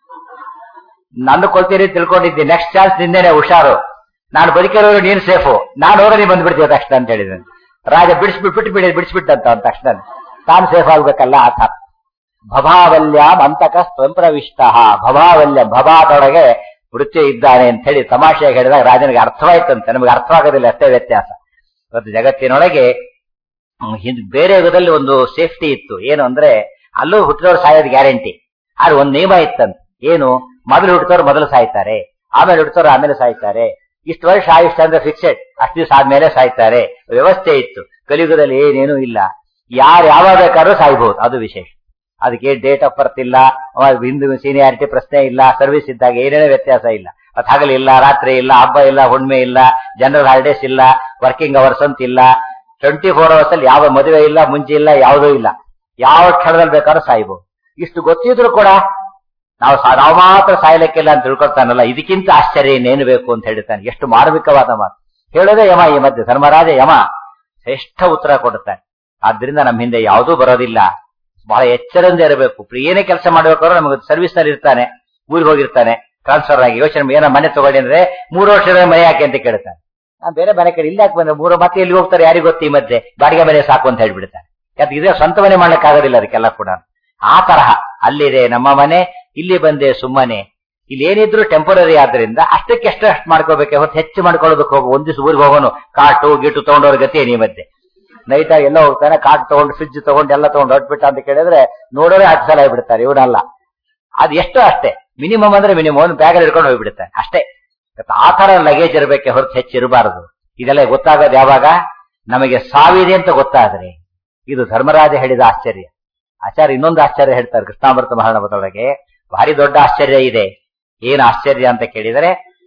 ನಾನು ಕೊಲ್ತೀರಿ ತಿಳ್ಕೊಂಡಿದ್ದೆ ನೆಕ್ಸ್ಟ್ ಚಾನ್ಸ್ ನಿಂದೇನೆ ಹುಷಾರು ನಾನು ಬದುಕಿರೋರು ನೀನು ಸೇಫು ನಾನು ಹೋಗ ನೀ ಬಂದ್ಬಿಡ್ತೀವಿ ತಕ್ಷಣ ಅಂತ ಹೇಳಿದ್ದೇನೆ ರಾಜ ಬಿಡಿಸ್ಬಿಟ್ಟು ಬಿಟ್ಟು ಬಿಡಿ ಬಿಡಿಸ್ಬಿಟ್ಟಂತ ಅವ್ನು ತಕ್ಷಣ ತಾನು ಸೇಫ್ ಆಗ್ಬೇಕಲ್ಲ ಆತ ಭವಾವಲ್ಯಾಂ ಅಂತಕ ಸ್ವಯಂಪ್ರವಿಷ್ಟ ಭವಾವಲ್ಯ ಭವಾದೊಳಗೆ ಮೃತ್ಯು ಇದ್ದಾನೆ ಅಂತ ಹೇಳಿ ತಮಾಷೆಯಾಗಿ ಹೇಳಿದಾಗ ರಾಜನಿಗೆ ಅರ್ಥವಾಯ್ತಂತೆ ನಮಗೆ ಅರ್ಥವಾಗೋದಿಲ್ಲ ಅಷ್ಟೇ ವ್ಯತ್ಯಾಸ ಇವತ್ತು ಜಗತ್ತಿನೊಳಗೆ ಹ್ಮ್, ಹಿಂದ್ ಬೇರೆ ಯುಗದಲ್ಲಿ ಒಂದು ಸೇಫ್ಟಿ ಇತ್ತು ಏನು ಅಂದ್ರೆ ಅಲ್ಲೂ ಹುಟ್ಟಿದವ್ರು ಸಾಯೋದು ಗ್ಯಾರಂಟಿ ಆದ್ರೆ ಒಂದು ನಿಯಮ ಇತ್ತಂತ ಏನು ಮೊದಲು ಹುಟ್ಟಿದವ್ರು ಮೊದಲು ಸಾಯ್ತಾರೆ ಆಮೇಲೆ ಹುಟ್ಟಿದವ್ರು ಆಮೇಲೆ ಸಾಯ್ತಾರೆ ಇಷ್ಟು ವರ್ಷ ಆಯುಷ್ಯ ಅಂದ್ರೆ ಫಿಕ್ಸೆಡ್ ಅಷ್ಟು ದಿವಸ ಆದ್ಮೇಲೆ ಸಾಯ್ತಾರೆ ವ್ಯವಸ್ಥೆ ಇತ್ತು ಕಲಿಯುಗದಲ್ಲಿ ಏನೇನೂ ಇಲ್ಲ ಯಾರು ಯಾವಾಗ ಬೇಕಾದ್ರೂ ಸಾಯ್ಬಹುದು ಅದು ವಿಶೇಷ ಅದಕ್ಕೆ ಡೇಟ್ ಆಫ್ ಬರ್ತ್ ಇಲ್ಲ ಹಿಂದೂ ಸೀನಿಯಾರಿಟಿ ಪ್ರಶ್ನೆ ಇಲ್ಲ ಸರ್ವಿಸ್ ಇದ್ದಾಗ ಏನೇನೋ ವ್ಯತ್ಯಾಸ ಇಲ್ಲ ಮತ್ ಹಗಲಿಲ್ಲ ರಾತ್ರಿ ಇಲ್ಲ ಹಬ್ಬ ಇಲ್ಲ ಹುಣ್ಮೆ ಇಲ್ಲ ಜನರಲ್ ಹಾಲಿಡೇಸ್ ಇಲ್ಲ ವರ್ಕಿಂಗ್ ಅವರ್ಸ್ ಅಂತ ಇಲ್ಲ ಟ್ವೆಂಟಿ ಫೋರ್ ಅವರ್ಸ್ ಅಲ್ಲಿ ಯಾವ ಮದುವೆ ಇಲ್ಲ ಮುಂಚೆ ಇಲ್ಲ ಯಾವುದೂ ಇಲ್ಲ ಯಾವ ಕ್ಷಣದಲ್ಲಿ ಬೇಕಾದ್ರೂ ಸಾಯ್ಬಹುದು ಇಷ್ಟು ಗೊತ್ತಿದ್ರು ಕೂಡ ನಾವು ಸಾ- ನಾವು ಮಾತ್ರ ಸಾಯ್ಲಿಕ್ಕಿಲ್ಲ ಅಂತ ತಿಳ್ಕೊಳ್ತಾನಲ್ಲ ಇದಕ್ಕಿಂತ ಆಶ್ಚರ್ಯ ಇನ್ನೇನು ಬೇಕು ಅಂತ ಹೇಳ್ತಾನೆ ಎಷ್ಟು ಮಾರ್ಮಿಕವಾದ ಮಾತು ಹೇಳೋದೇ ಯಮ ಈ ಮಧ್ಯೆ ಧರ್ಮರಾಜ ಯಮ ಶ್ರೇಷ್ಠ ಉತ್ತರ ಕೊಡುತ್ತಾನೆ ಆದ್ರಿಂದ ನಮ್ಮ ಹಿಂದೆ ಯಾವುದೂ ಬರೋದಿಲ್ಲ ಬಹಳ ಎಚ್ಚರದಿಂದ ಇರಬೇಕು ಏನೇ ಕೆಲಸ ಮಾಡ್ಬೇಕಾದ್ರೂ ನಮಗೆ ಸರ್ವಿಸ್ ನಲ್ಲಿ ಇರ್ತಾನೆ ಊರಿಗೆ ಹೋಗಿರ್ತಾನೆ ಟ್ರಾನ್ಸ್ಫರ್ ಆಗಿ ಯೋಚನೆ ಏನೋ ಮನೆ ತಗೊಳ್ಳಿ ಅಂದ್ರೆ ಮೂರು ವರ್ಷದ ಮನೆ ಯಾಕೆ ಅಂತ ಕೇಳ್ತಾನೆ ನಾನ್ ಬೇರೆ ಮನೆ ಕಡೆ ಇಲ್ಲ ಯಾಕೆ ಬಂದ್ರೆ ಮೂರು ಮತ್ತೆ ಎಲ್ಲಿ ಹೋಗ್ತಾರೆ ಯಾರಿಗೂ ಗೊತ್ತು ಈ ಮಧ್ಯೆ ಬಾಡಿಗೆ ಮನೆ ಸಾಕು ಅಂತ ಹೇಳ್ಬಿಡ್ತಾನೆ ಯಾಕೆ ಇದೇ ಸ್ವಂತ ಮನೆ ಮಾಡ್ಲಿಕ್ಕೆ ಆಗೋದಿಲ್ಲ ಅದಕ್ಕೆಲ್ಲ ಕೂಡ ಆ ತರಹ ಅಲ್ಲಿದೆ ನಮ್ಮ ಮನೆ ಇಲ್ಲಿ ಬಂದೆ ಸುಮ್ಮನೆ ಇಲ್ಲಿ ಏನಿದ್ರು ಟೆಂಪರರಿ ಆದ್ರಿಂದ ಅಷ್ಟಕ್ಕೆ ಎಷ್ಟು ಅಷ್ಟು ಮಾಡ್ಕೋಬೇಕೆ ಹೊತ್ತು ಹೆಚ್ಚು ಮಾಡ್ಕೊಳ್ಳೋದಕ್ಕೆ ಹೋಗು ಒಂದ್ ದಿವಸ ಊರಿಗೆ ಹೋಗೋನು ಕಾಟು ಗೀಟು ತಗೊಂಡವ್ರ ಗತಿ ಏನ್ ಈ ಮಧ್ಯೆ ನೈಟ್ ಆಗಿ ಎಲ್ಲ ಹೋಗ್ತಾನೆ ಕಾಟ್ ತಗೊಂಡು ಫ್ರಿಜ್ ತಗೊಂಡು ಎಲ್ಲ ತಗೊಂಡು ಹೊಟ್ಬಿಟ್ಟ ಅಂತ ಕೇಳಿದ್ರೆ ನೋಡೋರೆ ಹತ್ತು ಸಲ ಬಿಡ್ತಾರೆ ಇವನಲ್ಲ ಅದು ಎಷ್ಟು ಅಷ್ಟೇ ಮಿನಿಮಮ್ ಅಂದ್ರೆ ಮಿನಿಮಮ್ ಒಂದು ಬ್ಯಾಗ್ ಹಿಡ್ಕೊಂಡು ಹೋಗ್ಬಿಡುತ್ತೆ ಅಷ್ಟೇ ಇವತ್ತು ಆ ತರ ಲಗೇಜ್ ಇರಬೇಕೆ ಹೊರತು ಹೆಚ್ಚಿರಬಾರದು ಇದೆಲ್ಲ ಗೊತ್ತಾಗೋದು ಯಾವಾಗ ನಮಗೆ ಸಾವಿದೆ ಅಂತ ಗೊತ್ತಾದ್ರೆ ಇದು ಧರ್ಮರಾಜ ಹೇಳಿದ ಆಶ್ಚರ್ಯ ಆಚಾರ್ಯ ಇನ್ನೊಂದು ಆಶ್ಚರ್ಯ ಹೇಳ್ತಾರೆ ಕೃಷ್ಣಾಮೃತ ಮಹಾರಣವದೊಳಗೆ ಭಾರಿ ದೊಡ್ಡ ಆಶ್ಚರ್ಯ ಇದೆ ಏನ್ ಆಶ್ಚರ್ಯ ಅಂತ ಕೇಳಿದರೆ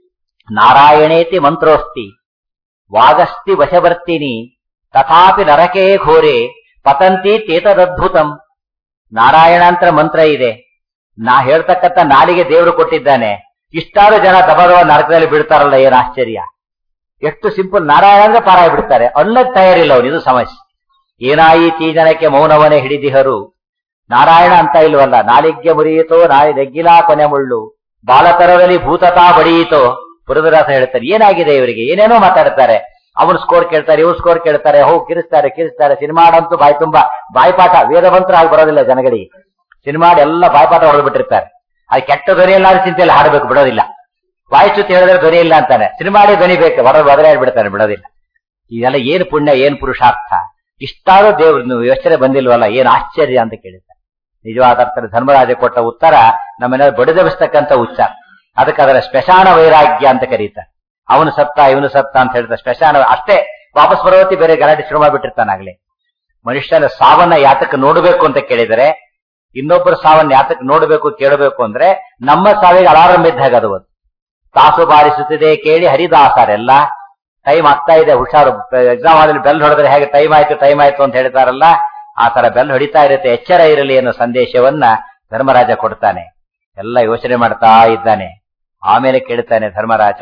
ನಾರಾಯಣೇತಿ ಮಂತ್ರೋಸ್ತಿ ವಾಗಸ್ತಿ ವಶವರ್ತಿನಿ ತಥಾಪಿ ನರಕೇ ಘೋರೆ ಪತಂತಿ ತೇತದದ್ಭುತಂ ನಾರಾಯಣ ಅಂತ ಮಂತ್ರ ಇದೆ ನಾ ಹೇಳ್ತಕ್ಕಂಥ ನಾಲಿಗೆ ದೇವರು ಕೊಟ್ಟಿದ್ದಾನೆ ಇಷ್ಟಾರು ಜನ ದಬದವ ನರಕದಲ್ಲಿ ಬಿಡ್ತಾರಲ್ಲ ಏನ್ ಆಶ್ಚರ್ಯ ಎಷ್ಟು ಸಿಂಪಲ್ ನಾರಾಯಣ ಅಂದ್ರೆ ಪಾರಾಯ ಬಿಡ್ತಾರೆ ಅನ್ನಕ್ ತಯಾರಿಲ್ಲ ಅವನು ಇದು ಸಮಸ್ಯೆ ಏನಾಯಿತಿ ಜನಕ್ಕೆ ಮೌನವನೇ ಹಿಡಿದಿಹರು ನಾರಾಯಣ ಅಂತ ಇಲ್ವಲ್ಲ ನಾಲಿಗೆ ಮುರಿಯಿತೋ ನಾಯಿ ನೆಗ್ಗಿಲಾ ಕೊನೆ ಮುಳ್ಳು ಬಾಲಕರದಲ್ಲಿ ಭೂತತಾ ಬಡಿಯಿತೋ ಪುರದರಾಸ ಹೇಳ್ತಾರೆ ಏನಾಗಿದೆ ಇವರಿಗೆ ಏನೇನೋ ಮಾತಾಡ್ತಾರೆ ಅವನು ಸ್ಕೋರ್ ಕೇಳ್ತಾರೆ ಇವ್ರು ಸ್ಕೋರ್ ಕೇಳ್ತಾರೆ ಹೋಗಿ ಕಿರಿಸ್ತಾರೆ ಕಿರಿಸ್ತಾರೆ ಸಿನಿಮಾಡಂತೂ ಬಾಯಿ ತುಂಬಾ ಬಾಯ್ಪಾಠ ವೇದ ಮಂತ್ರ ಆಗಿ ಬರೋದಿಲ್ಲ ಜನಗಳಿಗೆ ಸಿನಿಮಾಡ್ ಎಲ್ಲ ಬಾಯ್ಪಾಠ ಹೊಡೆದು ಬಿಟ್ಟಿರ್ತಾರೆ ಅದು ಕೆಟ್ಟ ಧ್ವನಿ ಎಲ್ಲಾದ್ರೂ ಚಿಂತೆಯಲ್ಲಿ ಹಾಡಬೇಕು ಬಿಡೋದಿಲ್ಲ ಬಾಯಿ ಚುತ್ತಿ ಹೇಳಿದ್ರೆ ಧ್ವನಿ ಇಲ್ಲ ಅಂತಾನೆ ಸಿನಿಮಾಡಿ ಧ್ವನಿ ಬೇಕು ಹೊರ ಬದಲಾಗಿ ಬಿಡ್ತಾನೆ ಬಿಡೋದಿಲ್ಲ ಇದೆಲ್ಲ ಏನು ಪುಣ್ಯ ಏನ್ ಪುರುಷಾರ್ಥ ಇಷ್ಟಾದ್ರೂ ದೇವ್ರ ಯೋಚನೆ ಬಂದಿಲ್ವಲ್ಲ ಏನ್ ಆಶ್ಚರ್ಯ ಅಂತ ಕೇಳಿದ್ದಾರೆ ನಿಜವಾದ ಅರ್ಥದಲ್ಲಿ ಧರ್ಮರಾಜ ಕೊಟ್ಟ ಉತ್ತರ ನಮ್ಮನ್ನ ಬಡಿದಬಿಸ್ತಕ್ಕಂಥ ಉಚ್ಚಾರ ಅದಕ್ಕೆ ಅದರ ಸ್ಮಶಾನ ವೈರಾಗ್ಯ ಅಂತ ಕರೀತಾರೆ ಅವನು ಸತ್ತ ಇವನು ಸತ್ತ ಅಂತ ಹೇಳ್ತಾರೆ ಸ್ಮಶಾನ ಅಷ್ಟೇ ವಾಪಸ್ ಬರೋತಿ ಬೇರೆ ಗಲಾಟೆ ಶುರು ಮಾಡ್ಬಿಟ್ಟಿರ್ತಾನಾಗ್ಲಿ ಮನುಷ್ಯನ ಸಾವನ್ನ ಯಾತಕ್ಕೆ ನೋಡಬೇಕು ಅಂತ ಕೇಳಿದರೆ ಇನ್ನೊಬ್ಬರ ಸಾವನ್ನ ಯಾತಕ್ಕೆ ನೋಡಬೇಕು ಕೇಳಬೇಕು ಅಂದ್ರೆ ನಮ್ಮ ಸಾವಿಗೆ ಅಲಾರಂ ಇದ್ದಾಗ ಅದು ಒಂದು ತಾಸು ಬಾರಿಸುತ್ತಿದೆ ಕೇಳಿ ಹರಿದಾಸರೆಲ್ಲ ಟೈಮ್ ಆಗ್ತಾ ಇದೆ ಹುಷಾರು ಎಕ್ಸಾಮ್ ಆದಲ್ಲಿ ಬೆಲ್ ಹೊಡೆದ್ರೆ ಹೇಗೆ ಟೈಮ್ ಆಯ್ತು ಟೈಮ್ ಆಯ್ತು ಅಂತ ಹೇಳ್ತಾರಲ್ಲ ಆ ತರ ಬೆಲ್ ಹೊಡಿತಾ ಇರುತ್ತೆ ಎಚ್ಚರ ಇರಲಿ ಅನ್ನೋ ಸಂದೇಶವನ್ನ ಧರ್ಮರಾಜ ಕೊಡ್ತಾನೆ ಎಲ್ಲ ಯೋಚನೆ ಮಾಡ್ತಾ ಇದ್ದಾನೆ ಆಮೇಲೆ ಕೇಳ್ತಾನೆ ಧರ್ಮರಾಜ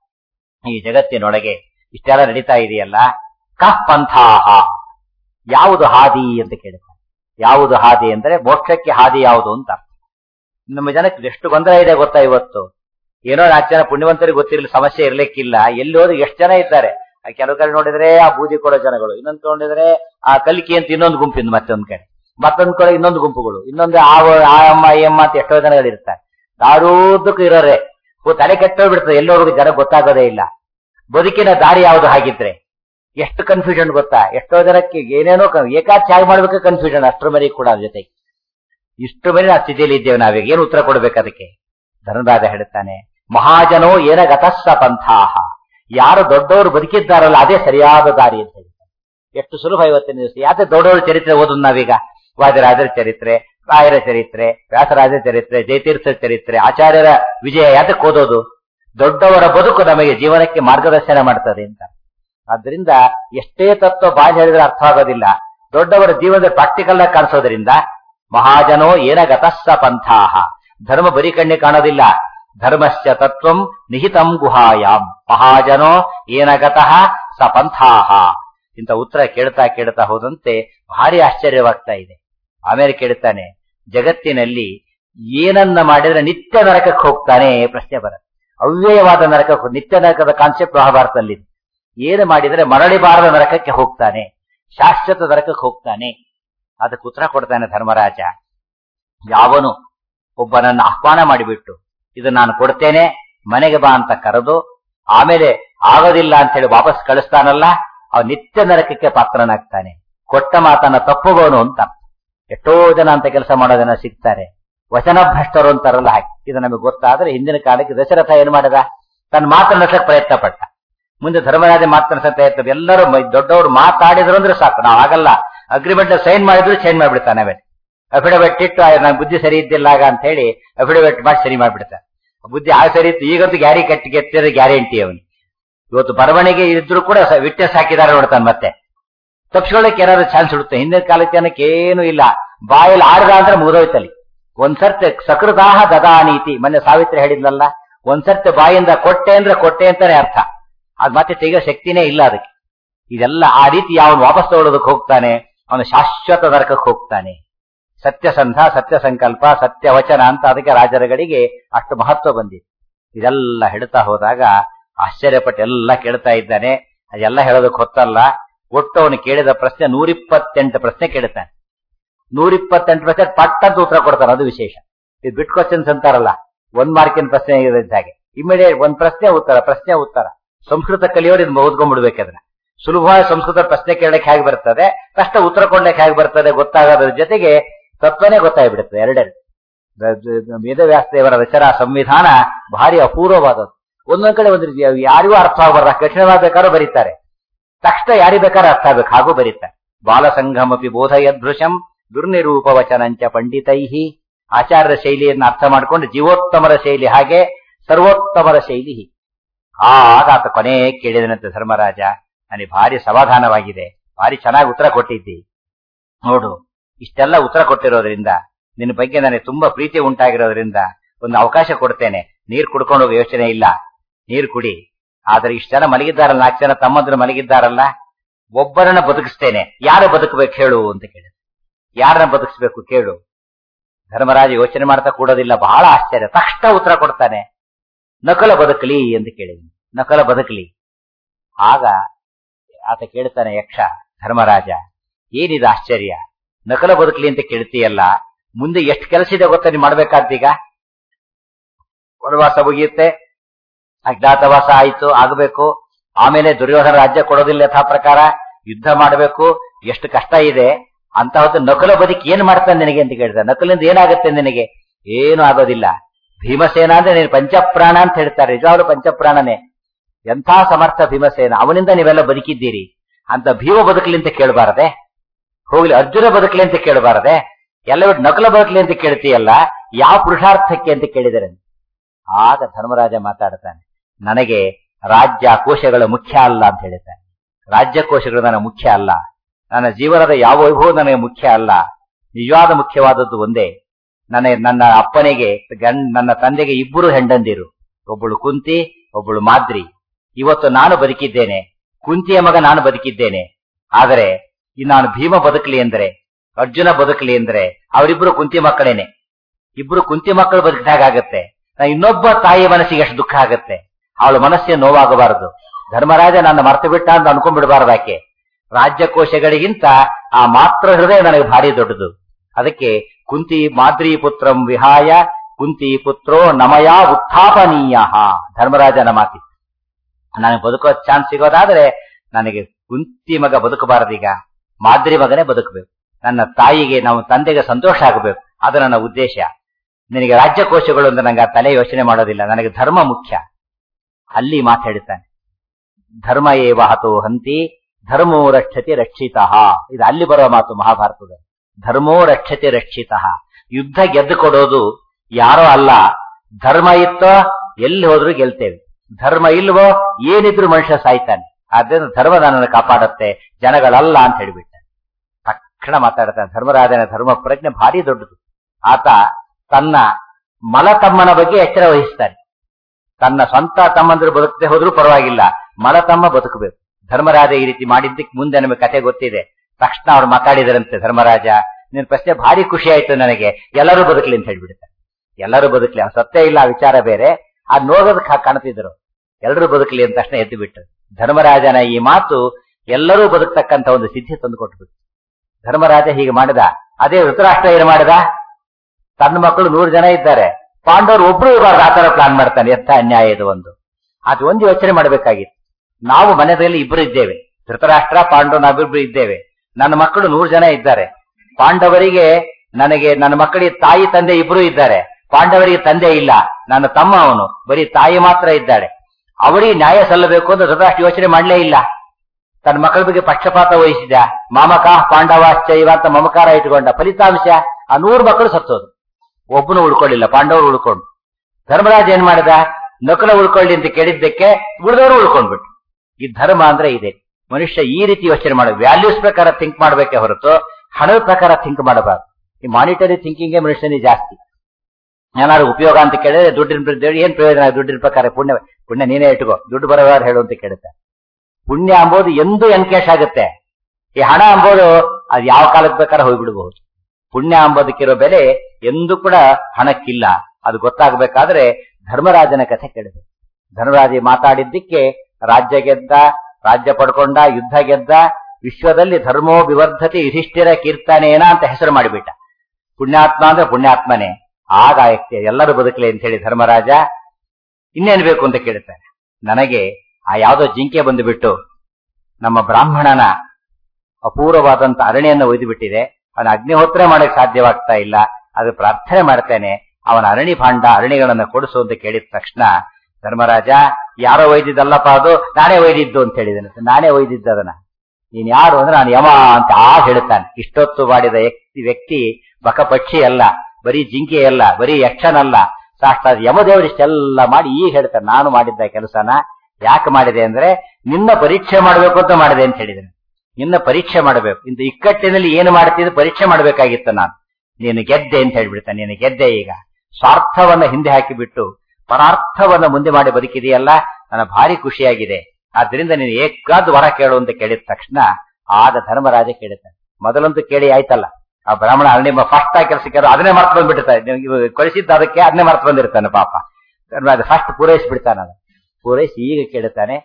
ಈ ಜಗತ್ತಿನೊಳಗೆ ಇಷ್ಟೆಲ್ಲ ನಡೀತಾ ಇದೆಯಲ್ಲ ಕಃ ಪಂಥಾಹ ಯಾವುದು ಹಾದಿ ಅಂತ ಕೇಳ್ತಾನೆ ಯಾವುದು ಹಾದಿ ಅಂದ್ರೆ ಮೋಕ್ಷಕ್ಕೆ ಹಾದಿ ಯಾವುದು ಅಂತ ಅರ್ಥ. ನಮ್ಮ ಜನಕ್ಕೆ ಎಷ್ಟು ಗೊಂದಲ ಇದೆ ಗೊತ್ತಾ ಇವತ್ತು ಏನೋ ನಾಲ್ಕು ಜನ ಪುಣ್ಯವಂತರಿಗೆ ಗೊತ್ತಿರಲಿ ಸಮಸ್ಯೆ ಇರ್ಲಿಕ್ಕಿಲ್ಲ ಎಲ್ಲಿ ಹೋದ್ರೆ ಎಷ್ಟು ಜನ ಇದ್ದಾರೆ ಆ ಕೆಲವು ಕಡೆ ನೋಡಿದ್ರೆ ಆ ಬೂದಿ ಕೊಡೋ ಜನಗಳು ಇನ್ನೊಂದ್ ಕಡೆ ನೋಡಿದ್ರೆ ಆ ಕಲಿಕೆ ಅಂತ ಇನ್ನೊಂದು ಗುಂಪಿಂದ ಮತ್ತೊಂದ್ ಕಡೆ ಮತ್ತೊಂದ್ ಕಡೆ ಇನ್ನೊಂದು ಗುಂಪುಗಳು ಇನ್ನೊಂದು ಆ ಆ ಅಮ್ಮ ಈ ಅಮ್ಮ ಅಂತ ಎಷ್ಟೋ ಜನಗಳು ಇರ್ತಾರೆ ದಾರುದ್ದಕ್ಕೂ ಇರೋರೆ ಓ ತಲೆ ಕೆಟ್ಟೋಗ್ಬಿಡ್ತದೆ ಎಲ್ಲೋರ್ಗು ಜನ ಗೊತ್ತಾಗೋದೇ ಇಲ್ಲ ಬದುಕಿನ ದಾರಿ ಯಾವುದು ಹಾಗಿದ್ರೆ ಎಷ್ಟು ಕನ್ಫ್ಯೂಷನ್ ಗೊತ್ತಾ ಎಷ್ಟೋ ಜನಕ್ಕೆ ಏನೇನೋ ಕ- ಏಕಾಚ್ ಹೇಗೆ ಮಾಡ್ಬೇಕು ಕನ್ಫ್ಯೂಷನ್ ಅಷ್ಟ್ರ ಮರಿ ಕೂಡ ಅದ್ರ ಜೊತೆಗೆ ಇಷ್ಟು ಮರಿ ಆ ಸ್ಥಿತಿಯಲ್ಲಿ ಇದ್ದೇವೆ ನಾವೀಗ ಏನು ಉತ್ತರ ಕೊಡ್ಬೇಕು ಅದಕ್ಕೆ ಧರ್ಮರಾಜ ಹೇಳ್ತಾನೆ ಮಹಾಜನೋ ಏನ ಗತಸ್ಸ ಪಂಥಾಹ ಯಾರು ದೊಡ್ಡವರು ಬದುಕಿದ್ದಾರಲ್ಲ ಅದೇ ಸರಿಯಾದ ದಾರಿ ಅಂತ ಹೇಳ್ತಾರೆ ಎಷ್ಟು ಸುಲಭ ಇವತ್ತಿನ ದಿವಸ ಯಾಕೆ ದೊಡ್ಡವರ ಚರಿತ್ರೆ ಓದೋದು ನಾವೀಗ ವಾದಿರಾಜರ ಚರಿತ್ರೆ ರಾಯರ ಚರಿತ್ರೆ ವ್ಯಾಸರಾಜರ ಚರಿತ್ರೆ ಜಯತೀರ್ಥ ಚರಿತ್ರೆ ಆಚಾರ್ಯರ ವಿಜಯ ಯಾತಕ್ಕೆ ಓದೋದು ದೊಡ್ಡವರ ಬದುಕು ನಮಗೆ ಜೀವನಕ್ಕೆ ಮಾರ್ಗದರ್ಶನ ಮಾಡ್ತದೆ ಅಂತ ಆದ್ರಿಂದ ಎಷ್ಟೇ ತತ್ವ ಬಾಯಿ ಹೇಳಿದ್ರೆ ಅರ್ಥ ಆಗೋದಿಲ್ಲ ದೊಡ್ಡವರ ಜೀವನದ ಪ್ರಾಕ್ಟಿಕಲ್ ಆಗಿ ಕಾಣಿಸೋದ್ರಿಂದ ಮಹಾಜನೋ ಏನ ಗತಸ್ಸ ಪಂಥಾಹ ಧರ್ಮ ಬರೀ ಕಣ್ಣಿ ಕಾಣೋದಿಲ್ಲ ಧರ್ಮಶ್ಚ ತತ್ವಂ ನಿಹಿತಂ ಗುಹಾಯಾಮ್ ಮಹಾಜನೋ ಏನ ಗತಃ ಸ ಪಂಥಾಹ ಇಂಥ ಉತ್ತರ ಕೇಳ್ತಾ ಕೇಳ್ತಾ ಹೋದಂತೆ ಭಾರಿ ಆಶ್ಚರ್ಯವಾಗ್ತಾ ಇದೆ ಆಮೇಲೆ ಕೇಳ್ತಾನೆ ಜಗತ್ತಿನಲ್ಲಿ ಏನನ್ನ ಮಾಡಿದ್ರೆ ನಿತ್ಯ ನರಕಕ್ಕೆ ಹೋಗ್ತಾನೆ ಪ್ರಶ್ನೆ ಬರುತ್ತೆ ಅವ್ಯಯವಾದ ನರಕಕ್ಕೆ ಹೋಗ್- ನಿತ್ಯ ನರಕದ ಕಾನ್ಸೆಪ್ಟ್ ಮಹಾಭಾರತದಲ್ಲಿ ಏನು ಮಾಡಿದರೆ ಮರಳಿ ಬಾರದ ನರಕಕ್ಕೆ ಹೋಗ್ತಾನೆ ಶಾಶ್ವತ ನರಕಕ್ಕೆ ಹೋಗ್ತಾನೆ ಅದಕ್ಕೆ ಉತ್ತರ ಕೊಡ್ತಾನೆ ಧರ್ಮರಾಜ ಯಾವನು ಒಬ್ಬನನ್ನ ಆಹ್ವಾನ ಮಾಡಿಬಿಟ್ಟು ಇದು ನಾನು ಕೊಡ್ತೇನೆ ಮನೆಗೆ ಬಾ ಅಂತ ಕರೆದು ಆಮೇಲೆ ಆಗೋದಿಲ್ಲ ಅಂತ ಹೇಳಿ ವಾಪಸ್ ಕಳಿಸ್ತಾನಲ್ಲ ಅವ ನಿತ್ಯ ನರಕಕ್ಕೆ ಪಾತ್ರನಾಗ್ತಾನೆ ಕೊಟ್ಟ ಮಾತನ್ನ ತಪ್ಪುಗೋನು ಅಂತ ಎಷ್ಟೋ ಜನ ಅಂತ ಕೆಲಸ ಮಾಡೋ ಜನ ಸಿಗ್ತಾರೆ ವಚನ ಭ್ರಷ್ಟರು ಅಂತಾರಲ್ಲ ಹಾಗೆ ಇದು ನಮಗೆ ಗೊತ್ತಾದ್ರೆ ಹಿಂದಿನ ಕಾಲಕ್ಕೆ ದಶರಥ ಏನ್ ಮಾಡಿದ ತನ್ನ ಮಾತನ್ನ ನಡೆಸಕ್ ಪ್ರಯತ್ನ ಪಟ್ಟ ಮುಂದೆ ಧರ್ಮರಾಜ ಮಾತನಾಡ್ಸಕ್ ಪ್ರಯತ್ನ ಎಲ್ಲರೂ ಮ- ದೊಡ್ಡವರು ಮಾತಾಡಿದ್ರು ಅಂದ್ರೆ ಸಾಕು ನಾವು ಆಗಲ್ಲ ಅಗ್ರಿಮೆಂಟ್ ಸೈನ್ ಮಾಡಿದ್ರು ಚೇಂಜ್ ಮಾಡ್ಬಿಡ್ತಾನೆ ಅವೇ ಅಫಿಡವಿಟ್ ಇಟ್ಟು ನಾನು ಬುದ್ಧಿ ಸರಿ ಇದ್ದಿಲ್ಲ ಆಗ ಅಂತ ಹೇಳಿ ಅಫಿಡವಿಟ್ ಮಾಡಿ ಸರಿ ಮಾಡ್ಬಿಡ್ತಾನೆ ಬುದ್ಧಿ ಆಗ ಸರಿ ಇತ್ತು ಈಗಂತೂ ಗ್ಯಾರಿ ಕಟ್ಟಿ ಕೆತ್ತಿದ್ರೆ ಗ್ಯಾರಂಟಿ ಅವನು ಇವತ್ತು ಬರವಣಿಗೆ ಇದ್ರು ಕೂಡ ವಿಟ್ನೆಸ್ ಹಾಕಿದ್ದಾರೆ ನೋಡ್ತಾನೆ ಮತ್ತೆ ತಪ್ಪಿಸ್ಕೊಳ್ಳಕ್ಕೆ ಏನಾದ್ರು ಚಾನ್ಸ್ ಇಡುತ್ತೆ ಹಿಂದಿನ ಕಾಲಕ್ಕೆ ಅನ್ನಕ್ಕೆ ಏನು ಇಲ್ಲ ಬಾಯಲ್ಲಿ ಆಡ್ದ ಅಂದ್ರೆ ಮುಗಿದೋಯ್ತಲ್ಲಿ ಒಂದ್ಸರ್ತಿ ಸಕೃದಾಹ ದದಾ ನೀತಿ ಮೊನ್ನೆ ಸಾವಿತ್ರಿ ಹೇಳಿದ್ಲಲ್ಲ ಒಂದ್ಸರ್ತಿ ಬಾಯಿಂದ ಕೊಟ್ಟೆ ಅಂದ್ರೆ ಕೊಟ್ಟೆ ಅಂತಾನೆ ಅರ್ಥ ಅದ್ ಮತ್ತೆ ತೆಗೆಯೋ ಶಕ್ತಿನೇ ಇಲ್ಲ ಅದಕ್ಕೆ ಇದೆಲ್ಲ ಆ ರೀತಿ ಅವನು ವಾಪಸ್ ತಗೊಳ್ಳೋದಕ್ಕೆ ಹೋಗ್ತಾನೆ ಅವನು ಶಾಶ್ವತ ನರಕಕ್ಕೆ ಹೋಗ್ತಾನೆ ಸತ್ಯಸಂಧ ಸತ್ಯ ಸಂಕಲ್ಪ ಸತ್ಯ ವಚನ ಅಂತ ಅದಕ್ಕೆ ರಾಜರಗಳಿಗೆ ಅಷ್ಟು ಮಹತ್ವ ಬಂದಿದೆ ಇದೆಲ್ಲ ಹೇಳ್ತಾ ಹೋದಾಗ ಆಶ್ಚರ್ಯಪಟ್ಟು ಎಲ್ಲ ಕೇಳ್ತಾ ಇದ್ದಾನೆ ಅದೆಲ್ಲ ಹೇಳೋದಕ್ಕೆ ಹೊತ್ತಲ್ಲ ಒಟ್ಟು ಅವನು ಕೇಳಿದ ಪ್ರಶ್ನೆ ನೂರಿಪ್ಪತ್ತೆಂಟು ಪ್ರಶ್ನೆ ಕೇಳ್ತಾನೆ ನೂರಿಪ್ಪತ್ತೆಂಟು ಪ್ರಶ್ನೆ ಪಟ್ಟಂತ ಉತ್ತರ ಕೊಡ್ತಾನೆ ಅದು ವಿಶೇಷ ಇದು ಬಿಟ್ ಕ್ವಶನ್ಸ್ ಅಂತಾರಲ್ಲ ಒಂದ್ ಮಾರ್ಕಿನ ಪ್ರಶ್ನೆ ಇದ್ದ ಹಾಗೆ ಇಮಿಡಿಯೇಟ್ ಒಂದ್ ಪ್ರಶ್ನೆ ಉತ್ತರ ಪ್ರಶ್ನೆ ಉತ್ತರ ಸಂಸ್ಕೃತ ಕಲಿಯೋರು ಇದು ಓದ್ಕೊಂಡ್ಬಿಡ್ಬೇಕಾದ್ರೆ ಸುಲಭವಾದ ಸಂಸ್ಕೃತ ಪ್ರಶ್ನೆ ಕೇಳಕ್ಕೆ ಹೇಗೆ ಬರ್ತದೆ ಕಷ್ಟ ಉತ್ತರ ಕೊಡ್ಲಿಕ್ಕೆ ಹೇಗೆ ಬರ್ತದೆ ಗೊತ್ತಾಗೋದ್ರ ಜೊತೆಗೆ ತತ್ವನೇ ಗೊತ್ತಾಗ್ಬಿಡುತ್ತೆ ಎರಡೆರಡು ದ- ದ- ದ- ವೇದವ್ಯಾಸ ದೇವರ ರಚನಾ ಸಂವಿಧಾನ ಭಾರಿ ಅಪೂರ್ವವಾದದ್ದು ಒಂದೊಂದ್ ಕಡೆ ಒಂದು ರೀತಿ ಯಾರಿಗೂ ಅರ್ಥ ಆಗಬಾರ್ದ ಕಠಿಣವಾಗಬೇಕಾದ್ರೂ ಬರೀತಾರೆ ತಕ್ಷಣ ಯಾರಿಗೆ ಬೇಕಾದ್ರೆ ಅರ್ಥ ಆಗ್ಬೇಕು ಹಾಗೂ ಬರೀತಾರೆ ಬಾಲಸಂಘಮಪಿ ಬೋಧಯದೃಶಂ ದುರ್ನಿರೂಪ ವಚನಂಚ ಪಂಡಿತೈಹಿ ಆಚಾರ್ಯರ ಶೈಲಿಯನ್ನು ಅರ್ಥ ಮಾಡ್ಕೊಂಡು ಜೀವೋತ್ತಮರ ಶೈಲಿ ಹಾಗೆ ಸರ್ವೋತ್ತಮರ ಶೈಲಿ ಹೀಗೆ. ಆಗ ಆತ ಕೊನೆ ಕೇಳಿದನಂತೆ ಧರ್ಮರಾಜ ನನಗೆ ಭಾರಿ ಸಮಾಧಾನವಾಗಿದೆ ಭಾರಿ ಚೆನ್ನಾಗಿ ಉತ್ತರ ಕೊಟ್ಟಿದ್ದಿ ನೋಡು ಇಷ್ಟೆಲ್ಲ ಉತ್ತರ ಕೊಟ್ಟಿರೋದ್ರಿಂದ ನಿನ್ನ ಬಗ್ಗೆ ನನಗೆ ತುಂಬಾ ಪ್ರೀತಿ ಉಂಟಾಗಿರೋದ್ರಿಂದ ಒಂದು ಅವಕಾಶ ಕೊಡ್ತೇನೆ ನೀರ್ ಕುಡ್ಕೊಂಡು ಹೋಗೋ ಯೋಚನೆ ಇಲ್ಲ ನೀರ್ ಕುಡಿ ಆದ್ರೆ ಇಷ್ಟ ಜನ ಮಲಗಿದ್ದಾರಲ್ಲ ನಾಲ್ಕು ಜನ ತಮ್ಮಂದ್ರು ಮಲಗಿದ್ದಾರಲ್ಲ ಒಬ್ಬರನ್ನ ಬದುಕಿಸ್ತೇನೆ ಯಾರು ಬದುಕಬೇಕು ಹೇಳು ಅಂತ ಕೇಳಿದ ಯಾರನ್ನ ಬದುಕಿಸ್ಬೇಕು ಕೇಳು ಧರ್ಮರಾಜ ಯೋಚನೆ ಮಾಡ್ತಾ ಕೂಡೋದಿಲ್ಲ ಬಹಳ ಆಶ್ಚರ್ಯ ತಕ್ಷಣ ಉತ್ತರ ಕೊಡ್ತಾನೆ ನಕಲ ಬದುಕಲಿ ಎಂದು ಕೇಳಿದ್ನು ನಕಲ ಬದುಕಲಿ ಆಗ ಆತ ಕೇಳ್ತಾನೆ ಯಕ್ಷ ಧರ್ಮರಾಜ ಏನಿದು ಆಶ್ಚರ್ಯ ನಕಲ ಬದುಕಲಿ ಅಂತ ಕೇಳ್ತೀಯಲ್ಲ ಮುಂದೆ ಎಷ್ಟು ಕೆಲಸ ಇದೆ ಗೊತ್ತಾ ನೀನ್ ಮಾಡ್ಬೇಕಾದ್ದೀಗ ವನವಾಸ ಮುಗಿಯುತ್ತೆ ಅಜ್ಞಾತವಾಸ ಆಯ್ತು ಆಗಬೇಕು ಆಮೇಲೆ ದುರ್ಯೋಧನ ರಾಜ್ಯ ಕೊಡೋದಿಲ್ಲ ಯಥಾ ಪ್ರಕಾರ ಯುದ್ಧ ಮಾಡಬೇಕು ಎಷ್ಟು ಕಷ್ಟ ಇದೆ ಅಂತ ಹೊತ್ತು ನಕಲ ಬದುಕಿ ಏನ್ ಮಾಡ್ತಾನೆ ನಿನಗೆ ಅಂತ ಕೇಳಿದ ನಕಲಿಂದ ಏನಾಗುತ್ತೆ ನಿನಗೆ ಏನು ಆಗೋದಿಲ್ಲ ಭೀಮಸೇನ ಅಂದ್ರೆ ನೀನು ಪಂಚಪ್ರಾಣ ಅಂತ ಹೇಳ್ತಾರೆ ನಿಜವಾಗ್ಲೂ ಪಂಚಪ್ರಾಣನೇ ಎಂಥ ಸಮರ್ಥ ಭೀಮಸೇನ ಅವನಿಂದ ನೀವೆಲ್ಲ ಬದುಕಿದ್ದೀರಿ ಅಂತ ಭೀಮ ಬದುಕಲಿ ಅಂತ ಕೇಳಬಾರದೆ ಹೋಗ್ಲಿ ಅರ್ಜುನ ಬದುಕಲಿ ಅಂತ ಕೇಳಬಾರದೆ ಎಲ್ಲ ಬಿಟ್ಟು ನಕಲ ಬದುಕಲಿ ಅಂತ ಕೇಳ್ತೀಯಲ್ಲ ಯಾವ ಪುರುಷಾರ್ಥಕ್ಕೆ ಅಂತ ಕೇಳಿದರೆ ಆಗ ಧರ್ಮರಾಜ ಮಾತಾಡ್ತಾನೆ ನನಗೆ ರಾಜ್ಯ ಕೋಶಗಳ ಮುಖ್ಯ ಅಲ್ಲ ಅಂತ ಹೇಳ್ತಾನೆ ರಾಜ್ಯ ಕೋಶಗಳು ನನ್ನ ಮುಖ್ಯ ಅಲ್ಲ ನನ್ನ ಜೀವನದ ಯಾವ ವೈಭವ ನನಗೆ ಮುಖ್ಯ ಅಲ್ಲ ನಿಜವಾದ ಮುಖ್ಯವಾದದ್ದು ಒಂದೇ ನನಗೆ ನನ್ನ ಅಪ್ಪನಿಗೆ ಗಂಡ್ ನನ್ನ ತಂದೆಗೆ ಇಬ್ಬರು ಹೆಂಡಂದಿರು ಒಬ್ಬಳು ಕುಂತಿ ಒಬ್ಬಳು ಮಾದ್ರಿ ಇವತ್ತು ನಾನು ಬದುಕಿದ್ದೇನೆ ಕುಂತಿಯ ಮಗ ನಾನು ಬದುಕಿದ್ದೇನೆ ಆದರೆ ಈ ನಾನು ಭೀಮ ಬದುಕಲಿ ಎಂದರೆ ಅರ್ಜುನ ಬದುಕಲಿ ಎಂದ್ರೆ ಅವರಿಬ್ರು ಕುಂತಿ ಮಕ್ಕಳೇನೆ ಇಬ್ರು ಕುಂತಿ ಮಕ್ಕಳು ಬದುಕಿದಾಗತ್ತೆ ನಾ ಇನ್ನೊಬ್ಬ ತಾಯಿಯ ಮನಸ್ಸಿಗೆ ಎಷ್ಟು ದುಃಖ ಆಗತ್ತೆ ಅವಳ ಮನಸ್ಸಿಗೆ ನೋವಾಗಬಾರದು ಧರ್ಮರಾಜ ನನ್ನ ಮರ್ತು ಬಿಟ್ಟ ಅಂತ ಅನ್ಕೊಂಡ್ಬಿಡಬಾರದು ಆಕೆ ರಾಜ್ಯಕೋಶಗಳಿಗಿಂತ ಆ ಮಾತ್ರ ಹೃದಯ ನನಗೆ ಭಾರಿ ದೊಡ್ಡದು ಅದಕ್ಕೆ ಕುಂತಿ ಮಾದ್ರಿ ಪುತ್ರಂ ವಿಹಾಯ ಕುಂತಿ ಪುತ್ರೋ ನಮಯ ಉತ್ಥಾಪನೀಯ ಧರ್ಮರಾಜನ ಮಾತಿ ನನಗೆ ಬದುಕೋ ಚಾನ್ಸ್ ಸಿಗೋದಾದ್ರೆ ನನಗೆ ಕುಂತಿ ಮಗ ಬದುಕಬಾರದೀಗ ಮಾದ್ರಿ ಮಗನೇ ಬದುಕಬೇಕು ನನ್ನ ತಾಯಿಗೆ ನಮ್ಮ ತಂದೆಗೆ ಸಂತೋಷ ಆಗಬೇಕು ಅದು ನನ್ನ ಉದ್ದೇಶ ನಿನಗೆ ರಾಜ್ಯಕೋಶಗಳು ಅಂತ ನಂಗೆ ಆ ತಲೆ ಯೋಚನೆ ಮಾಡೋದಿಲ್ಲ ನನಗೆ ಧರ್ಮ ಮುಖ್ಯ ಅಲ್ಲಿ ಮಾತಾಡುತ್ತಾನೆ ಧರ್ಮ ಏವ ಹತೋ ಹಂತಿ ಧರ್ಮೋ ರಕ್ಷತಿ ರಕ್ಷಿತ ಇದು ಅಲ್ಲಿ ಬರುವ ಮಾತು ಮಹಾಭಾರತದ ಧರ್ಮೋ ರಕ್ಷತಿ ರಕ್ಷಿತ ಯುದ್ಧ ಗೆದ್ದು ಕೊಡೋದು ಯಾರೋ ಅಲ್ಲ ಧರ್ಮ ಇತ್ತೋ ಎಲ್ಲಿ ಹೋದ್ರೂ ಗೆಲ್ತೇವೆ ಧರ್ಮ ಇಲ್ವೋ ಏನಿದ್ರು ಮನುಷ್ಯ ಸಾಯ್ತಾನೆ ಆದ್ರಿಂದ ಧರ್ಮ ನನ್ನನ್ನು ಕಾಪಾಡುತ್ತೆ ಜನಗಳಲ್ಲ ಅಂತ ಹೇಳಿಬಿಟ್ಟ ತಕ್ಷಣ ಮಾತಾಡ್ತಾನೆ ಧರ್ಮರಾಜನ ಧರ್ಮ ಪ್ರಜ್ಞೆ ಭಾರಿ ದೊಡ್ಡದು ಆತ ತನ್ನ ಮಲ ತಮ್ಮನ ಬಗ್ಗೆ ಎಚ್ಚರ ವಹಿಸ್ತಾನೆ ತನ್ನ ಸ್ವಂತ ತಮ್ಮಂದ್ರು ಬದುಕದೆ ಹೋದ್ರೂ ಪರವಾಗಿಲ್ಲ ಮಲ ತಮ್ಮ ಬದುಕಬೇಕು ಧರ್ಮರಾಜ ಈ ರೀತಿ ಮಾಡಿದ್ದಕ್ಕೆ ಮುಂದೆ ನಮಗೆ ಕತೆ ಗೊತ್ತಿದೆ ತಕ್ಷಣ ಅವ್ರು ಮಾತಾಡಿದರಂತೆ ಧರ್ಮರಾಜ ನಿನ್ ಪ್ರಶ್ನೆ ಭಾರಿ ಖುಷಿ ಆಯ್ತು ನನಗೆ ಎಲ್ಲರೂ ಬದುಕಲಿ ಅಂತ ಹೇಳ್ಬಿಡ್ತಾರೆ ಎಲ್ಲರೂ ಬದುಕಲಿ ಅವ್ನು ಸತ್ಯ ಇಲ್ಲ ಆ ವಿಚಾರ ಬೇರೆ ಆ ನೋಡೋದಕ್ಕೆ ಹಾಗೆ ಕಾಣ್ತಿದ್ರು ಎಲ್ಲರೂ ಬದುಕಲಿ ಅಂತ ತಕ್ಷಣ ಎದ್ದು ಬಿಟ್ಟರು ಧರ್ಮರಾಜನ ಈ ಮಾತು ಎಲ್ಲರೂ ಬದುಕ್ತಕ್ಕಂತ ಒಂದು ಸಿದ್ಧಿ ತಂದು ಕೊಟ್ಬಿಟ್ಟು ಧರ್ಮರಾಜ ಹೀಗೆ ಮಾಡಿದ ಅದೇ ಧೃತರಾಷ್ಟ್ರ ಏನು ಮಾಡಿದ ತನ್ನ ಮಕ್ಕಳು ನೂರು ಜನ ಇದ್ದಾರೆ ಪಾಂಡವರು ಒಬ್ರು ಇರಬಾರ್ದು ಆತರ ಪ್ಲಾನ್ ಮಾಡ್ತಾನೆ ಎತ್ತ ಅನ್ಯಾಯ ಇದು ಒಂದು ಅದು ಒಂದು ಯೋಚನೆ ಮಾಡಬೇಕಾಗಿತ್ತು ನಾವು ಮನೆಯಲ್ಲಿ ಇಬ್ಬರು ಇದ್ದೇವೆ ಧೃತರಾಷ್ಟ್ರ ಪಾಂಡವ ನಾವಿಬ್ರು ಇದ್ದೇವೆ ನನ್ನ ಮಕ್ಕಳು ನೂರು ಜನ ಇದ್ದಾರೆ ಪಾಂಡವರಿಗೆ ನನಗೆ ನನ್ನ ಮಕ್ಕಳಿಗೆ ತಾಯಿ ತಂದೆ ಇಬ್ರು ಇದ್ದಾರೆ ಪಾಂಡವರಿಗೆ ತಂದೆ ಇಲ್ಲ ನನ್ನ ತಮ್ಮ ಅವನು ಬರೀ ತಾಯಿ ಮಾತ್ರ ಇದ್ದಾಳೆ ಅವಳಿಗೆ ನ್ಯಾಯ ಸಲ್ಲಬೇಕು ಅಂತ ಧೃತರಾಷ್ಟ್ರ ಯೋಚನೆ ಮಾಡಲೇ ಇಲ್ಲ ತನ್ನ ಮಕ್ಕಳ ಬಗ್ಗೆ ಪಕ್ಷಪಾತ ವಹಿಸಿದ ಮಾಮಕ ಪಾಂಡವಾಶ್ಚೈವ ಅಂತ ಮಮಕಾರ ಇಟ್ಕೊಂಡ ಫಲಿತಾಂಶ ಆ ನೂರು ಮಕ್ಕಳು ಸತ್ತೋದು ಒಬ್ಬನು ಉಳ್ಕೊಳ್ಳಿಲ್ಲ ಪಾಂಡವರು ಉಳ್ಕೊಂಡು ಧರ್ಮರಾಜ ಏನ್ ಮಾಡಿದ ನಕಲ ಉಳ್ಕೊಳ್ಳಿ ಅಂತ ಕೇಳಿದ್ದಕ್ಕೆ ಉಳಿದವರು ಉಳ್ಕೊಂಡ್ಬಿಟ್ಟು ಈ ಧರ್ಮ ಅಂದ್ರೆ ಇದೆ ಮನುಷ್ಯ ಈ ರೀತಿ ಯೋಚನೆ ಮಾಡ ವ್ಯಾಲ್ಯೂಸ್ ಪ್ರಕಾರ ಥಿಂಕ್ ಮಾಡ್ಬೇಕೆ ಹೊರತು ಹಣದ ಪ್ರಕಾರ ಥಿಂಕ್ ಮಾಡಬಾರ್ದು ಈ ಮಾನಿಟರಿ ಥಿಂಕಿಂಗ್ ಮನುಷ್ಯನಿಗೆ ಜಾಸ್ತಿ ಏನಾದ್ರು ಉಪಯೋಗ ಅಂತ ಕೇಳಿದ್ರೆ ದುಡ್ಡಿನ ಪ್ರ- ಏನ್ ಪ್ರಯೋಜನ ದುಡ್ಡಿನ ಪ್ರಕಾರ ಪುಣ್ಯ ಪುಣ್ಯ ನೀನೇ ಇಟ್ಕೋ ದುಡ್ಡು ಬರೋವಾರ ಹೇಳು ಅಂತ ಕೇಳುತ್ತೆ ಪುಣ್ಯ ಅಂಬೋದು ಎಂದೂ ಎನ್ಕೇಶ್ ಆಗುತ್ತೆ ಈ ಹಣ ಅಂಬೋದು ಅದು ಯಾವ ಕಾಲಕ್ಕೆ ಬೇಕಾದ್ರೆ ಹೋಗ್ಬಿಡಬಹುದು ಪುಣ್ಯ ಅಂಬೋದಕ್ಕಿರೋ ಬೆಲೆ ಎಂದೂ ಕೂಡ ಹಣಕ್ಕಿಲ್ಲ ಅದು ಗೊತ್ತಾಗಬೇಕಾದ್ರೆ ಧರ್ಮರಾಜನ ಕಥೆ ಕೇಳಿದೆ ಧರ್ಮರಾಜ ಮಾತಾಡಿದ್ದಕ್ಕೆ ರಾಜ್ಯ ಗೆದ್ದ ರಾಜ್ಯ ಪಡ್ಕೊಂಡ ಯುದ್ಧ ಗೆದ್ದ ವಿಶ್ವದಲ್ಲಿ ಧರ್ಮೋ ವಿವರ್ಧತೆ ಯುಧಿಷ್ಠಿರ ಕೀರ್ತನೇನ ಅಂತ ಹೆಸರು ಮಾಡಿಬಿಟ್ಟ ಪುಣ್ಯಾತ್ಮ ಅಂದ್ರೆ ಪುಣ್ಯಾತ್ಮನೇ ಆಗ ಆಯ್ತೆ ಎಲ್ಲರೂ ಬದುಕಲಿ ಅಂತ ಹೇಳಿ ಧರ್ಮರಾಜ ಇನ್ನೇನ್ ಬೇಕು ಅಂತ ಕೇಳುತ್ತಾನೆ ನನಗೆ ಆ ಯಾವ್ದೋ ಜಿಂಕೆ ಬಂದುಬಿಟ್ಟು ನಮ್ಮ ಬ್ರಾಹ್ಮಣನ ಅಪೂರ್ವವಾದಂತ ಅರಣ್ಯನ್ನು ಒಯ್ದು ಬಿಟ್ಟಿದೆ ಅವನ ಅಗ್ನಿಹೋತ್ರ ಮಾಡಕ್ ಸಾಧ್ಯವಾಗ್ತಾ ಇಲ್ಲ ಅದು ಪ್ರಾರ್ಥನೆ ಮಾಡ್ತೇನೆ ಅವನ ಅರಣಿ ಭಾಂಡ ಅರಣಿಗಳನ್ನ ಕೊಡಿಸು ಅಂತ ಕೇಳಿದ ತಕ್ಷಣ ಧರ್ಮರಾಜ ಯಾರೋ ಒಯ್ದಿದ್ದಲ್ಲಪ್ಪ ಅದು ನಾನೇ ಒಯ್ದಿದ್ದು ಅಂತ ಹೇಳಿದ್ದೇನೆ ನಾನೇ ಒಯ್ದಿದ್ದು ಅದನ್ನ ನೀನ್ ಯಾರು ಅಂದ್ರೆ ನಾನು ಯಮ ಅಂತ ಆ ಹೇಳ್ತಾನೆ ಇಷ್ಟೊತ್ತು ಮಾಡಿದ ವ್ಯಕ್ತಿ ವ್ಯಕ್ತಿ ಬಕಪಕ್ಷಿ ಅಲ್ಲ ಬರೀ ಜಿಂಕೆ ಅಲ್ಲ ಬರೀ ಯಕ್ಷನಲ್ಲ ಸಾಕ್ಷಾತ್ ಯಮದೇವರು ಇಷ್ಟೆಲ್ಲ ಮಾಡಿ ಈಗ ಹೇಳ್ತಾನೆ ನಾನು ಮಾಡಿದ್ದ ಕೆಲಸನ ಯಾಕೆ ಮಾಡಿದೆ ಅಂದ್ರೆ ನಿನ್ನ ಪರೀಕ್ಷೆ ಮಾಡಬೇಕು ಅಂತ ಮಾಡಿದೆ ಅಂತ ಹೇಳಿದ್ದೇನೆ ನಿನ್ನ ಪರೀಕ್ಷೆ ಮಾಡಬೇಕು ಇಂತ ಇಕ್ಕಟ್ಟಿನಲ್ಲಿ ಏನು ಮಾಡ್ತಿದ್ದು ಪರೀಕ್ಷೆ ಮಾಡಬೇಕಾಗಿತ್ತು ನಾನು ನೀನು ಗೆದ್ದೆ ಅಂತ ಹೇಳ್ಬಿಡ್ತಾನೆ ನೀನು ಗೆದ್ದೆ ಈಗ ಸ್ವಾರ್ಥವನ್ನ ಹಿಂದೆ ಹಾಕಿಬಿಟ್ಟು ಪರಾರ್ಥವನ್ನ ಮುಂದೆ ಮಾಡಿ ಬದುಕಿದೆಯಲ್ಲ ನನ್ನ ಭಾರಿ ಖುಷಿಯಾಗಿದೆ ಆದ್ರಿಂದ ನೀನು ಏಕಾದ್ ವರ ಕೇಳು ಅಂತ ಕೇಳಿದ ತಕ್ಷಣ ಆಗ ಧರ್ಮರಾಜ ಕೇಳುತ್ತಾನೆ ಮೊದಲಂತೂ ಕೇಳಿ ಆಯ್ತಲ್ಲ ಆ ಬ್ರಾಹ್ಮಣ ನಿಮ್ಮ ಫಸ್ಟ್ ಆಗಿ ಕೆಲಸಕ್ಕೆ ಅದನ್ನೇ ಮರ್ತು ಬಂದ್ಬಿಡ್ತಾನೆ ಕಳಿಸಿದ್ದ ಅದಕ್ಕೆ ಅದನ್ನೇ ಮರ್ತು ಬಂದಿರ್ತಾನೆ ಪಾಪ ಧರ್ಮರಾಜ ಫಸ್ಟ್ ಪೂರೈಸಿ ಬಿಡ್ತಾನೆ ಅದು ಪೂರೈಸಿ ಈಗ ಕೇಳುತ್ತಾನೆ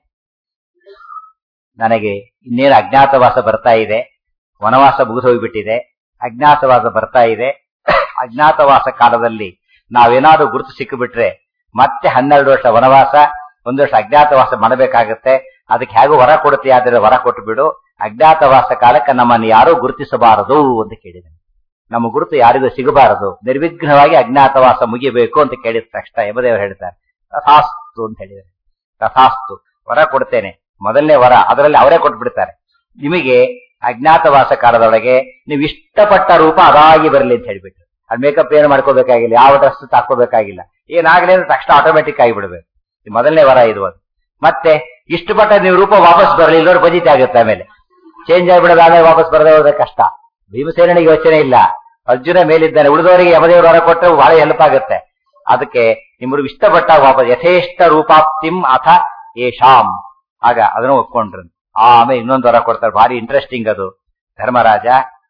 ನನಗೆ ಇನ್ನೇನು ಅಜ್ಞಾತವಾಸ ಬರ್ತಾ ಇದೆ ವನವಾಸ ಮುಗಿದು ಹೋಗ್ಬಿಟ್ಟಿದೆ ಅಜ್ಞಾತವಾಸ ಬರ್ತಾ ಇದೆ ಅಜ್ಞಾತವಾಸ ಕಾಲದಲ್ಲಿ ನಾವೇನಾದ್ರೂ ಗುರುತು ಸಿಕ್ಕಿಬಿಟ್ರೆ ಮತ್ತೆ ಹನ್ನೆರಡು ವರ್ಷ ವನವಾಸ ಒಂದು ವರ್ಷ ಅಜ್ಞಾತವಾಸ ಮಾಡಬೇಕಾಗತ್ತೆ ಅದಕ್ಕೆ ಹೇಗೂ ವರ ಕೊಡುತ್ತೆ ಆದ್ರೆ ವರ ಕೊಟ್ಟು ಬಿಡು ಅಜ್ಞಾತವಾಸ ಕಾಲಕ್ಕೆ ನಮ್ಮನ್ನು ಯಾರೂ ಗುರುತಿಸಬಾರದು ಅಂತ ಕೇಳಿದೆ ನಮ್ಮ ಗುರುತು ಯಾರಿಗೂ ಸಿಗಬಾರದು ನಿರ್ವಿಘ್ನವಾಗಿ ಅಜ್ಞಾತವಾಸ ಮುಗಿಬೇಕು ಅಂತ ಕೇಳಿದ ತಕ್ಷಣ ಯಮದೇವರು ಹೇಳ್ತಾರೆ ತಥಾಸ್ತು ಅಂತ ಹೇಳಿದ್ದಾರೆ ತಥಾಸ್ತು ವರ ಕೊಡ್ತೇನೆ ಮೊದಲನೇ ವರ ಅದರಲ್ಲಿ ಅವರೇ ಕೊಟ್ಬಿಡ್ತಾರೆ ನಿಮಗೆ ಅಜ್ಞಾತವಾಸ ಕಾಲದೊಳಗೆ ನೀವು ಇಷ್ಟಪಟ್ಟ ರೂಪ ಅದಾಗಿ ಬರಲಿ ಅಂತ ಹೇಳ್ಬಿಟ್ಟು ಅದು ಮೇಕಪ್ ಏನು ಮಾಡ್ಕೋಬೇಕಾಗಿಲ್ಲ ಯಾವ ಡ್ರೆಸ್ ಹಾಕೋಬೇಕಾಗಿಲ್ಲ ಏನಾಗಲಿ ಅಂದ್ರೆ ತಕ್ಷಣ ಆಟೋಮೆಟಿಕ್ ಆಗಿಬಿಡ್ಬೇಕು ಇದು ಮೊದಲನೇ ವರ ಇದು ಅದು ಮತ್ತೆ ಇಷ್ಟಪಟ್ಟ ನೀವು ರೂಪ ವಾಪಸ್ ಬರಲಿ ಇಲ್ಲೋರು ಬಜಿತೆ ಆಗುತ್ತೆ ಆಮೇಲೆ ಚೇಂಜ್ ಆಗಿಬಿಡೋದು ಆಮೇಲೆ ವಾಪಸ್ ಬರದೇ ಹೋದ್ರೆ ಕಷ್ಟ ಭೀಮಸೇನಿಗೆ ಯೋಚನೆ ಇಲ್ಲ ಅರ್ಜುನ ಮೇಲಿದ್ದಾನೆ ಉಳಿದವರಿಗೆ ಯಮದೇವರು ವರ ಕೊಟ್ಟರೆ ಬಹಳ ಹೆಲ್ಪ್ ಆಗುತ್ತೆ ಅದಕ್ಕೆ ನಿಮ್ಮರು ಇಷ್ಟಪಟ್ಟ ವಾಪಸ್ ಯಥೇಷ್ಟ ರೂಪಾಪ್ತಿಂ ಅಥ ಏಷಾಂ ಆಗ ಅದನ್ನು ಒಪ್ಕೊಂಡ್ರು ಆಮೇಲೆ ಇನ್ನೊಂದು ವರ ಕೊಡ್ತಾರೆ ಭಾರಿ ಇಂಟ್ರೆಸ್ಟಿಂಗ್ ಅದು ಧರ್ಮರಾಜ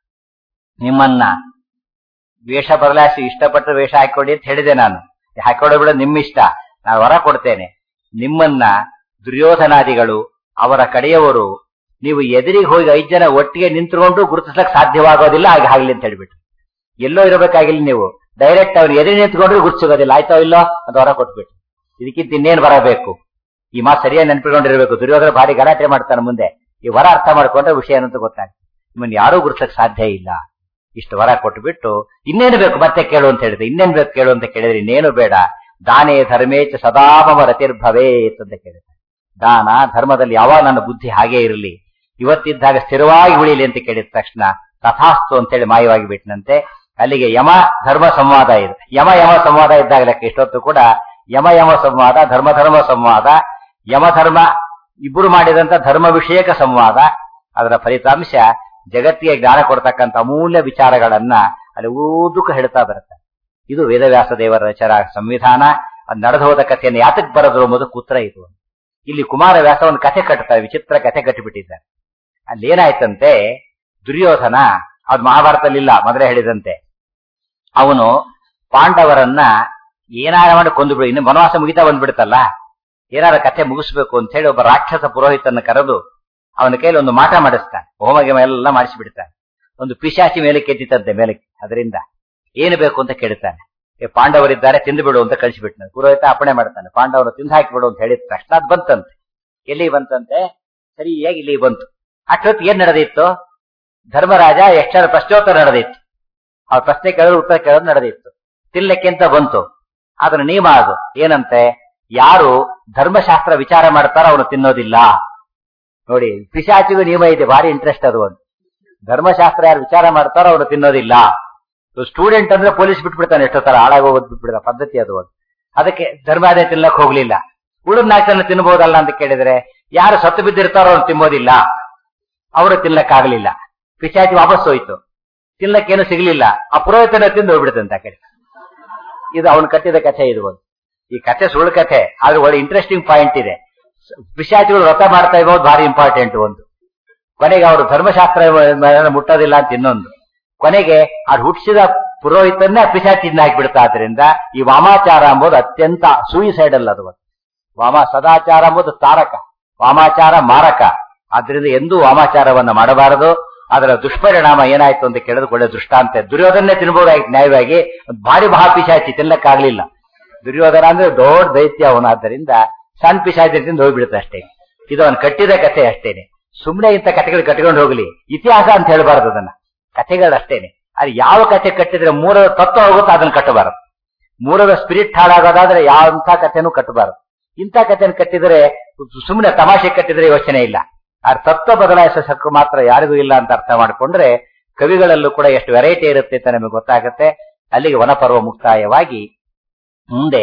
ನಿಮ್ಮನ್ನ ವೇಷ ಬದಲಾಯಿಸಿ ಇಷ್ಟಪಟ್ಟ ವೇಷ ಹಾಕೊಡಿ ಅಂತ ಹೇಳಿದೆ ನಾನು ಹಾಕೊಡೋ ಬಿಡ ನಿಮ್ಮ ಇಷ್ಟ ನಾನು ವರ ಕೊಡ್ತೇನೆ ನಿಮ್ಮನ್ನ ದುರ್ಯೋಧನಾದಿಗಳು ಅವರ ಕಡೆಯವರು ನೀವು ಎದುರಿಗೆ ಹೋಗಿ ಐದ್ ಜನ ಒಟ್ಟಿಗೆ ನಿಂತ್ಕೊಂಡು ಗುರುತಿಸ್ಲಕ್ ಸಾಧ್ಯವಾಗೋದಿಲ್ಲ ಹಾಗೆ ಆಗ್ಲಿ ಅಂತ ಹೇಳ್ಬಿಟ್ಟು ಎಲ್ಲೋ ಇರಬೇಕಾಗಿಲ್ಲ ನೀವು ಡೈರೆಕ್ಟ್ ಅವ್ರು ಎದುರು ನಿಂತ್ಕೊಂಡ್ರೆ ಗುರುತಿಸೋದಿಲ್ಲ ಆಯ್ತೋ ಇಲ್ಲೋ ಅಂತ ಹೊರ ಕೊಟ್ಬಿಟ್ಟು ಇದಕ್ಕಿಂತ ಇನ್ನೇನು ಬರಬೇಕು ಈ ಮಾತು ಸರಿಯಾಗಿ ನೆನ್ಪಿಕೊಂಡಿರ್ಬೇಕು ದುರ್ಯೋಧನ ಭಾರಿ ಗಲಾಟೆ ಮಾಡ್ತಾನೆ ಮುಂದೆ ಈ ವರ ಅರ್ಥ ಮಾಡ್ಕೊಂಡ್ರೆ ವಿಷಯ ಏನಂತ ಗೊತ್ತಾಗ್ತದೆ ನಿಮ್ಮನ್ನ ಯಾರೂ ಗುರುತಿಸಕ್ ಸಾಧ್ಯ ಇಲ್ಲ ಇಷ್ಟು ವರ ಕೊಟ್ಬಿಟ್ಟು ಇನ್ನೇನು ಬೇಕು ಮತ್ತೆ ಕೇಳು ಅಂತ ಹೇಳಿದೆ ಇನ್ನೇನು ಬೇಕು ಕೇಳು ಅಂತ ಕೇಳಿದ್ರೆ ಇನ್ನೇನು ಬೇಡ ದಾನೇ ಧರ್ಮೇಚ ಸದಾಮಮ ರತಿರ್ಭವೇತ್ ಅಂತ ಕೇಳಿದೆ ದಾನ ಧರ್ಮದಲ್ಲಿ ಯಾವಾಗ ನನ್ನ ಬುದ್ಧಿ ಹಾಗೆ ಇರಲಿ ಇವತ್ತಿದ್ದಾಗ ಸ್ಥಿರವಾಗಿ ಉಳಿಲಿ ಅಂತ ಕೇಳಿದ ತಕ್ಷಣ ತಥಾಸ್ತು ಅಂತೇಳಿ ಮಾಯವಾಗಿ ಬಿಟ್ಟನಂತೆ ಅಲ್ಲಿಗೆ ಯಮ ಧರ್ಮ ಸಂವಾದ ಇದೆ ಯಮ ಯಮ ಸಂವಾದ ಇದ್ದಾಗ ಲೆಕ್ಕ ಇಷ್ಟೊತ್ತು ಕೂಡ ಯಮ ಯಮ ಸಂವಾದ ಧರ್ಮ ಧರ್ಮ ಸಂವಾದ ಯಮ ಧರ್ಮ ಇಬ್ಬರು ಮಾಡಿದಂತ ಧರ್ಮ ವಿಷಯಕ ಸಂವಾದ ಅದರ ಫಲಿತಾಂಶ ಜಗತ್ತಿಗೆ ಜ್ಞಾನ ಕೊಡ್ತಕ್ಕಂಥ ಅಮೂಲ್ಯ ವಿಚಾರಗಳನ್ನ ಅಲ್ಲಿ ಊದಕ್ಕೆ ಹೇಳ್ತಾ ಬರುತ್ತೆ ಇದು ವೇದವ್ಯಾಸ ದೇವರ ರಚರ ಸಂವಿಧಾನ ಅದು ನಡೆದು ಹೋದ ಕಥೆಯನ್ನು ಯಾತಕ್ ಬರೆದ್ರು ಎಂಬುದು ಕೂತ್ರ ಇದು ಇಲ್ಲಿ ಕುಮಾರವ್ಯಾಸ ಒಂದು ಕಥೆ ಕಟ್ತಾರೆ ವಿಚಿತ್ರ ಕಥೆ ಕಟ್ಟಿಬಿಟ್ಟಿದ್ದಾರೆ ಅಲ್ಲಿ ಏನಾಯ್ತಂತೆ ದುರ್ಯೋಧನ ಅದು ಮಹಾಭಾರತದಲ್ಲಿಲ್ಲ ಮೊದಲೇ ಹೇಳಿದಂತೆ ಅವನು ಪಾಂಡವರನ್ನ ಏನಾರ ಮಾಡಿ ಕೊಂದುಬಿಡು ಇನ್ನು ವನವಾಸ ಮುಗಿತಾ ಬಂದ್ಬಿಡ್ತಲ್ಲ ಏನಾರ ಕಥೆ ಮುಗಿಸ್ಬೇಕು ಅಂತ ಹೇಳಿ ಒಬ್ಬ ರಾಕ್ಷಸ ಪುರೋಹಿತನ ಕರೆದು ಅವನ ಕೈಲಿ ಒಂದು ಮಾಟ ಮಾಡಿಸ್ತಾನೆ ಹೋಮ ಗಿಮ ಎಲ್ಲ ಮಾಡಿಸಿಬಿಡ್ತಾನೆ ಒಂದು ಪಿಶಾಚಿ ಮೇಲೆ ಕೆತ್ತಿತಂತೆ ಮೇಲೆ ಅದರಿಂದ ಏನು ಬೇಕು ಅಂತ ಕೇಳ್ತಾನೆ ಏ ಪಾಂಡವರಿದ್ದಾರೆ ತಿಂದು ಬಿಡು ಅಂತ ಕಳಿಸಿಬಿಟ್ಟಾನೆ ಪುರೋಹಿತ ಅಪ್ಪಣೆ ಮಾಡ್ತಾನೆ ಪಾಂಡವರು ತಿಂದು ಹಾಕಿಬಿಡು ಅಂತ ಹೇಳಿದ ತಕ್ಷಣ ಅದು ಬಂತಂತೆ ಎಲ್ಲಿ ಬಂತಂತೆ ಸರಿಯಾಗಿ ಇಲ್ಲಿ ಬಂತು ಅಷ್ಟೊತ್ತು ಏನ್ ನಡೆದಿತ್ತು ಧರ್ಮರಾಜ ಎಷ್ಟರ ಪ್ರಶ್ನೋತ್ತರ ನಡೆದಿತ್ತು ಅವ್ರ ಪ್ರಶ್ನೆ ಕೇಳಿದ್ರು ಉತ್ತರ ಕೇಳೋದು ನಡೆದಿತ್ತು ತಿನ್ಲಿಕ್ಕೆ ಅಂತ ಬಂತು ಅದರ ನಿಯಮ ಅದು ಏನಂತೆ ಯಾರು ಧರ್ಮಶಾಸ್ತ್ರ ವಿಚಾರ ಮಾಡ್ತಾರೋ ಅವನು ತಿನ್ನೋದಿಲ್ಲ ನೋಡಿ ಪಿಶಾಚಿಗೂ ನಿಯಮ ಇದೆ ಭಾರಿ ಇಂಟ್ರೆಸ್ಟ್ ಅದು ಒಂದು ಧರ್ಮಶಾಸ್ತ್ರ ಯಾರು ವಿಚಾರ ಮಾಡ್ತಾರೋ ಅವನು ತಿನ್ನೋದಿಲ್ಲ ಸ್ಟೂಡೆಂಟ್ ಅಂದ್ರೆ ಪೊಲೀಸ್ ಬಿಟ್ಬಿಡ್ತಾನೆ ಎಷ್ಟೋ ತರ ಹಾಳಾಗೋಗೋದು ಬಿಟ್ಬಿಡ್ತಾನೆ ಪದ್ಧತಿ ಅದು ಒಂದು ಅದಕ್ಕೆ ಧರ್ಮಾದೇ ತಿನ್ನಕ್ ಹೋಗ್ಲಿಲ್ಲ ಉಳಿದ ನಾಲ್ಕು ಜನ ತಿನ್ಬೋದಲ್ಲ ಅಂತ ಕೇಳಿದ್ರೆ ಯಾರು ಸತ್ತು ಬಿದ್ದಿರ್ತಾರೋ ಅವ್ರು ತಿನ್ನೋದಿಲ್ಲ ಅವರು ತಿನ್ನಕ್ಕಾಗಲಿಲ್ಲ ಪಿಶಾಚಿ ವಾಪಸ್ ಹೋಯ್ತು ತಿನ್ನಕ್ಕೇನು ಸಿಗ್ಲಿಲ್ಲ ಆ ಪುರೋಹಿತನ ತಿಂದು ಹೋಗ್ಬಿಡುತ್ತಂತ ಆ ಕಡೆ ಇದು ಅವನು ಕಟ್ಟಿದ ಕಥೆ ಇದು ಒಂದು ಈ ಕಥೆ ಸುಳ್ಳು ಕಥೆ ಆದ್ರೆ ಒಳ್ಳೆ ಇಂಟ್ರೆಸ್ಟಿಂಗ್ ಪಾಯಿಂಟ್ ಇದೆ ಪಿಶಾಚಿಗಳು ವ್ರತ ಮಾಡ್ತಾ ಇರೋದು ಭಾರಿ ಇಂಪಾರ್ಟೆಂಟ್ ಒಂದು ಕೊನೆಗೆ ಅವರು ಧರ್ಮಶಾಸ್ತ್ರ ಮೇಲೆ ಮುಟ್ಟೋದಿಲ್ಲ ಅಂತ ಇನ್ನೊಂದು ಕೊನೆಗೆ ಅದು ಹುಟ್ಟಿಸಿದ ಪುರೋಹಿತನ್ನೇ ಪಿಶಾಚಿಂದ ಹಾಕಿಬಿಡ್ತಾ ಆದ್ರಿಂದ ಈ ವಾಮಾಚಾರ ಎಂಬುದು ಅತ್ಯಂತ ಸೂಯಿಸೈಡಲ್ ಅದು ಒಂದು. ವಾಮ ಸದಾಚಾರ ಎಂಬುದು ತಾರಕ ವಾಮಾಚಾರ ಮಾರಕ ಆದ್ರಿಂದ ಎಂದೂ ವಾಮಾಚಾರವನ್ನ ಮಾಡಬಾರದು ಅದರ ದುಷ್ಪರಿಣಾಮ ಏನಾಯ್ತು ಅಂತ ಕೇಳಿದ್ರೆ ಒಳ್ಳೆ ದೃಷ್ಟಾಂತ ದುರ್ಯೋಧನೇ ತಿನ್ಬಹುದಾಗಿತ್ತು ನ್ಯಾಯವಾಗಿ ಒಂದ್ ಭಾರಿ ಮಹಾಪಿಶಾಚಿ ತಿನ್ನಕ್ಕಾಗ್ಲಿಲ್ಲ ದುರ್ಯೋಧನ ಅಂದ್ರೆ ದೊಡ್ಡ ದೈತ್ಯ ಅವನಾದ್ದರಿಂದ ಸಣ್ಣ ಪಿಶಾಚಿ ತಿಂದು ಹೋಗ್ಬಿಡುತ್ತೆ ಅಷ್ಟೇ ಇದು ಅವನು ಕಟ್ಟಿದ ಕಥೆ ಅಷ್ಟೇನೆ ಸುಮ್ಮನೆ ಇಂಥ ಕಥೆಗಳು ಕಟ್ಕೊಂಡು ಹೋಗ್ಲಿ ಇತಿಹಾಸ ಅಂತ ಹೇಳ್ಬಾರ್ದು ಅದನ್ನ ಕಥೆಗಳಷ್ಟೇನೆ ಅದು ಯಾವ ಕಥೆ ಕಟ್ಟಿದ್ರೆ ಮೂರರ ತತ್ವ ಹೋಗುತ್ತೋ ಅದನ್ನ ಕಟ್ಟಬಾರದು ಮೂರರ ಸ್ಪಿರಿಟ್ ಹಾಳಾಗೋದಾದ್ರೆ ಯಾವ ಕಥೆನೂ ಕಟ್ಟಬಾರದು ಇಂಥ ಕಥೆನ ಕಟ್ಟಿದ್ರೆ ಸುಮ್ಮನೆ ತಮಾಷೆ ಕಟ್ಟಿದ್ರೆ ಯೋಚನೆ ಇಲ್ಲ ಆ ತತ್ವ ಬದಲಾಯಿಸೋ ಶಕ್ತಿ ಮಾತ್ರ ಯಾರಿಗೂ ಇಲ್ಲ ಅಂತ ಅರ್ಥ ಮಾಡ್ಕೊಂಡ್ರೆ ಕವಿಗಳಲ್ಲೂ ಕೂಡ ಎಷ್ಟು ವೆರೈಟಿ ಇರುತ್ತೆ ಅಂತ ನಮಗೆ ಗೊತ್ತಾಗುತ್ತೆ ಅಲ್ಲಿಗೆ ವನಪರ್ವ ಮುಕ್ತಾಯವಾಗಿ ಮುಂದೆ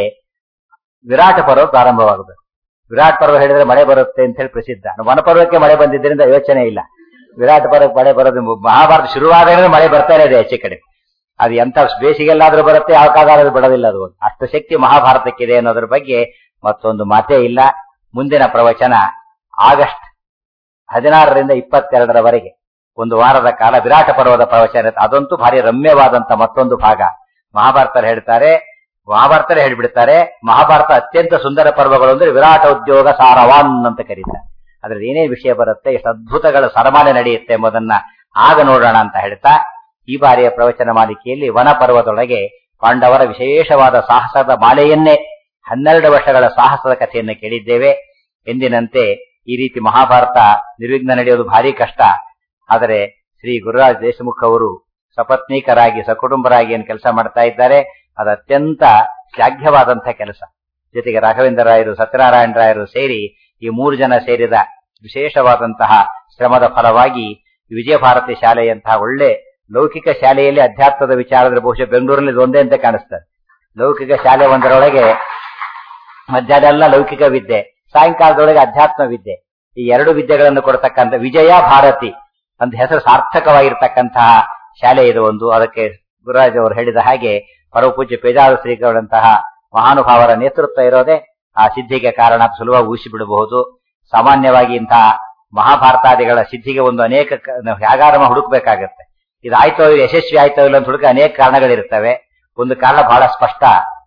ವಿರಾಟ ಪರ್ವ ಪ್ರಾರಂಭವಾಗುತ್ತದೆ ವಿರಾಟ್ ಪರ್ವ ಹೇಳಿದ್ರೆ ಮಳೆ ಬರುತ್ತೆ ಅಂತ ಹೇಳಿ ಪ್ರಸಿದ್ಧ ವನಪರ್ವಕ್ಕೆ ಮಳೆ ಬಂದಿದ್ದರಿಂದ ಯೋಚನೆ ಇಲ್ಲ ವಿರಾಟ್ ಪರ್ವಕ್ಕೆ ಮಳೆ ಬರೋದು ಮಹಾಭಾರತ ಶುರುವಾದಾಗ ಮಳೆ ಬರ್ತಾನೆ ಇದೆ ಹೆಚ್ಚು ಕಡೆ ಅದು ಎಂತ ಬೇಸಿಗೆಲ್ಲಾದ್ರೂ ಬರುತ್ತೆ ಯಾವ ಕಾಲಾದ್ರೂ ಬಿಡೋದಿಲ್ಲ ಅದು ಅಷ್ಟು ಶಕ್ತಿ ಮಹಾಭಾರತಕ್ಕಿದೆ ಅನ್ನೋದ್ರ ಬಗ್ಗೆ ಮತ್ತೊಂದು ಮಾತೇ ಇಲ್ಲ ಮುಂದಿನ ಪ್ರವಚನ ಆಗಸ್ಟ್ ಹದಿನಾರರಿಂದ ಇಪ್ಪತ್ತೆರಡರವರೆಗೆ ಒಂದು ವಾರದ ಕಾಲ ವಿರಾಟ ಪರ್ವದ ಪ್ರವಚನ ಇರುತ್ತೆ ಅದಂತೂ ಭಾರಿ ರಮ್ಯವಾದಂತ ಮತ್ತೊಂದು ಭಾಗ ಮಹಾಭಾರತರು ಹೇಳ್ತಾರೆ ಮಹಾಭಾರತರೇ ಹೇಳ್ಬಿಡ್ತಾರೆ ಮಹಾಭಾರತ ಅತ್ಯಂತ ಸುಂದರ ಪರ್ವಗಳು ಅಂದ್ರೆ ವಿರಾಟ ಉದ್ಯೋಗ ಸಾರವಾನ್ ಅಂತ ಕರೀತಾರೆ ಅದ್ರಲ್ಲಿ ಏನೇ ವಿಷಯ ಬರುತ್ತೆ ಎಷ್ಟು ಅದ್ಭುತಗಳ ಸರಮಾಲೆ ನಡೆಯುತ್ತೆ ಎಂಬುದನ್ನ ಆಗ ನೋಡೋಣ ಅಂತ ಹೇಳ್ತಾ ಈ ಬಾರಿಯ ಪ್ರವಚನ ಮಾಲಿಕೆಯಲ್ಲಿ ವನ ಪರ್ವದೊಳಗೆ ಪಾಂಡವರ ವಿಶೇಷವಾದ ಸಾಹಸದ ಮಾಲೆಯನ್ನೇ ಹನ್ನೆರಡು ವರ್ಷಗಳ ಸಾಹಸದ ಕಥೆಯನ್ನು ಕೇಳಿದ್ದೇವೆ ಎಂದಿನಂತೆ ಈ ರೀತಿ ಮಹಾಭಾರತ ನಿರ್ವಿಘ್ನ ನಡೆಯೋದು ಭಾರಿ ಕಷ್ಟ ಆದರೆ ಶ್ರೀ ಗುರುರಾಜ್ ದೇಶಮುಖ್ ಅವರು ಸಪತ್ನೀಕರಾಗಿ ಸಕುಟುಂಬರಾಗಿ ಏನು ಕೆಲಸ ಮಾಡ್ತಾ ಇದ್ದಾರೆ ಅದು ಅತ್ಯಂತ ಶ್ಲಾಘ್ಯವಾದಂತಹ ಕೆಲಸ ಜೊತೆಗೆ ರಾಘವೇಂದ್ರ ರಾಯರು ಸತ್ಯನಾರಾಯಣ ರಾಯರು ಸೇರಿ ಈ ಮೂರು ಜನ ಸೇರಿದ ವಿಶೇಷವಾದಂತಹ ಶ್ರಮದ ಫಲವಾಗಿ ವಿಜಯ ಭಾರತಿ ಶಾಲೆಯಂತಹ ಒಳ್ಳೆ ಲೌಕಿಕ ಶಾಲೆಯಲ್ಲಿ ಅಧ್ಯಾತ್ಮದ ವಿಚಾರದಲ್ಲಿ ಬಹುಶಃ ಬೆಂಗಳೂರಲ್ಲಿ ಇದು ಒಂದೇ ಅಂತ ಕಾಣಿಸ್ತದೆ ಲೌಕಿಕ ಶಾಲೆ ಒಂದರೊಳಗೆ ಮಧ್ಯಾಹ್ನ ಎಲ್ಲ ಲೌಕಿಕ ವಿದ್ಯೆ ಸಾಯಂಕಾಲದೊಳಗೆ ಅಧ್ಯಾತ್ಮ ವಿದ್ಯೆ ಈ ಎರಡು ವಿದ್ಯೆಗಳನ್ನು ಕೊಡತಕ್ಕಂಥ ವಿಜಯ ಭಾರತಿ ಅಂತ ಹೆಸರು ಸಾರ್ಥಕವಾಗಿರ್ತಕ್ಕಂತಹ ಶಾಲೆ ಇದು ಒಂದು ಅದಕ್ಕೆ ಗುರುರಾಜ್ ಅವರು ಹೇಳಿದ ಹಾಗೆ ಪರಮಪೂಜ್ಯ ಪೇಜಾರ ಶ್ರೀಗಳಂತಹ ಮಹಾನುಭಾವರ ನೇತೃತ್ವ ಇರೋದೇ ಆ ಸಿದ್ಧಿಗೆ ಕಾರಣ ಅಂತ ಸುಲಭವಾಗಿ ಊಹಿಸಿ ಬಿಡಬಹುದು ಸಾಮಾನ್ಯವಾಗಿ ಇಂತಹ ಮಹಾಭಾರತಾದಿಗಳ ಸಿದ್ಧಿಗೆ ಒಂದು ಅನೇಕ ಕ- ನಾವು ಹೇಗಾರಮ ಹುಡುಕ್ಬೇಕಾಗತ್ತೆ ಇದು ಆಯ್ತೋ ಇಲ್ಲ, ಯಶಸ್ವಿ ಆಯ್ತೋ ಇಲ್ಲ ಅಂತ ಹುಡುಕ ಅನೇಕ ಕಾರಣಗಳಿರ್ತವೆ ಒಂದು ಕಾರಣ ಬಹಳ ಸ್ಪಷ್ಟ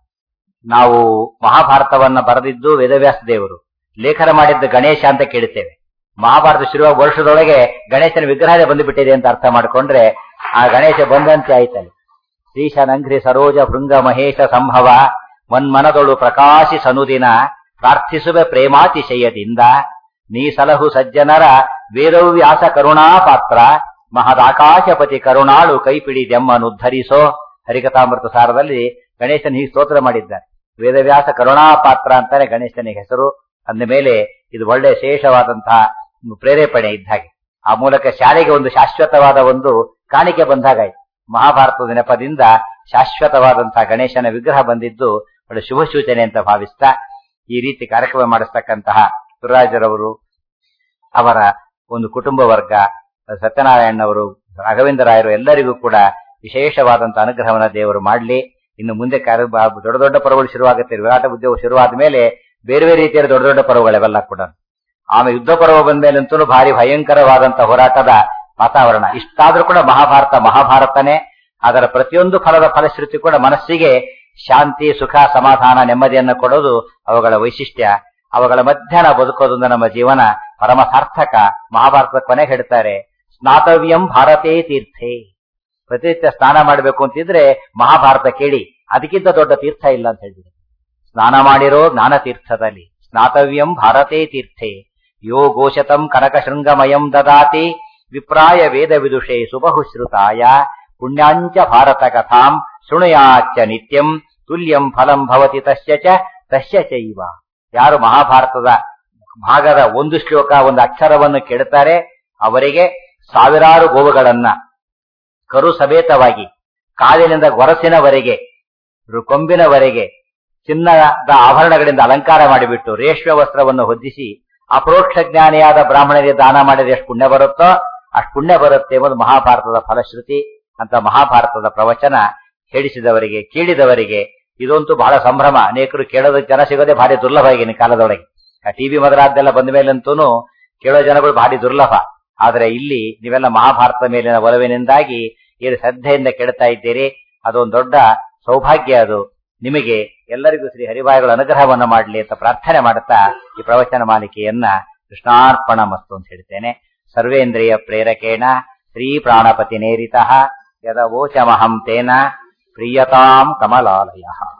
ನಾವು ಮಹಾಭಾರತವನ್ನ ಬರೆದಿದ್ದು ವೇದವ್ಯಾಸ ದೇವರು ಲೇಖನ ಮಾಡಿದ್ದು ಗಣೇಶ ಅಂತ ಕೇಳುತ್ತೇವೆ ಮಹಾಭಾರತ ಶುರುವಾಗ ವರ್ಷದೊಳಗೆ ಗಣೇಶನ ವಿಗ್ರಹನೇ ಬಂದುಬಿಟ್ಟಿದೆ ಅಂತ ಅರ್ಥ ಮಾಡ್ಕೊಂಡ್ರೆ ಆ ಗಣೇಶ ಬಂದಂತೆ ಆಯ್ತಲ್ಲಿ ಶ್ರೀಶ ನಂಘ್ರಿ ಸರೋಜ ಭೃಂಗ ಮಹೇಶ ಸಂಭವ ಮನ್ಮನದೊಳು ಪ್ರಕಾಶಿ ಸನುದಿನ ಪ್ರಾರ್ಥಿಸುವೆ ಪ್ರೇಮಾತಿಶಯದಿಂದ ನೀ ಸಲಹು ಸಜ್ಜನರ ವೇದವ್ಯಾಸ ಕರುಣಾ ಪಾತ್ರ ಮಹದಾಕಾಶಪತಿ ಕರುಣಾಳು ಕೈಪಿಡಿದೆಮ್ಮನುದ್ಧರಿಸೋ ಹರಿಕಥಾಮೃತ ಸಾರದಲ್ಲಿ ಗಣೇಶನ ಹೀಗೆ ಸ್ತೋತ್ರ ಮಾಡಿದ್ದಾರೆ ವೇದವ್ಯಾಸ ಕರುಣಾ ಪಾತ್ರ ಅಂತಾನೆ ಗಣೇಶನಿಗೆ ಹೆಸರು ಅಂದ ಮೇಲೆ ಇದು ಒಳ್ಳೆ ಶೇಷವಾದಂತಹ ಪ್ರೇರೇಪಣೆ ಇದ್ದ ಹಾಗೆ ಆ ಮೂಲಕ ಶಾಲೆಗೆ ಒಂದು ಶಾಶ್ವತವಾದ ಒಂದು ಕಾಣಿಕೆ ಬಂದಾಗಾಯ್ತು ಮಹಾಭಾರತದ ನೆಪದಿಂದ ಶಾಶ್ವತವಾದಂತಹ ಗಣೇಶನ ವಿಗ್ರಹ ಬಂದಿದ್ದು ಒಳ್ಳೆ ಶುಭ ಸೂಚನೆ ಅಂತ ಭಾವಿಸ್ತಾ ಈ ರೀತಿ ಕಾರ್ಯಕ್ರಮ ಮಾಡಿಸ್ತಕ್ಕಂತಹ ಸುರಾಜರವರು ಅವರ ಒಂದು ಕುಟುಂಬ ವರ್ಗ ಸತ್ಯನಾರಾಯಣವರು ರಾಘವೇಂದ್ರ ರಾಯರು ಎಲ್ಲರಿಗೂ ಕೂಡ ವಿಶೇಷವಾದಂತಹ ಅನುಗ್ರಹವನ್ನ ದೇವರು ಮಾಡಲಿ ಇನ್ನು ಮುಂದೆ ಕಾರ್ಯ ಬ- ದೊಡ್ಡ ದೊಡ್ಡ ಪರ್ವಗಳು ಶುರುವಾಗುತ್ತೆ ವಿರಾಟ ಉದ್ಯೋಗ ಶುರುವಾದ ಮೇಲೆ ಬೇರೆ ಬೇರೆ ರೀತಿಯ ದೊಡ್ಡ ದೊಡ್ಡ ಪರ್ವಗಳೆಲ್ಲ ಕೂಡ ಆಮೇಲೆ ಯುದ್ಧ ಪರ್ವ ಬಂದ ಮೇಲಂತೂ ಭಾರಿ ಭಯಂಕರವಾದಂತಹ ಹೋರಾಟದ ವಾತಾವರಣ ಇಷ್ಟಾದ್ರೂ ಕೂಡ ಮಹಾಭಾರತ ಮಹಾಭಾರತನೇ ಅದರ ಪ್ರತಿಯೊಂದು ಫಲದ ಫಲಶ್ರುತಿ ಕೂಡ ಮನಸ್ಸಿಗೆ ಶಾಂತಿ ಸುಖ ಸಮಾಧಾನ ನೆಮ್ಮದಿಯನ್ನು ಕೊಡೋದು ಅವುಗಳ ವೈಶಿಷ್ಟ್ಯ ಅವುಗಳ ಮಧ್ಯಾಹ್ನ ಬದುಕೋದ್ರಿಂದ ನಮ್ಮ ಜೀವನ ಪರಮ ಸಾರ್ಥಕ ಮಹಾಭಾರತದ ಕೊನೆ ಹೇಳ್ತಾರೆ ಸ್ನಾತವ್ಯಂ ಭಾರತೇ ತೀರ್ಥೆ ಪ್ರತಿನಿತ್ಯ ಸ್ನಾನ ಮಾಡಬೇಕು ಅಂತಿದ್ರೆ ಮಹಾಭಾರತ ಕೇಳಿ ಅದಕ್ಕಿಂತ ದೊಡ್ಡ ತೀರ್ಥ ಇಲ್ಲ ಅಂತ ಹೇಳಿದ್ರು ಸ್ನಾನ ಮಾಡಿರೋ ಜ್ಞಾನ ತೀರ್ಥದಲ್ಲಿ ಸ್ನಾತವ್ಯಂ ಭಾರತೇ ತೀರ್ಥೆ ಯೋ ಗೋಶತಂ ಕನಕ ಶೃಂಗಮಯಂ ದದಾತಿ ವಿಪ್ರಾಯ ವೇದ ವಿದುಷೆ ಸುಬಹುಶ್ರುತಾಯ ಪುಣ್ಯಾಂಚ ಭಾರತ ಕಥಾಂ ಶೃಣುಯಾಚ್ಚ ನಿತ್ಯಂ ತುಲ್ಯಂ ಫಲಂ ಭವತಿ ತಸ್ಯ ಚ ತಸ್ಯ ಚೈವ ಯಾರು ಮಹಾಭಾರತದ ಭಾಗದ ಒಂದು ಶ್ಲೋಕ ಒಂದು ಅಕ್ಷರವನ್ನು ಕೆಡುತ್ತಾರೆ ಅವರಿಗೆ ಸಾವಿರಾರು ಗೋವುಗಳನ್ನ ಕರು ಸಮೇತವಾಗಿ ಕಾಲಿನಿಂದ ಗೊರಸಿನವರೆಗೆ ರು- ಕೊಂಬಿನವರೆಗೆ ಚಿನ್ನದ ಆಭರಣಗಳಿಂದ ಅಲಂಕಾರ ಮಾಡಿಬಿಟ್ಟು ರೇಷ್ಮೆ ವಸ್ತ್ರವನ್ನು ಹೊದ್ದಿಸಿ ಅಪರೋಕ್ಷ ಜ್ಞಾನಿಯಾದ ಬ್ರಾಹ್ಮಣರಿಗೆ ದಾನ ಮಾಡಿದ್ರೆ ಎಷ್ಟು ಪುಣ್ಯ ಬರುತ್ತೋ ಅಷ್ಟು ಪುಣ್ಯ ಬರುತ್ತೆ ಎಂಬುದು ಮಹಾಭಾರತದ ಫಲಶ್ರುತಿ ಅಂತ ಮಹಾಭಾರತದ ಪ್ರವಚನ ಹೇಳಿಸಿದವರಿಗೆ ಕೇಳಿದವರಿಗೆ ಇದಂತೂ ಬಹಳ ಸಂಭ್ರಮ ಅನೇಕರು ಕೇಳೋದಕ್ಕೆ ಜನ ಸಿಗೋದೇ ಭಾರಿ ದುರ್ಲಭ ಈಗಿನ ಕಾಲದೊಳಗೆ ಟಿವಿ ಮೊದಲಾದ್ದೆಲ್ಲ ಬಂದ ಮೇಲಂತೂ ಕೇಳೋ ಜನಗಳು ಭಾರಿ ದುರ್ಲಭ ಆದ್ರೆ ಇಲ್ಲಿ ನೀವೆಲ್ಲ ಮಹಾಭಾರತದ ಮೇಲಿನ ಒಲವಿನಿಂದಾಗಿ ಏನು ಶ್ರದ್ಧೆಯಿಂದ ಕೇಳ್ತಾ ಇದ್ದೀರಿ ಅದೊಂದು ದೊಡ್ಡ ಸೌಭಾಗ್ಯ ಅದು ನಿಮಗೆ ಎಲ್ಲರಿಗೂ ಶ್ರೀ ಹರಿವಾಯುಗಳ ಅನುಗ್ರಹವನ್ನ ಮಾಡಲಿ ಅಂತ ಪ್ರಾರ್ಥನೆ ಮಾಡುತ್ತಾ ಈ ಪ್ರವಚನ ಮಾಲಿಕೆಯನ್ನ ಕೃಷ್ಣಾರ್ಪಣ ಮಸ್ತು ಅಂತ ಹೇಳ್ತೇನೆ ಸರ್ವೇಂದ್ರಿಯ ಪ್ರೇರಕೇಣ ಶ್ರೀ ಪ್ರಾಣಪತಿ ನೇರಿತ ಯದವೋಚಮಹಂ ತೇನ ಪ್ರಿಯತಾಂ ಕಮಲಾಲಯ